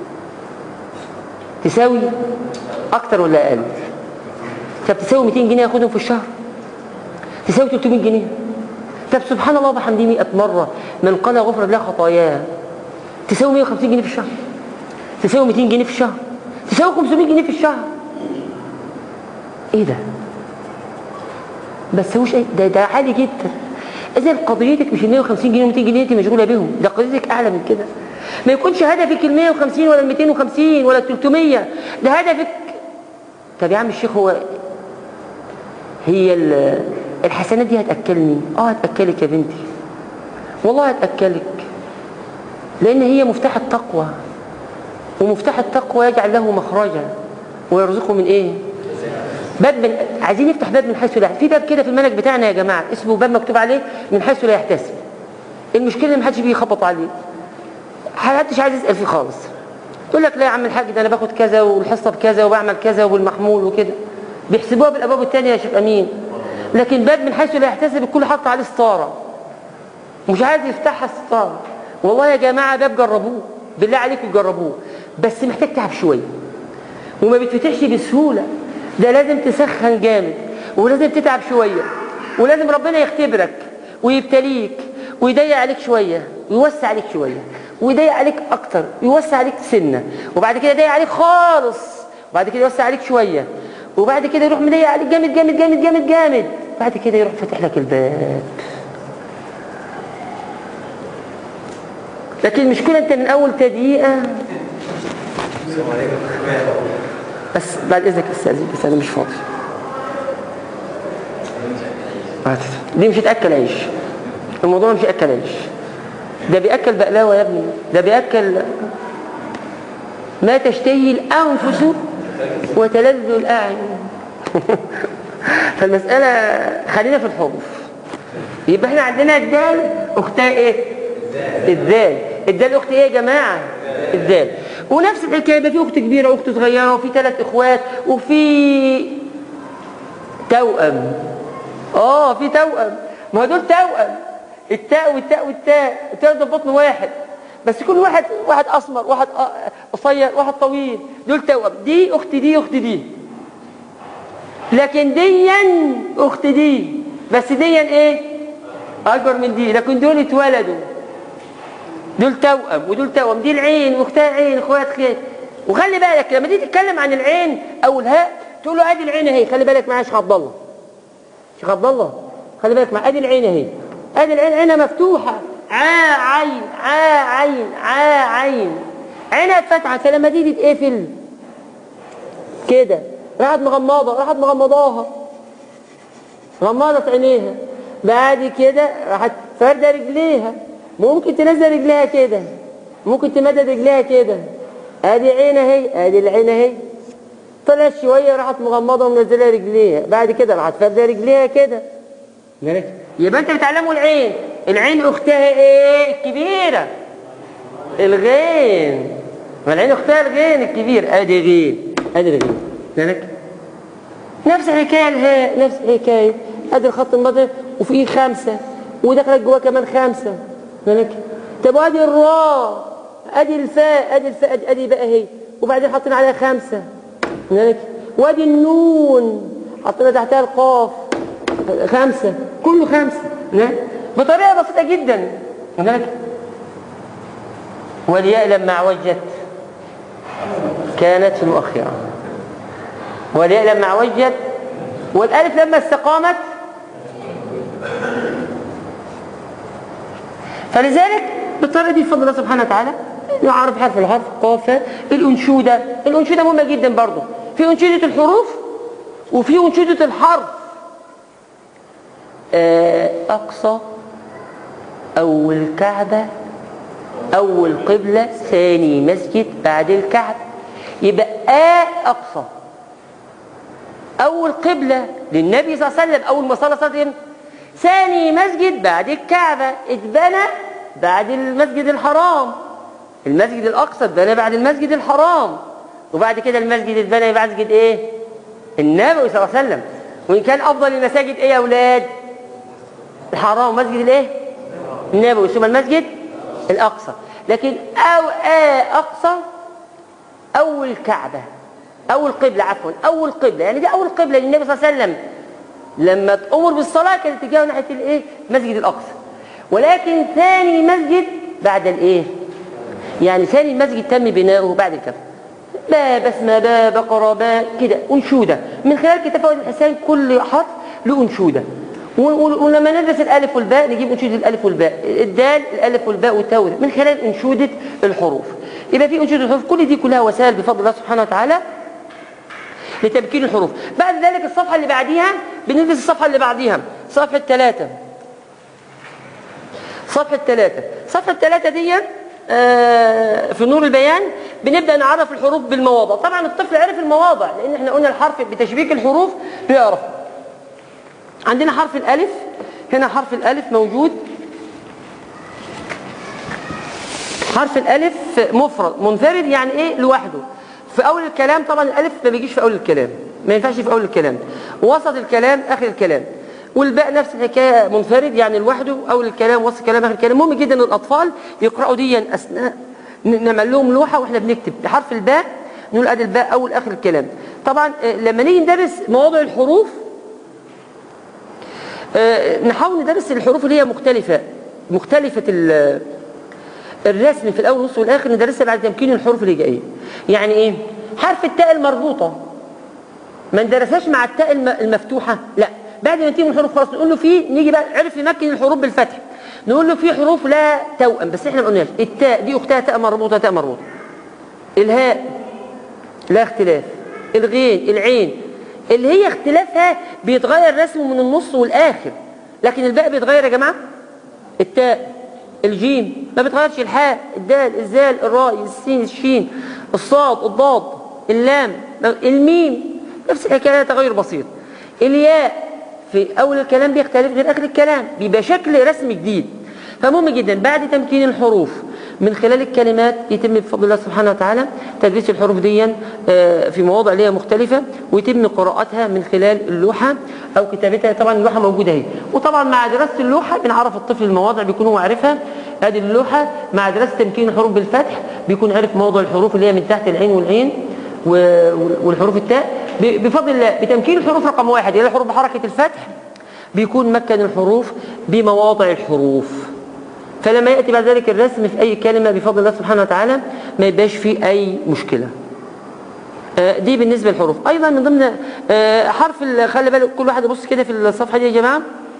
تساوي أكتر ولا أقل طب تساوي 200 جنيه أخدهم في الشهر تساوي 300 جنيه طب سبحان الله وبحمده 100 مرة من قال غفر له خطاياه تساوي 150 جنيه في الشهر تساوي 200 جنيه في الشهر تساوي 500 جنيه في الشهر ايه ده بس هوش ايه ده ده عالي جدا اذا قضيتك مش ال 150 جنيه و 200 جنيه انت مشغوله بيهم ده قضيتك اعلى من كده ما يكونش هدفك ال 150 ولا ال 250 ولا ال 300 ده هدفك طب يا عم الشيخ هو هي ال- الحسنات دي هتاكلني اه هتاكلك يا بنتي والله هتاكلك لان هي مفتاح التقوى ومفتاح التقوى يجعل له مخرجا ويرزقه من ايه باب من عايزين نفتح باب من حيث لا في باب كده في المنهج بتاعنا يا جماعه اسمه باب مكتوب عليه من حيث لا يحتسب المشكله ان محدش بيخبط عليه محدش عايز يسال فيه خالص يقول لك لا يا عم الحاج ده انا باخد كذا والحصه بكذا وبعمل كذا وبالمحمول وكده بيحسبوها بالابواب الثانيه يا شيخ امين لكن باب من حيث لا يحتسب الكل حط عليه ستاره مش عايز يفتحها الستاره والله يا جماعه باب جربوه بالله عليكم جربوه بس محتاج تعب شويه وما بيتفتحش بسهوله ده لازم تسخن جامد ولازم تتعب شويه ولازم ربنا يختبرك ويبتليك ويضيق عليك شويه ويوسع عليك شويه ويضيق عليك اكتر ويوسع عليك سنه وبعد كده يضيق عليك خالص وبعد كده يوسع عليك شويه وبعد كده يروح مضيق عليك جامد جامد جامد جامد جامد بعد كده يروح فاتح لك الباب لكن المشكله انت من اول تضييقه بس بعد اذنك استاذن بس انا مش فاضي دي مش هتاكل عيش الموضوع مش ياكل عيش ده بياكل بقلاوه يا ابني ده بياكل ما تشتهي الانفس وتلذ الاعين فالمساله خلينا في الحروف يبقى احنا عندنا الدال اختها ايه الدال الدال اخت ايه يا جماعه الدال ونفس الحكايه يبقى في اخت كبيره واخت صغيره وفي ثلاث اخوات وفي توأم اه في توأم ما هو دول توأم التاء والتاء والتاء التاء ده في بطن واحد بس كل واحد واحد اسمر واحد قصير واحد طويل دول توأم دي اخت دي اخت دي لكن ديا اخت دي بس ديا ايه اكبر من دي لكن دول اتولدوا دول توأم ودول توأم دي العين واختها عين اخوات خير وخلي بالك لما تيجي تتكلم عن العين او الهاء تقول له ادي العين اهي خلي بالك معايا يا شيخ عبد الله شيخ عبد الله خلي بالك معايا ادي العين اهي ادي العين عينها مفتوحه عا عين عا عين عا عين عينها اتفتحت فلما دي تتقفل كده راحت مغمضه راحت مغمضاها غمضت عينيها بعد كده راحت فارده رجليها ممكن تنزل رجليها كده ممكن تمدد رجليها كده ادي عين اهي ادي العين اهي طلعت شويه راحت مغمضه ومنزله رجليها بعد كده راحت فارده رجليها كده يبقى انت بتعلموا العين العين اختها ايه الكبيره الغين ما العين اختها الغين الكبير ادي غين ادي الغين بالك نفس الحكايه الهاء نفس الحكايه ادي الخط المضرب وفيه خمسه ودخلت جواه كمان خمسه بالك طب وادي الراء ادي الفاء ادي الفاء ادي, أدي بقى اهي وبعدين حطينا عليها خمسه بالك وادي النون حطينا تحتها القاف خمسه كله خمسه بطريقه بسيطه جدا هناك والياء لما عوجت كانت في المؤخره والياء لما عوجت والالف لما استقامت فلذلك بالطريقه دي بفضل الله سبحانه وتعالى نعرف حرف الحرف قاف الانشوده الانشوده مهمه جدا برضه في انشوده الحروف وفي انشوده الحرف اقصى اول كعبه اول قبله ثاني مسجد بعد الكعبه يبقى آ اقصى اول قبله للنبي صلى الله عليه وسلم اول ما صلى صلاه وسلم ثاني مسجد بعد الكعبه اتبنى بعد المسجد الحرام المسجد الاقصى اتبنى بعد المسجد الحرام وبعد كده المسجد اتبنى بعد مسجد ايه النبوي صلى الله عليه وسلم وان كان افضل المساجد ايه يا اولاد الحرام مسجد الايه النبوي ثم المسجد الاقصى لكن او آه اقصى اول كعبه اول قبله عفوا اول قبله يعني دي اول قبله للنبي صلى الله عليه وسلم لما تأمر بالصلاه كانت تجاه ناحيه الايه المسجد الاقصى ولكن ثاني مسجد بعد الايه يعني ثاني مسجد تم بناؤه بعد الكفر باب اسمه باب قرباء كده انشوده من خلال كتاب فوائد الحسان كل حرف له انشوده ولما ندرس الالف والباء نجيب انشوده الالف والباء الدال الالف والباء والتاء من خلال انشوده الحروف يبقى في انشوده الحروف كل دي كلها وسائل بفضل الله سبحانه وتعالى لتمكين الحروف بعد ذلك الصفحه اللي بعديها بندرس الصفحه اللي بعديها صفحه ثلاثة صفحه ثلاثة صفحه ثلاثة دي آه في نور البيان بنبدا نعرف الحروف بالمواضع طبعا الطفل عرف المواضع لان احنا قلنا الحرف بتشبيك الحروف بيعرف عندنا حرف الألف هنا حرف الألف موجود حرف الألف مفرد منفرد يعني إيه لوحده في أول الكلام طبعا الألف ما بيجيش في أول الكلام ما ينفعش في أول الكلام وسط الكلام آخر الكلام والباء نفس الحكاية منفرد يعني لوحده أول الكلام وسط الكلام آخر الكلام مهم جدا الأطفال يقرأوا ديا أثناء نعمل لهم لوحة وإحنا بنكتب حرف الباء نقول أدي الباء أول آخر الكلام طبعا لما نيجي ندرس مواضع الحروف نحاول ندرس الحروف اللي هي مختلفة مختلفة الرسم في الأول والنص والآخر ندرسها بعد تمكين الحروف الهجائية يعني إيه؟ حرف التاء المربوطة ما ندرسهاش مع التاء المفتوحة لا بعد ما تيجي الحروف خلاص نقول له في نيجي بقى عرف يمكن الحروف بالفتح نقول له في حروف لا توأم بس احنا ما قلناش التاء دي اختها تاء مربوطة تاء مربوطة الهاء لا اختلاف الغين العين اللي هي اختلافها بيتغير رسمه من النص والآخر لكن الباء بيتغير يا جماعة التاء الجيم ما بيتغيرش الحاء الدال الزال الراء السين الشين الصاد الضاد اللام الميم نفس الحكاية تغير بسيط الياء في أول الكلام بيختلف غير آخر الكلام بيبقى شكل رسم جديد فمهم جدا بعد تمكين الحروف من خلال الكلمات يتم بفضل الله سبحانه وتعالى تدريس الحروف دي آه، في مواضع ليها مختلفة ويتم قراءتها من خلال اللوحة أو كتابتها طبعا اللوحة موجودة اهي وطبعا مع دراسة اللوحة بنعرف الطفل المواضع بيكون هو عارفها ادي اللوحة مع دراسة تمكين الحروف بالفتح بيكون عارف موضع الحروف اللي هي من تحت العين والعين و- والحروف التاء ب- بفضل الله بتمكين الحروف رقم واحد اللي هي الحروف بحركة الفتح بيكون مكن الحروف بمواضع الحروف فلما يأتي بعد ذلك الرسم في أي كلمة بفضل الله سبحانه وتعالى ما يبقاش فيه أي مشكلة آه، دي بالنسبة للحروف أيضا من ضمن آه، حرف ال- خلي بالك كل واحد يبص كده في الصفحة دي يا جماعة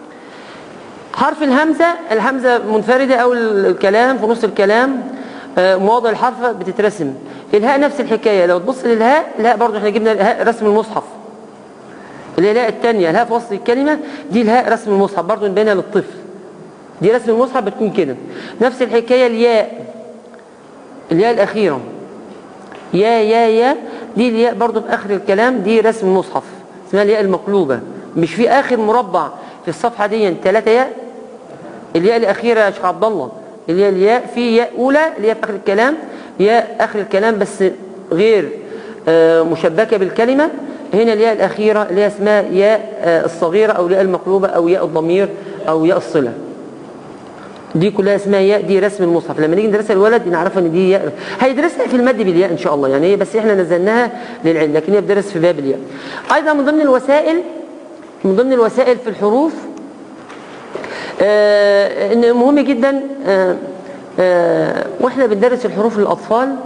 حرف الهمزة الهمزة منفردة أو الكلام في نص الكلام آه، مواضع الحرف بتترسم الهاء نفس الحكاية لو تبص للهاء الهاء برضو احنا جبنا الهاء رسم المصحف اللي هي الهاء الثانية الهاء في وسط الكلمة دي الهاء رسم المصحف برضو نبينها للطفل دي رسم المصحف بتكون كده نفس الحكاية الياء الياء الأخيرة يا يا يا دي الياء برضو في آخر الكلام دي رسم المصحف اسمها الياء المقلوبة مش في آخر مربع في الصفحة دي ثلاثة ياء الياء الأخيرة يا شيخ عبد الله اللي هي الياء في ياء أولى اللي هي في آخر الكلام ياء آخر الكلام بس غير آه، مشبكة بالكلمة هنا الياء الأخيرة اللي هي اسمها ياء آه، الصغيرة أو الياء المقلوبة أو ياء الضمير أو ياء الصلة دي كلها اسمها ياء دي رسم المصحف لما نيجي ندرسها الولد نعرفها ان دي ياء هيدرسها في المد بالياء ان شاء الله يعني هي بس احنا نزلناها للعلم لكن هي بتدرس في باب الياء ايضا من ضمن الوسائل من ضمن الوسائل في الحروف آه ان مهم جدا آه آه واحنا بندرس الحروف للاطفال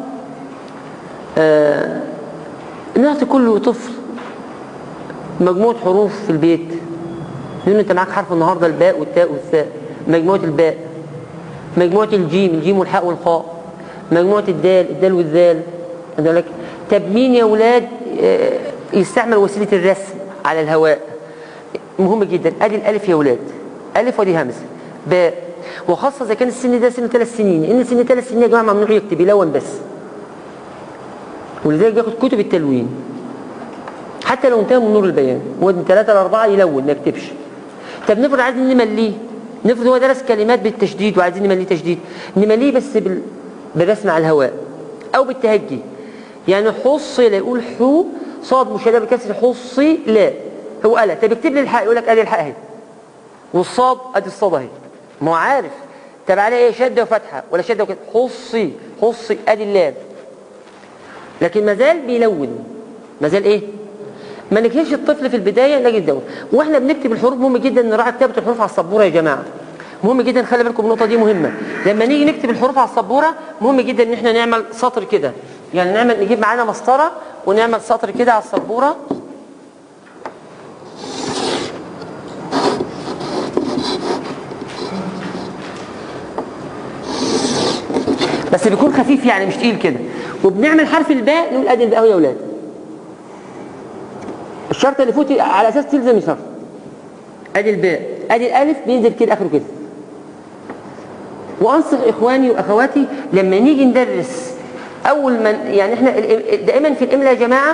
آه نعطي كل طفل مجموعة حروف في البيت نقول له انت معاك حرف النهارده الباء والتاء والثاء مجموعة الباء مجموعة الجيم الجيم والحاء والخاء مجموعة الدال الدال والذال خد بالك طب مين يا ولاد آه، يستعمل وسيلة الرسم على الهواء مهم جدا ادي الالف يا ولاد الف ودي همزه باء وخاصه اذا كان السن ده سن ثلاث سنين ان سن ثلاث سنين يا جماعه ممنوع يكتب يلون بس ولذلك بياخد كتب التلوين حتى لو انتهى من نور البيان هو من ثلاثة لأربعة يلون ما يكتبش طب نفرض عايزين نمليه نفرض هو درس كلمات بالتشديد وعايزين نمليه تشديد نمليه بس بال... بالرسم على الهواء أو بالتهجي يعني حص لا يقول حو صاد مشدد بكسر حصي لا هو قالها طب اكتب لي الحاء يقول لك ادي الحاء اهي والصاد ادي الصاد اهي ما هو عارف طب عليها ايه شده وفتحه ولا شده وكده حصي حصي ادي اللام لكن ما زال بيلون ما زال ايه ما نكتبش الطفل في البدايه نجي ندون واحنا بنكتب الحروف مهم جدا نراعي كتابه الحروف على السبوره يا جماعه مهم جدا خلي بالكم النقطه دي مهمه لما نيجي نكتب الحروف على السبوره مهم جدا ان احنا نعمل سطر كده يعني نعمل نجيب معانا مسطره ونعمل سطر كده على السبوره بس بيكون خفيف يعني مش تقيل كده وبنعمل حرف الباء نقول ادي الباء اهو يا اولاد الشرط اللي فوتي على اساس تلزم الشرط ادي الباء ادي الالف بينزل كده اخره كده وانصح اخواني واخواتي لما نيجي ندرس اول ما يعني احنا ال- دائما في الاملاء يا جماعه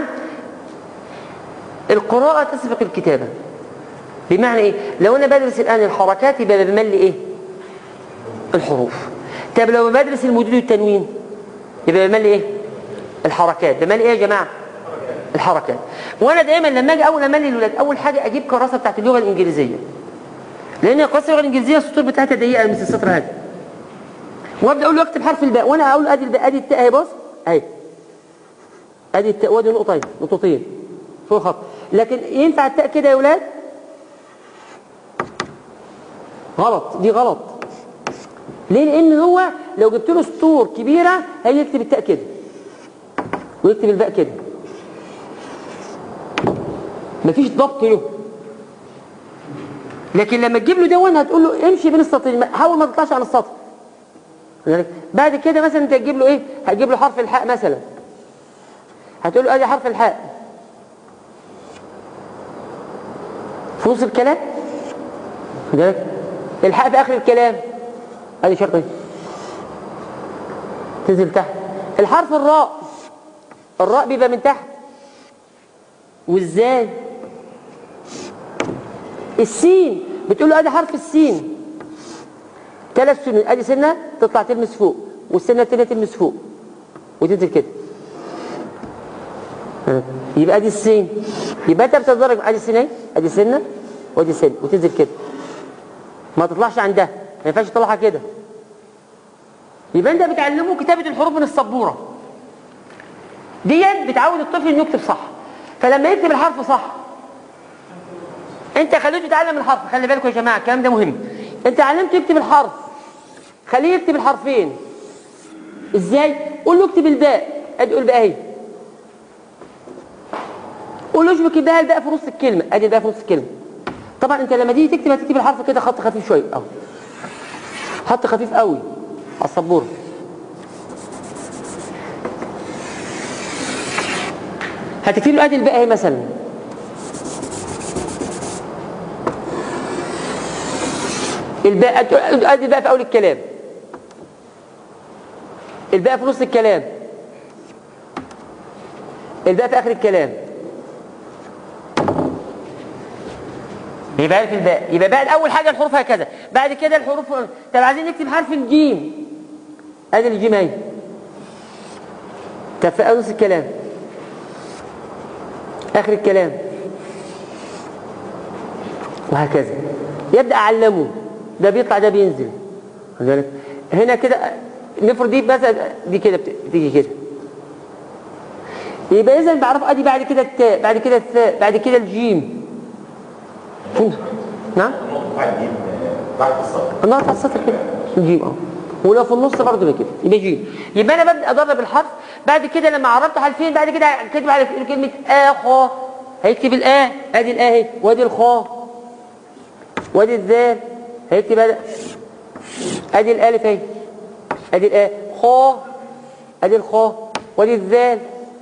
القراءه تسبق الكتابه بمعنى ايه لو انا بدرس الان الحركات يبقى بملي ايه الحروف طب لو بدرس المدود والتنوين يبقى بملي ايه الحركات بملي ايه يا جماعه الحركات وانا دايما لما اجي اول املي الاولاد اول حاجه اجيب كراسه بتاعت اللغه الانجليزيه لان كراسه اللغه الانجليزيه السطور بتاعتها ضيقه مثل السطر هذا وابدا اقول له اكتب حرف الباء وانا اقول له ادي الباء ادي التاء اهي بص اهي ادي التاء وادي نقطتين نقطتين فوق الخط لكن ينفع التاء كده يا اولاد غلط دي غلط ليه لان هو لو جبت له سطور كبيره هيكتب التاء كده ويكتب الباء كده مفيش ضبط له لكن لما تجيب له دون هتقول له امشي بين السطرين ما- حاول ما تطلعش عن السطر يعني بعد كده مثلا انت هتجيب له ايه هتجيب له حرف الحاء مثلا هتقول له ادي حرف الحاء في نص الكلام خد بالك الحاء في اخر الكلام ادي شرط ايه تنزل تحت الحرف الراء الراء بيبقى من تحت وازاي السين بتقول له ادي حرف السين ثلاث سنين ادي سنه تطلع تلمس فوق والسنه الثانيه تلمس فوق وتنزل كده يبقى ادي السين يبقى انت بتتدرج ادي سنين ادي سنه وادي سن وتنزل كده ما تطلعش عندها ما ينفعش تطلعها كده يبقى انت بتعلمه كتابه الحروف من السبوره ديت بتعود الطفل انه يكتب صح فلما يكتب الحرف صح انت خليته يتعلم الحرف خلي بالكم يا جماعه الكلام ده مهم انت علمته يكتب الحرف خليه يكتب الحرفين ازاي قول له اكتب الباء ادي قول الباء اهي قول له اشبك الباء الباء في نص الكلمه ادي الباء في نص الكلمه طبعا انت لما تيجي تكتب هتكتب الحرف كده خط خفيف شويه اهو خط خفيف قوي على السبوره هتكتب له ادي الباء اهي مثلا الباء ادي الباء في اول الكلام الباء في نص الكلام الباء في اخر الكلام يبقى في الباء يبقى بقى اول حاجه الحروف هكذا بعد كده الحروف طب عايزين نكتب حرف الجيم ادي الجيم اهي طب في نص الكلام اخر الكلام وهكذا يبدا اعلمه ده بيطلع ده بينزل خد بالك هنا كده نفرض دي مثلا دي كده بتيجي كده يبقى اذا بعرف ادي بعد كده التاء بعد كده الثاء بعد كده الجيم فين نعم بعد الصف النقط على السطر كده الجيم اه ولو في النص برضه كده يبقى جيم يبقى انا ببدا ادرب الحرف بعد كده لما عرفت حرفين بعد كده كاتب على كلمه اخا هيكتب الآ ادي الآ اهي وادي الخاء وادي الذال هيكتب ادي ادي الالف اهي ادي الآ خاء ادي الخاء وادي الذال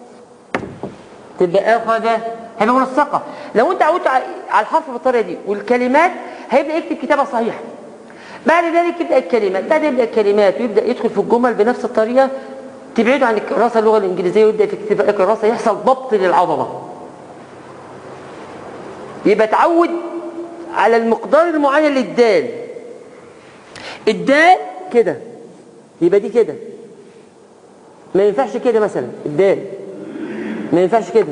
تبقى اخذ هيبقى منسقه لو انت عودت على الحرف بالطريقه دي والكلمات هيبدا يكتب كتابه صحيحه بعد ذلك يبدا الكلمات بعد يبدا الكلمات ويبدا يدخل في الجمل بنفس الطريقه تبعده عن الكراسه اللغه الانجليزيه ويبدا في كتابه الكراسه يحصل ضبط للعضله يبقى تعود على المقدار المعين للدال الدال كده يبقى دي كده ما ينفعش كده مثلا الدال ما ينفعش كده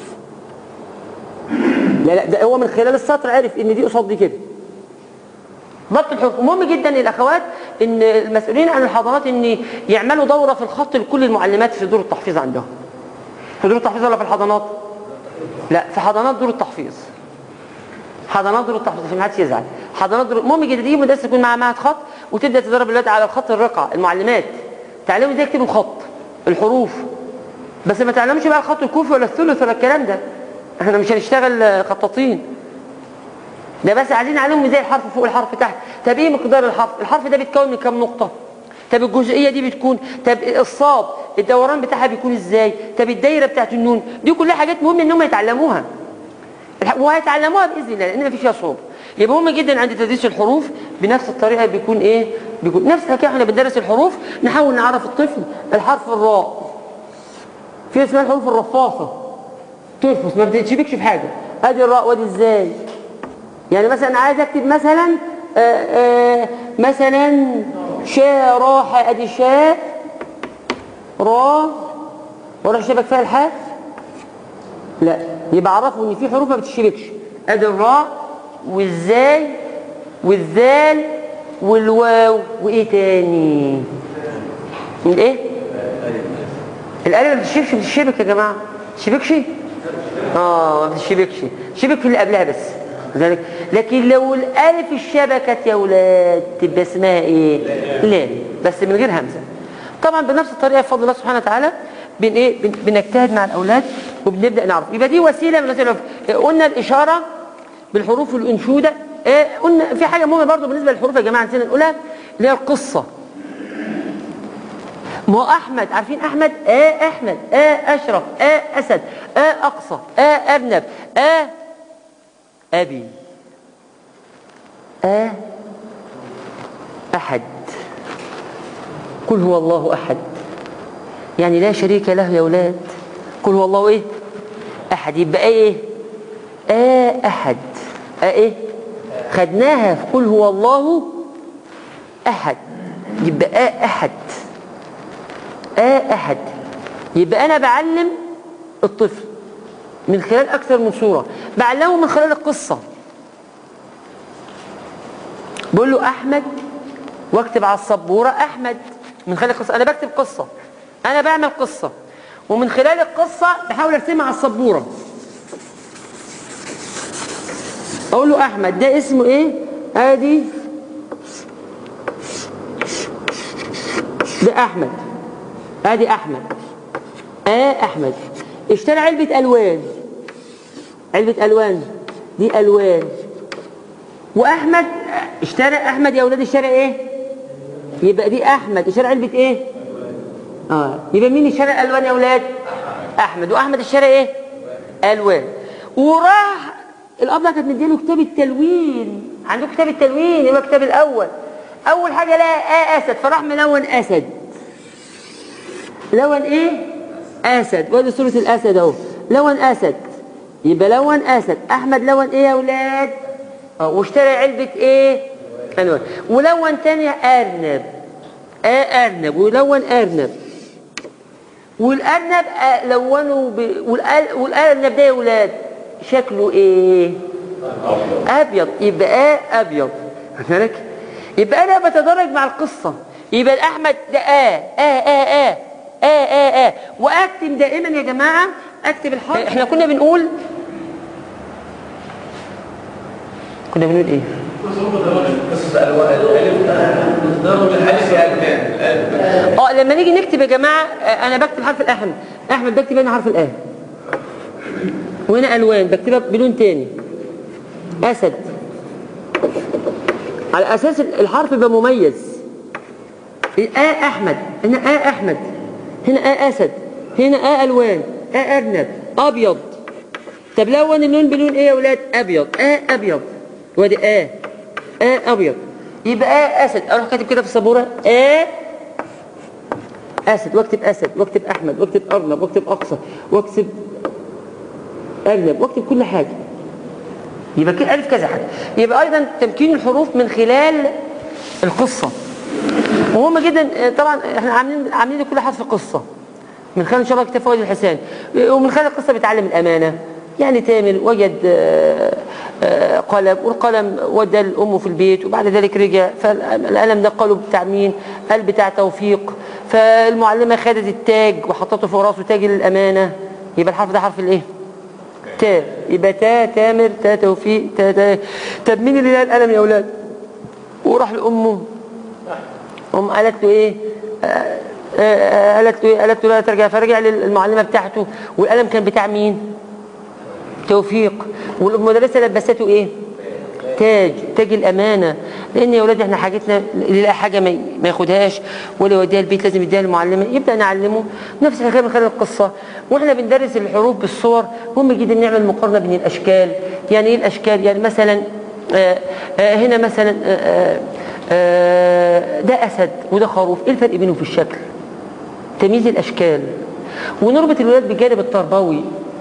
لا لا ده هو من خلال السطر عرف ان دي قصاد دي كده ضبط الحروف مهم جدا للاخوات ان المسؤولين عن الحضانات ان يعملوا دوره في الخط لكل المعلمات في دور التحفيظ عندهم في دور التحفيظ ولا في الحضانات لا في حضانات دور التحفيظ حضانات دور التحفيظ عشان ما حدش يزعل حضانات دور المهم جدا دي مدرسه يكون معاها معهد خط وتبدا تدرب الولاد على الخط الرقعه المعلمات تعلموا ازاي يكتبوا الخط الحروف بس ما تعلمش بقى الخط الكوفي ولا الثلث ولا الكلام ده احنا مش هنشتغل خطاطين ده بس عايزين نعلمهم ازاي الحرف فوق الحرف تحت طب ايه مقدار الحرف الحرف ده بيتكون من كام نقطه طب الجزئيه دي بتكون طب الصاد الدوران بتاعها بيكون ازاي طب الدايره بتاعت النون دي كلها حاجات مهمه ان هم يتعلموها وهيتعلموها باذن الله لان مفيش فيها صعوبه يبقى مهم جدا عند تدريس الحروف بنفس الطريقه بيكون ايه بيكون نفس الحكايه احنا بندرس الحروف نحاول نعرف الطفل الحرف الراء في اسمها الحروف الرفاصه ترفص ما بتشبكش في حاجه ادي الراء وادي ازاي يعني مثلا عايز اكتب مثلا آآ آآ مثلا شاء راح ادي شاء را واروح شبك فيها الحاء لا يبقى اعرفوا ان في حروف ما بتشبكش ادي الراء والزاي والذال والواو وايه تاني الايه الالف ما بتشبكش بتشبك يا جماعه تشبكش اه ما بتشبكش شبك في اللي قبلها بس ذلك لكن لو الالف اشتبكت يا ولاد تبقى اسمها ايه لا بس من غير همزه طبعا بنفس الطريقه بفضل الله سبحانه وتعالى بن ايه بن بنجتهد مع الاولاد وبنبدا نعرف يبقى دي وسيله من وسائل قلنا الاشاره بالحروف الانشوده إيه قلنا في حاجه مهمه برضو بالنسبه للحروف يا جماعه نسينا نقولها اللي هي القصه ما هو احمد عارفين احمد اه احمد اه اشرف اه اسد اه اقصى اه ارنب اه ابي اه احد قل هو الله احد يعني لا شريك له يا اولاد قل هو الله ايه احد يبقى ايه اه احد اه ايه خدناها في قل هو الله احد يبقى اه احد اه احد يبقى انا بعلم الطفل من خلال اكثر من صوره بعلمه من خلال القصه بقول له احمد واكتب على السبوره احمد من خلال القصه انا بكتب قصه انا بعمل قصه ومن خلال القصه بحاول ارسمها على السبوره اقول له احمد ده اسمه ايه ادي ده احمد ادي احمد اه احمد اشترى علبه الوان علبه الوان دي الوان واحمد اشترى احمد يا اولاد اشترى ايه يبقى دي احمد اشترى علبه ايه اه يبقى مين اشترى الالوان يا اولاد احمد واحمد اشترى ايه الوان وراح الاب ده كانت مديله كتاب التلوين عنده كتاب التلوين يبقى الكتاب الاول اول حاجه لقى آه اسد فراح ملون اسد لون ايه اسد وادي صوره الاسد اهو لون اسد يبقى لون اسد احمد لون ايه يا اولاد اه واشترى علبه ايه الوان ولون تاني ارنب اه ارنب ولون ارنب والارنب آه لونه ب... والأل... والارنب ده يا اولاد شكله ايه ابيض يبقى آه ابيض بالك يبقى انا بتدرج مع القصه يبقى احمد ده اه اه اه اه اه اه اه واكتب دائما يا جماعه اكتب الحرف احنا كنا بنقول كنا بنقول ايه قصص الوان الالف ضرب الالف يا الفان الالف اه لما نيجي نكتب يا جماعه آه، انا بكتب حرف الاحمد احمد بكتب هنا حرف الاه وهنا الوان بكتبها بلون تاني اسد على اساس الحرف يبقى مميز اه احمد هنا اه احمد هنا اه اسد هنا اه الوان اه ارنب ابيض طب لون اللون بلون ايه يا اولاد ابيض اه ابيض وادي اه اه ابيض يبقى اه اسد اروح كاتب كده في السبوره اه اسد واكتب اسد واكتب احمد واكتب ارنب واكتب اقصى واكتب ارنب واكتب كل حاجه يبقى كده الف كذا حاجه يبقى ايضا تمكين الحروف من خلال القصه وهم جدا آه، طبعا احنا عاملين عاملين لكل حرف قصه من خلال ان شاء الله كتاب فوائد الحسان ومن خلال القصه بيتعلم الامانه يعني تامر وجد آه، آه، قلم والقلم ودى لامه في البيت وبعد ذلك رجع فالقلم ده قاله بتاع مين؟ قال بتاع توفيق فالمعلمه خدت التاج وحطته فوق راسه تاج الامانه يبقى الحرف ده حرف الايه؟ تاء يبقى تاء تامر تاء توفيق تاء تاء طب مين اللي لقى القلم يا اولاد؟ وراح لامه ام قالت له ايه؟ آه، آه، قالت له ايه؟ قالت له لا ترجع فرجع للمعلمه بتاعته والقلم كان بتاع مين؟ توفيق والمدرسه لبسته ايه؟ تاج تاج الامانه لان يا اولاد احنا حاجتنا اللي يلاقي حاجه ما ما ياخدهاش ولا يوديها البيت لازم يديها للمعلمه يبدا نعلمه نفس الحكايه من خلال القصه واحنا بندرس الحروف بالصور مهم جدا نعمل مقارنه بين الاشكال يعني ايه الاشكال يعني مثلا آه آه هنا مثلا آه آه ده اسد وده خروف ايه الفرق بينهم في الشكل تمييز الاشكال ونربط الولاد بالجانب التربوي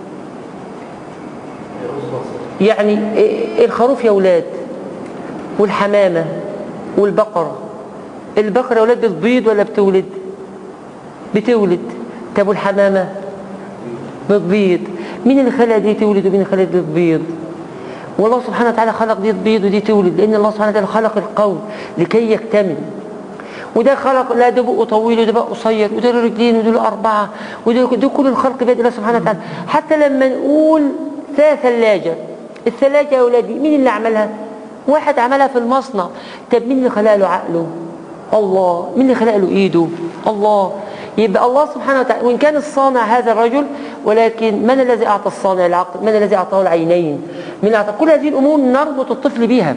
يعني إيه الخروف يا ولاد والحمامة والبقرة البقرة يا ولاد بتبيض ولا بتولد بتولد طب والحمامة بتبيض مين اللي خلق دي تولد ومين اللي خلق دي تبيض والله سبحانه وتعالى خلق دي تبيض ودي تولد لأن الله سبحانه وتعالى خلق القوم لكي يكتمل وده خلق لا ده بقه طويل وده بقه قصير وده له رجلين وده له أربعة وده ده كل الخلق بيد الله سبحانه وتعالى حتى لما نقول ثلاث ثلاجة الثلاجة يا أولادي مين اللي عملها؟ واحد عملها في المصنع طب مين اللي خلق له عقله؟ الله مين اللي خلق له إيده؟ الله يبقى الله سبحانه وتعالى وإن كان الصانع هذا الرجل ولكن من الذي أعطى الصانع العقل؟ من الذي أعطاه العينين؟ من أعطى كل هذه الأمور نربط الطفل بها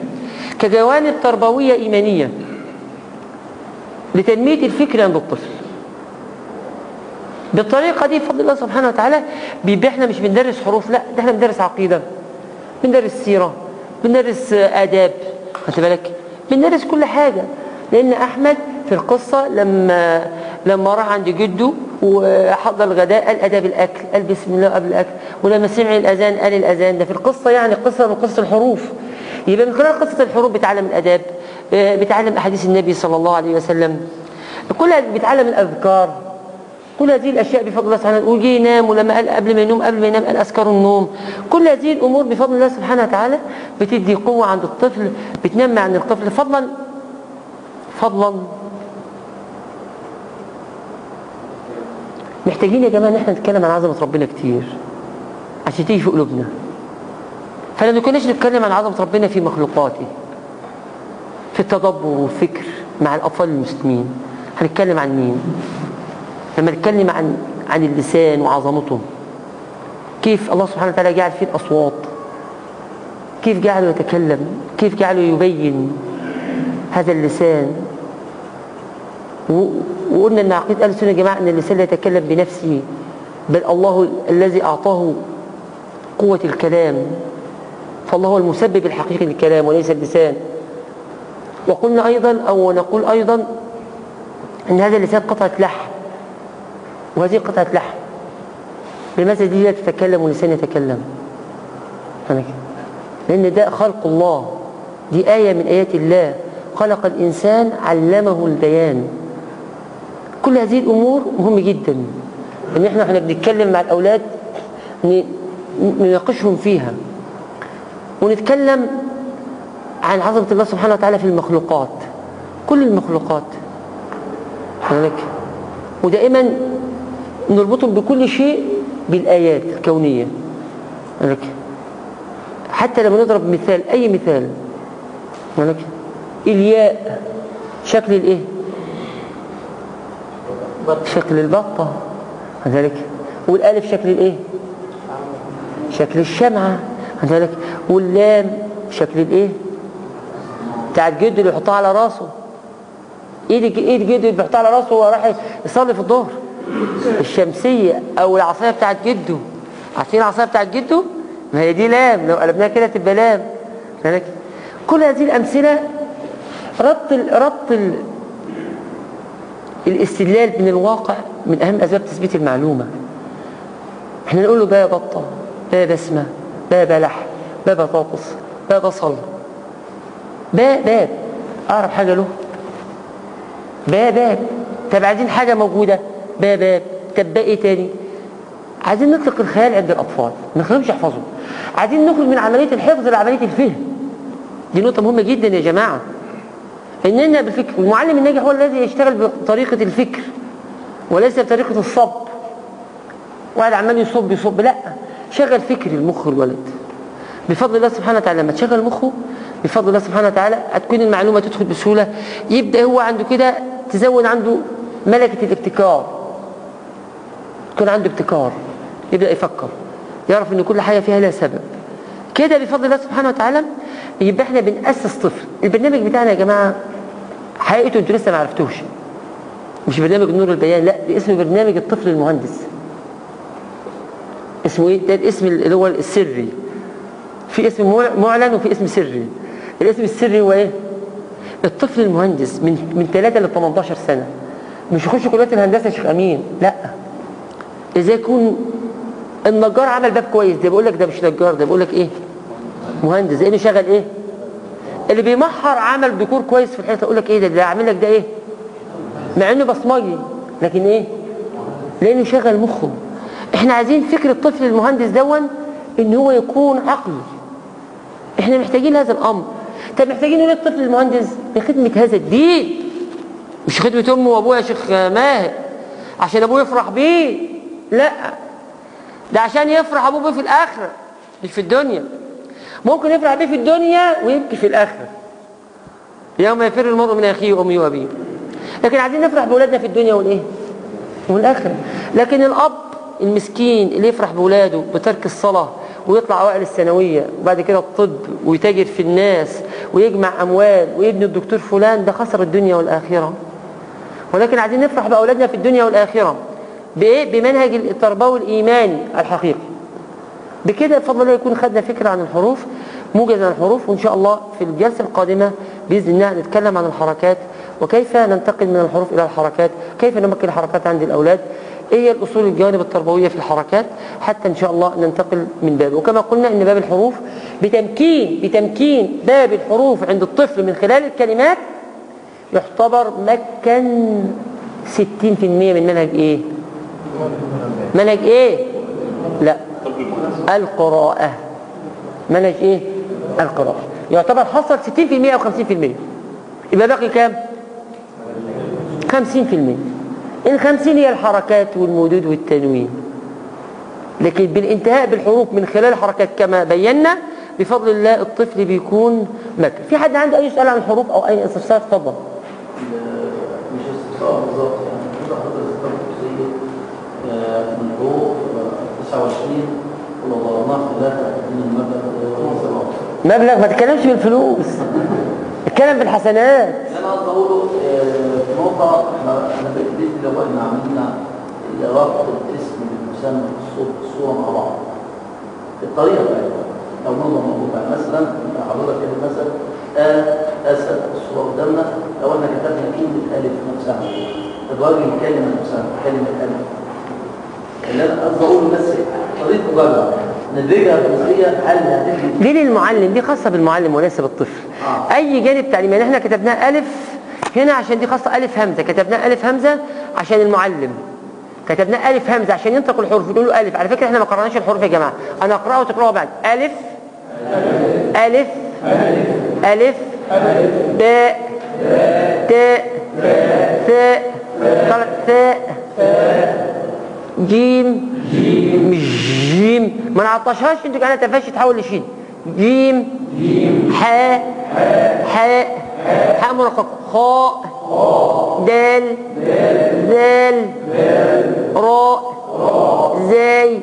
كجوانب تربوية إيمانية لتنمية الفكر عند الطفل بالطريقة دي بفضل الله سبحانه وتعالى بيبقى احنا مش بندرس حروف لا ده احنا بندرس عقيدة بندرس سيرة بندرس آداب خدت بالك بندرس كل حاجة لأن أحمد في القصة لما لما راح عند جده وحضر الغداء قال آداب الأكل قال بسم الله قبل الأكل ولما سمع الأذان قال الأذان ده في القصة يعني قصة من قصة الحروف يبقى من خلال قصة الحروف بيتعلم الآداب آه، بيتعلم أحاديث النبي صلى الله عليه وسلم كلها بيتعلم الأذكار كل هذه الأشياء بفضل الله سبحانه وتعالى ويجي ينام ولما قال قبل ما ينوم قبل ما ينام قال أذكار النوم كل هذه الأمور بفضل الله سبحانه وتعالى بتدي قوة عند الطفل بتنمي عند الطفل فضلا فضلا محتاجين يا جماعة ان احنا نتكلم عن عظمة ربنا كتير عشان تيجي في قلوبنا فلا نكونش نتكلم عن عظمة ربنا في مخلوقاته في التدبر والفكر مع الأطفال المسلمين هنتكلم عن مين لما نتكلم عن عن اللسان وعظمته كيف الله سبحانه وتعالى جعل فيه الأصوات كيف جعله يتكلم كيف جعله يبين هذا اللسان و- وقلنا ان عقيده اهل السنه يا جماعه ان اللسان لا يتكلم بنفسه بل الله الذي اعطاه قوه الكلام فالله هو المسبب الحقيقي للكلام وليس اللسان وقلنا ايضا او نقول ايضا ان هذا اللسان قطعه لحم وهذه قطعه لحم لماذا دي لا تتكلم واللسان يتكلم أنا كده. لان ده خلق الله دي ايه من ايات الله خلق الانسان علمه البيان كل هذه الامور مهمه جدا ان احنا احنا بنتكلم مع الاولاد ن- نناقشهم فيها ونتكلم عن عظمه الله سبحانه وتعالى في المخلوقات كل المخلوقات هناك ودائما نربطهم بكل شيء بالايات الكونيه هناك حتى لما نضرب مثال اي مثال هناك الياء شكل الايه شكل البطة كذلك والالف شكل الايه شكل الشمعة كذلك واللام شكل الايه بتاعت جده اللي يحطها على راسه ايد ايد جده اللي بيحطها على راسه وهو راح يصلي في الظهر الشمسية او العصاية بتاعت جده عارفين العصاية بتاعت جده ما هي دي لام لو قلبناها كده تبقى لام كذلك كل هذه الامثله ربط ال... ربط ال... الاستدلال من الواقع من اهم اسباب تثبيت المعلومه احنا نقول له بقى بطه بقى بسمه بقى بلح بقى بطاطس بقى بصل بقى باب اقرب حاجه له بقى باب طب عايزين حاجه موجوده بقى باب طب بقى ايه تاني عايزين نطلق الخيال عند الاطفال ما نخليهمش يحفظوا عايزين نخرج من عمليه الحفظ لعمليه الفهم دي نقطه مهمه جدا يا جماعه اننا بالفكر المعلم الناجح هو الذي يشتغل بطريقه الفكر وليس بطريقه الصب واحد عمال يصب يصب لا شغل فكر المخ الولد بفضل الله سبحانه وتعالى لما تشغل مخه بفضل الله سبحانه وتعالى هتكون المعلومه تدخل بسهوله يبدا هو عنده كده تزود عنده ملكه الابتكار يكون عنده ابتكار يبدا يفكر يعرف ان كل حاجه فيها لها سبب كده بفضل الله سبحانه وتعالى يبقى احنا بنأسس طفل البرنامج بتاعنا يا جماعه حقيقته انتوا لسه ما عرفتوش مش برنامج نور البيان لا ده اسمه برنامج الطفل المهندس اسمه ايه ده الاسم اللي هو السري في اسم معلن وفي اسم سري الاسم السري هو ايه الطفل المهندس من من 3 ل 18 سنه مش يخش كليه الهندسه يا شيخ امين لا ازاي يكون النجار عمل باب كويس ده بيقول لك ده مش نجار ده بيقول لك ايه مهندس لانه شغل ايه اللي بيمحر عمل ديكور كويس في الحيطه يقول لك ايه ده اللي عامل لك ده ايه مع انه بصمجي لكن ايه لانه شغل مخه احنا عايزين فكر الطفل المهندس دون ان هو يكون عقلي احنا محتاجين هذا الامر طب محتاجين ايه الطفل المهندس لخدمه هذا الدين مش خدمه امه وابوه يا شيخ ماهر عشان ابوه يفرح بيه لا ده عشان يفرح ابوه بيه في الاخره مش في الدنيا ممكن يفرح بيه في الدنيا ويبكي في الاخره يوم يفر المرء من اخيه وامه وابيه لكن عايزين نفرح باولادنا في الدنيا والايه والاخره لكن الاب المسكين اللي يفرح باولاده بترك الصلاه ويطلع اوائل الثانويه وبعد كده الطب ويتاجر في الناس ويجمع اموال ويبني الدكتور فلان ده خسر الدنيا والاخره ولكن عايزين نفرح باولادنا في الدنيا والاخره بايه بمنهج التربوي الايماني الحقيقي بكده بفضل الله يكون خدنا فكره عن الحروف موجز عن الحروف وان شاء الله في الجلسه القادمه باذن الله نتكلم عن الحركات وكيف ننتقل من الحروف الى الحركات كيف نمكن الحركات عند الاولاد ايه هي الاصول الجوانب التربويه في الحركات حتى ان شاء الله ننتقل من باب وكما قلنا ان باب الحروف بتمكين بتمكين باب الحروف عند الطفل من خلال الكلمات يعتبر مكن 60% من منهج ايه منهج ايه لا القراءة منهج ايه القراءة يعتبر حصل 60% او 50% يبقى باقي كام 50% ال 50 هي الحركات والمدود والتنوين لكن بالانتهاء بالحروف من خلال الحركات كما بينا بفضل الله الطفل بيكون مكن في حد عنده اي سؤال عن الحروف او اي استفسار اتفضل مش استفسار بالظبط يعني كده حضرتك ذكرت جزئيه آه، من فوق آه، 29 ولو ضربناه في ثلاثه من المبلغ اللي هو 27 مبلغ ما تتكلمش بالفلوس اتكلم بالحسنات انا قصدي اقوله آه، في نقطه احنا انا بقيت باذن الله احنا عملنا ربط الاسم بالمسمى بالصوت بالصوره مع بعض الطريقه بتاعتها لو نقدر نقول مثلا حضرتك كده مثلا آه اسد الصوره قدامنا لو احنا كتبنا كلمه الف نفسها الراجل الكلمه نفسها كلمه الف اللي انا قصدي اقوله بس طريقه مجرد ندرجها في جزئيه هل هتدي دي للمعلم دي خاصة بالمعلم وليس بالطفل آه. أي جانب تعليمي يعني احنا كتبناه ألف هنا عشان دي خاصة ألف همزة كتبناه ألف همزة عشان المعلم كتبناه ألف همزة عشان ينطق الحروف نقول له ألف على فكرة احنا ما قرأناش الحروف يا جماعة أنا أقرأه وتقرأه بعد ألف ألف ألف باء تاء ثاء طلع ثاء جيم مش جيم ما نعطشهاش انتوا كانت تفاش تحول لشين جيم حاء حاء حاء مرقق خاء دال ذال راء زاي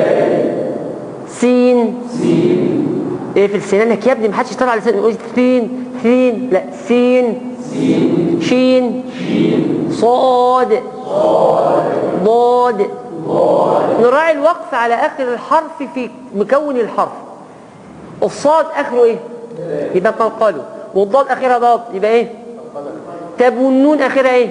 سين ايه في لسانك يا ابني ما حدش يطلع على لسانك يقول سين سين لا سين شين صاد ضاد نراعي الوقف على اخر الحرف في مكون الحرف الصاد اخره ايه يبقى قلقله والضاد اخرها ضاد يبقى ايه طب والنون اخرها ايه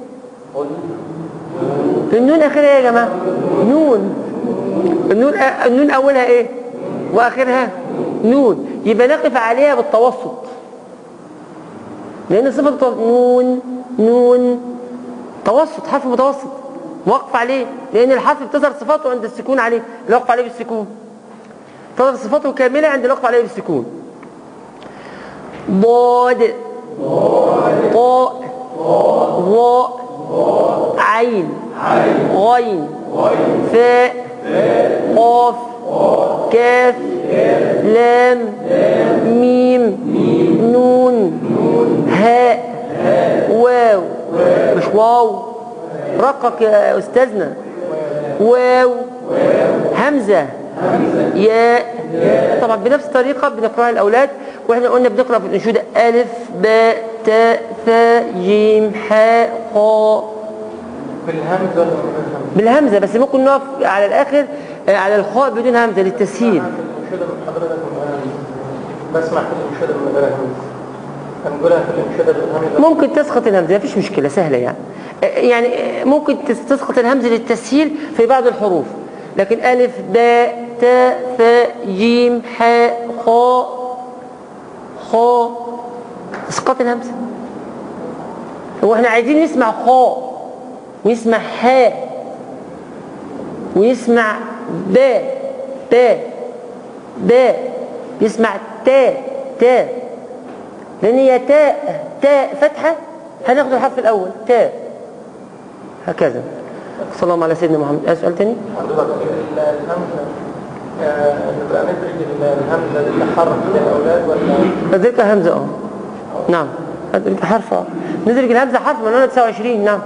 النون اخرها ايه يا جماعه نون النون النون اولها ايه واخرها نون يبقى نقف عليها بالتوسط لان صفه التوسط نون نون توسط حرف متوسط وقف عليه لان الحرف بتظهر صفاته عند السكون عليه الوقف عليه بالسكون تظهر صفاته كامله عند الوقف عليه بالسكون ضاد طاء ظاء عين غين فاء قاف كاف لام ميم نون هاء واو مش واو رقق يا استاذنا واو همزه ياء طبعا بنفس الطريقه بنقراها الاولاد واحنا قلنا بنقرا في الانشوده الف باء تاء ثاء جيم حاء قاف بالهمزة ولا من الهمزة؟ بالهمزه بس ممكن نقف على الاخر آه، على الخاء بدون همزه للتسهيل أنا في الأنشودة من حضرتك من غير همزة. بسمع في الأنشودة من غير همزة هنقولها في الأنشودة بالهمزة ممكن تسقط الهمزه مفيش مشكله سهله يعني آه، يعني آه، ممكن تس- تسقط الهمزه للتسهيل في بعض الحروف لكن الف باء تاء ثاء جيم حاء خاء خاء اسقاط الهمزه هو احنا عايزين نسمع خاء ويسمع حاء ويسمع باء باء باء يسمع تاء تاء لان هي تاء تاء فتحه هناخد الحرف الاول تاء هكذا صلى الله على سيدنا محمد أه سؤال تاني حضرتك ال- الهمزة آه، نبقى ندرج ال- الهمزة دي حرف للأولاد ولا ندرك همزه اه نعم ندرك حرف اه ندرك الهمزه حرف من هنا 29 نعم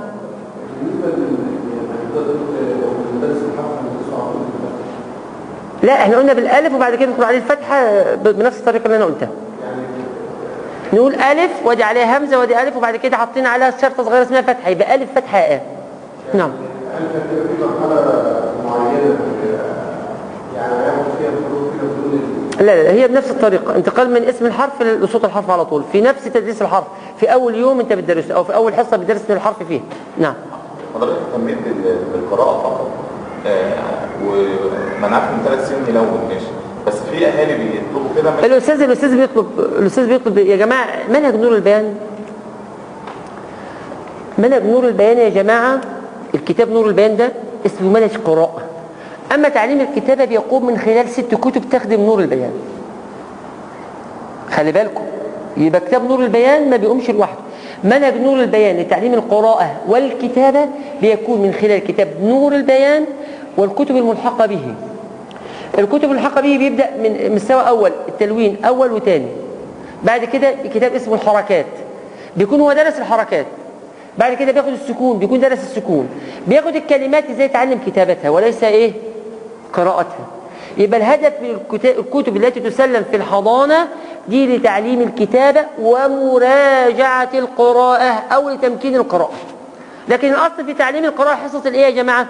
لا احنا قلنا بالالف وبعد كده ندخل عليه الفتحه ب- بنفس الطريقه اللي انا قلتها نقول الف وادي عليها همزه وادي الف وبعد كده حاطين عليها شرطه صغيره اسمها فتحه يبقى الف فتحه ا نعم هل كان في مرحلة معينة يعني هياخد فيها الحروف كده بدون ال- لا لا هي بنفس الطريقة انتقال من اسم الحرف لصوت الحرف على طول في نفس تدريس الحرف في أول يوم أنت بتدرسه أو في أول حصة بتدرس الحرف فيه نعم حضرتك اهتميت بال- بالقراءة فقط آه، ومنعت من ثلاث سنين يلون ماشي بس في اهالي بيطلبوا كده مش الأستاذ الأستاذ بيطلب الأستاذ بيطلب يا جماعة منهج نور البيان منهج نور البيان يا جماعة الكتاب نور البيان ده اسمه منهج قراءة أما تعليم الكتابة بيقوم من خلال ست كتب تخدم نور البيان خلي بالكم يبقى كتاب نور البيان ما بيقومش لوحده منهج نور البيان لتعليم القراءة والكتابة بيكون من خلال كتاب نور البيان والكتب الملحقة به الكتب الملحقة به بيبدأ من مستوى أول التلوين أول وتاني بعد كده كتاب اسمه الحركات بيكون هو درس الحركات بعد كده بياخد السكون بيكون درس السكون بياخد الكلمات ازاي يتعلم كتابتها وليس ايه قراءتها يبقى الهدف من الكتا- الكتب التي تسلم في الحضانة دي لتعليم الكتابة ومراجعة القراءة أو لتمكين القراءة لكن الأصل في تعليم القراءة حصة الإيه يا جماعة؟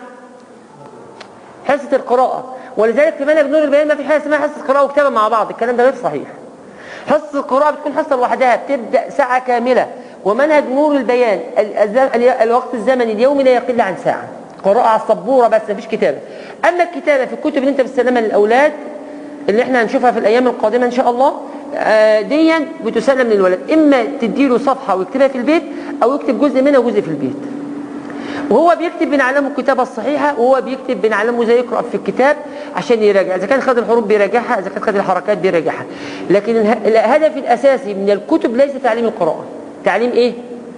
حصة القراءة ولذلك في منهج نور البيان ما في حاجة اسمها حصة قراءة وكتابة مع بعض الكلام ده غير صحيح حصة القراءة بتكون حصة لوحدها بتبدأ ساعة كاملة ومنهج نور البيان ال- الز- ال- الوقت الزمني اليومي لا يقل عن ساعة قراءة على السبورة بس مفيش كتابة أما الكتابة في الكتب اللي أنت بتسلمها للأولاد اللي احنا هنشوفها في الأيام القادمة إن شاء الله آه، ديا بتسلم للولد إما تديله صفحة ويكتبها في البيت أو يكتب جزء منها وجزء في البيت وهو بيكتب بنعلمه الكتابة الصحيحة وهو بيكتب بنعلمه ازاي يقرأ في الكتاب عشان يراجع إذا كان خد الحروف بيراجعها إذا كان خد الحركات بيراجعها لكن اله- الهدف الأساسي من الكتب ليس تعليم القراءة تعليم إيه؟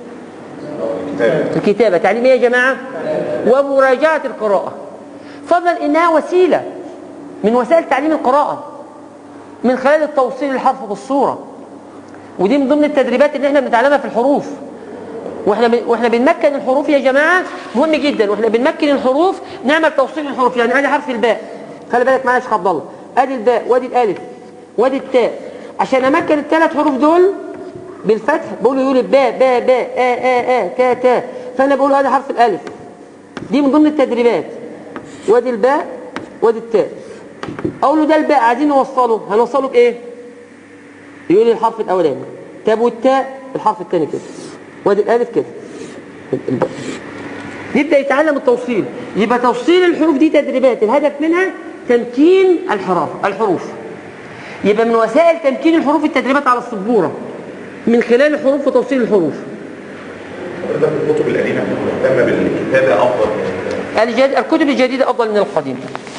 كتاب الكتابة تعليم إيه يا جماعة؟ ومراجعة القراءة فضلا إنها وسيلة من وسائل تعليم القراءة من خلال التوصيل الحرف بالصورة ودي من ضمن التدريبات اللي احنا بنتعلمها في الحروف واحنا بن- واحنا بنمكن الحروف يا جماعه مهم جدا واحنا بنمكن الحروف نعمل توصيل الحروف يعني ادي حرف الباء خلي بالك معايا يا شيخ عبد الله ادي الباء وادي الالف وادي التاء عشان امكن الثلاث حروف دول بالفتح بقول له يقول باء باء باء آ آ آ تا تا فانا بقول له ادي حرف الالف دي من ضمن التدريبات وادي الباء وادي التاء اقول له ده الباء عايزين نوصله هنوصله بايه يقول لي الحرف الاولاني طب والتاء الحرف الثاني كده وادي الالف كده الباء. يبدا يتعلم التوصيل يبقى توصيل الحروف دي تدريبات الهدف منها تمكين الحروف الحروف يبقى من وسائل تمكين الحروف التدريبات على السبوره من خلال الحروف وتوصيل الحروف حضرتك الكتب القديمة مهتمة بالكتابة أفضل من الجد... الكتب الجديدة أفضل من القديمة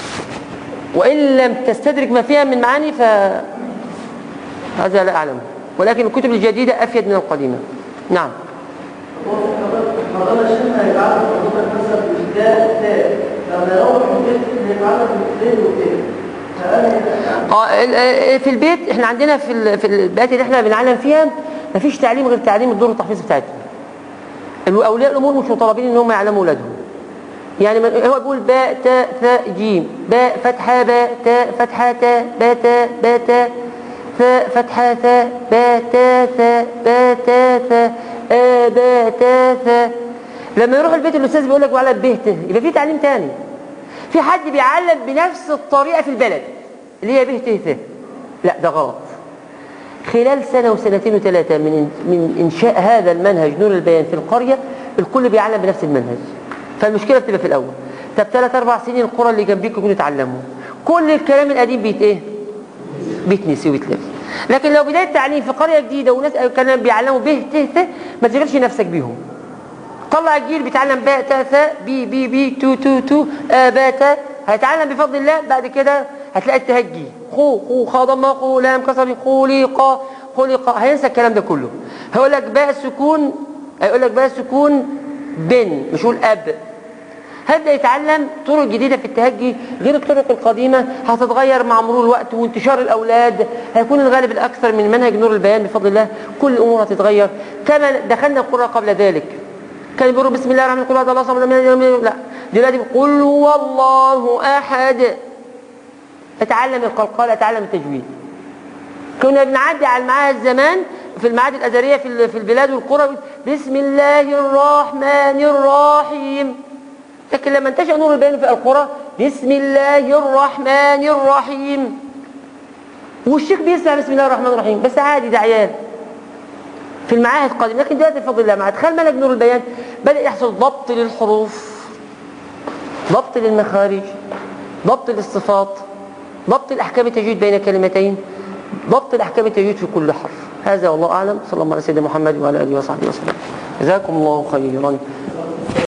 وإن لم تستدرك ما فيها من معاني ف هذا لا أعلم ولكن الكتب الجديدة أفيد من القديمة نعم حضرتك شفنا هيتعرف حضرتك مثلا بالداء تاء لما يروح البيت هيتعرف بالدين وتاء فأنا آه ال- آه، في البيت احنا عندنا في ال- في البيئات اللي احنا بنعلم فيها مفيش تعليم غير تعليم الدور التحفيظ بتاعتهم اولياء الامور مش مطالبين ان هم يعلموا اولادهم يعني من- هو بيقول باء تاء ثاء جيم باء فتحة باء تاء فتحة تاء باء تاء باء تاء ثاء فتحة ثاء باء تاء ثاء باء تاء ثاء آ باء تاء ثاء لما يروح البيت الاستاذ بيقول لك وعلى به ت يبقى في تعليم تاني في حد بيعلم بنفس الطريقة في البلد اللي هي به ت ث لا ده غلط خلال سنة وسنتين وثلاثة من من إنشاء هذا المنهج نور البيان في القرية الكل بيعلم بنفس المنهج فالمشكلة بتبقى في الأول طب ثلاث أربع سنين القرى اللي جنبيكم يكونوا يتعلموا كل الكلام القديم بيت إيه؟ بيتنسي ويتلغي لكن لو بداية تعليم في قرية جديدة وناس كانوا بيعلموا به ت ث ما تشغلش نفسك بيهم طلع الجيل بيتعلم باء تاء ثاء بي بي بي تو تو تو آ باء تاء هيتعلم بفضل الله بعد كده هتلاقي التهجي خو خو خا ضم خو لام كسر خلق خلق هينسى الكلام ده كله هيقول لك باء سكون هيقول لك باء سكون بن مش هقول اب هيبدا يتعلم طرق جديده في التهجي غير الطرق القديمه هتتغير مع مرور الوقت وانتشار الاولاد هيكون الغالب الاكثر من منهج نور البيان بفضل الله كل الامور هتتغير كما دخلنا القرى قبل ذلك كان بيقولوا بسم الله الرحمن الرحيم قل هو الله صمد لم يلد ولم يولد. لا دلوقتي قل هو الله احد اتعلم القلقال اتعلم التجويد كنا بنعدي على المعاهد زمان في المعاهد الازهريه في ال- في البلاد والقرى بسم الله الرحمن الرحيم لكن لما انتشر نور البيان في القرى بسم الله الرحمن الرحيم والشيخ بيسمع بسم الله الرحمن الرحيم بس عادي ده عيال في المعاهد قديم لكن دلوقتي بفضل الله مع ادخال منهج نور البيان بدا يحصل ضبط للحروف ضبط للمخارج ضبط للصفات ضبط الاحكام التجويد بين كلمتين ضبط الاحكام التجويد في كل حرف هذا والله اعلم صلى الله على سيدنا محمد وعلى اله وصحبه وسلم جزاكم الله خيرا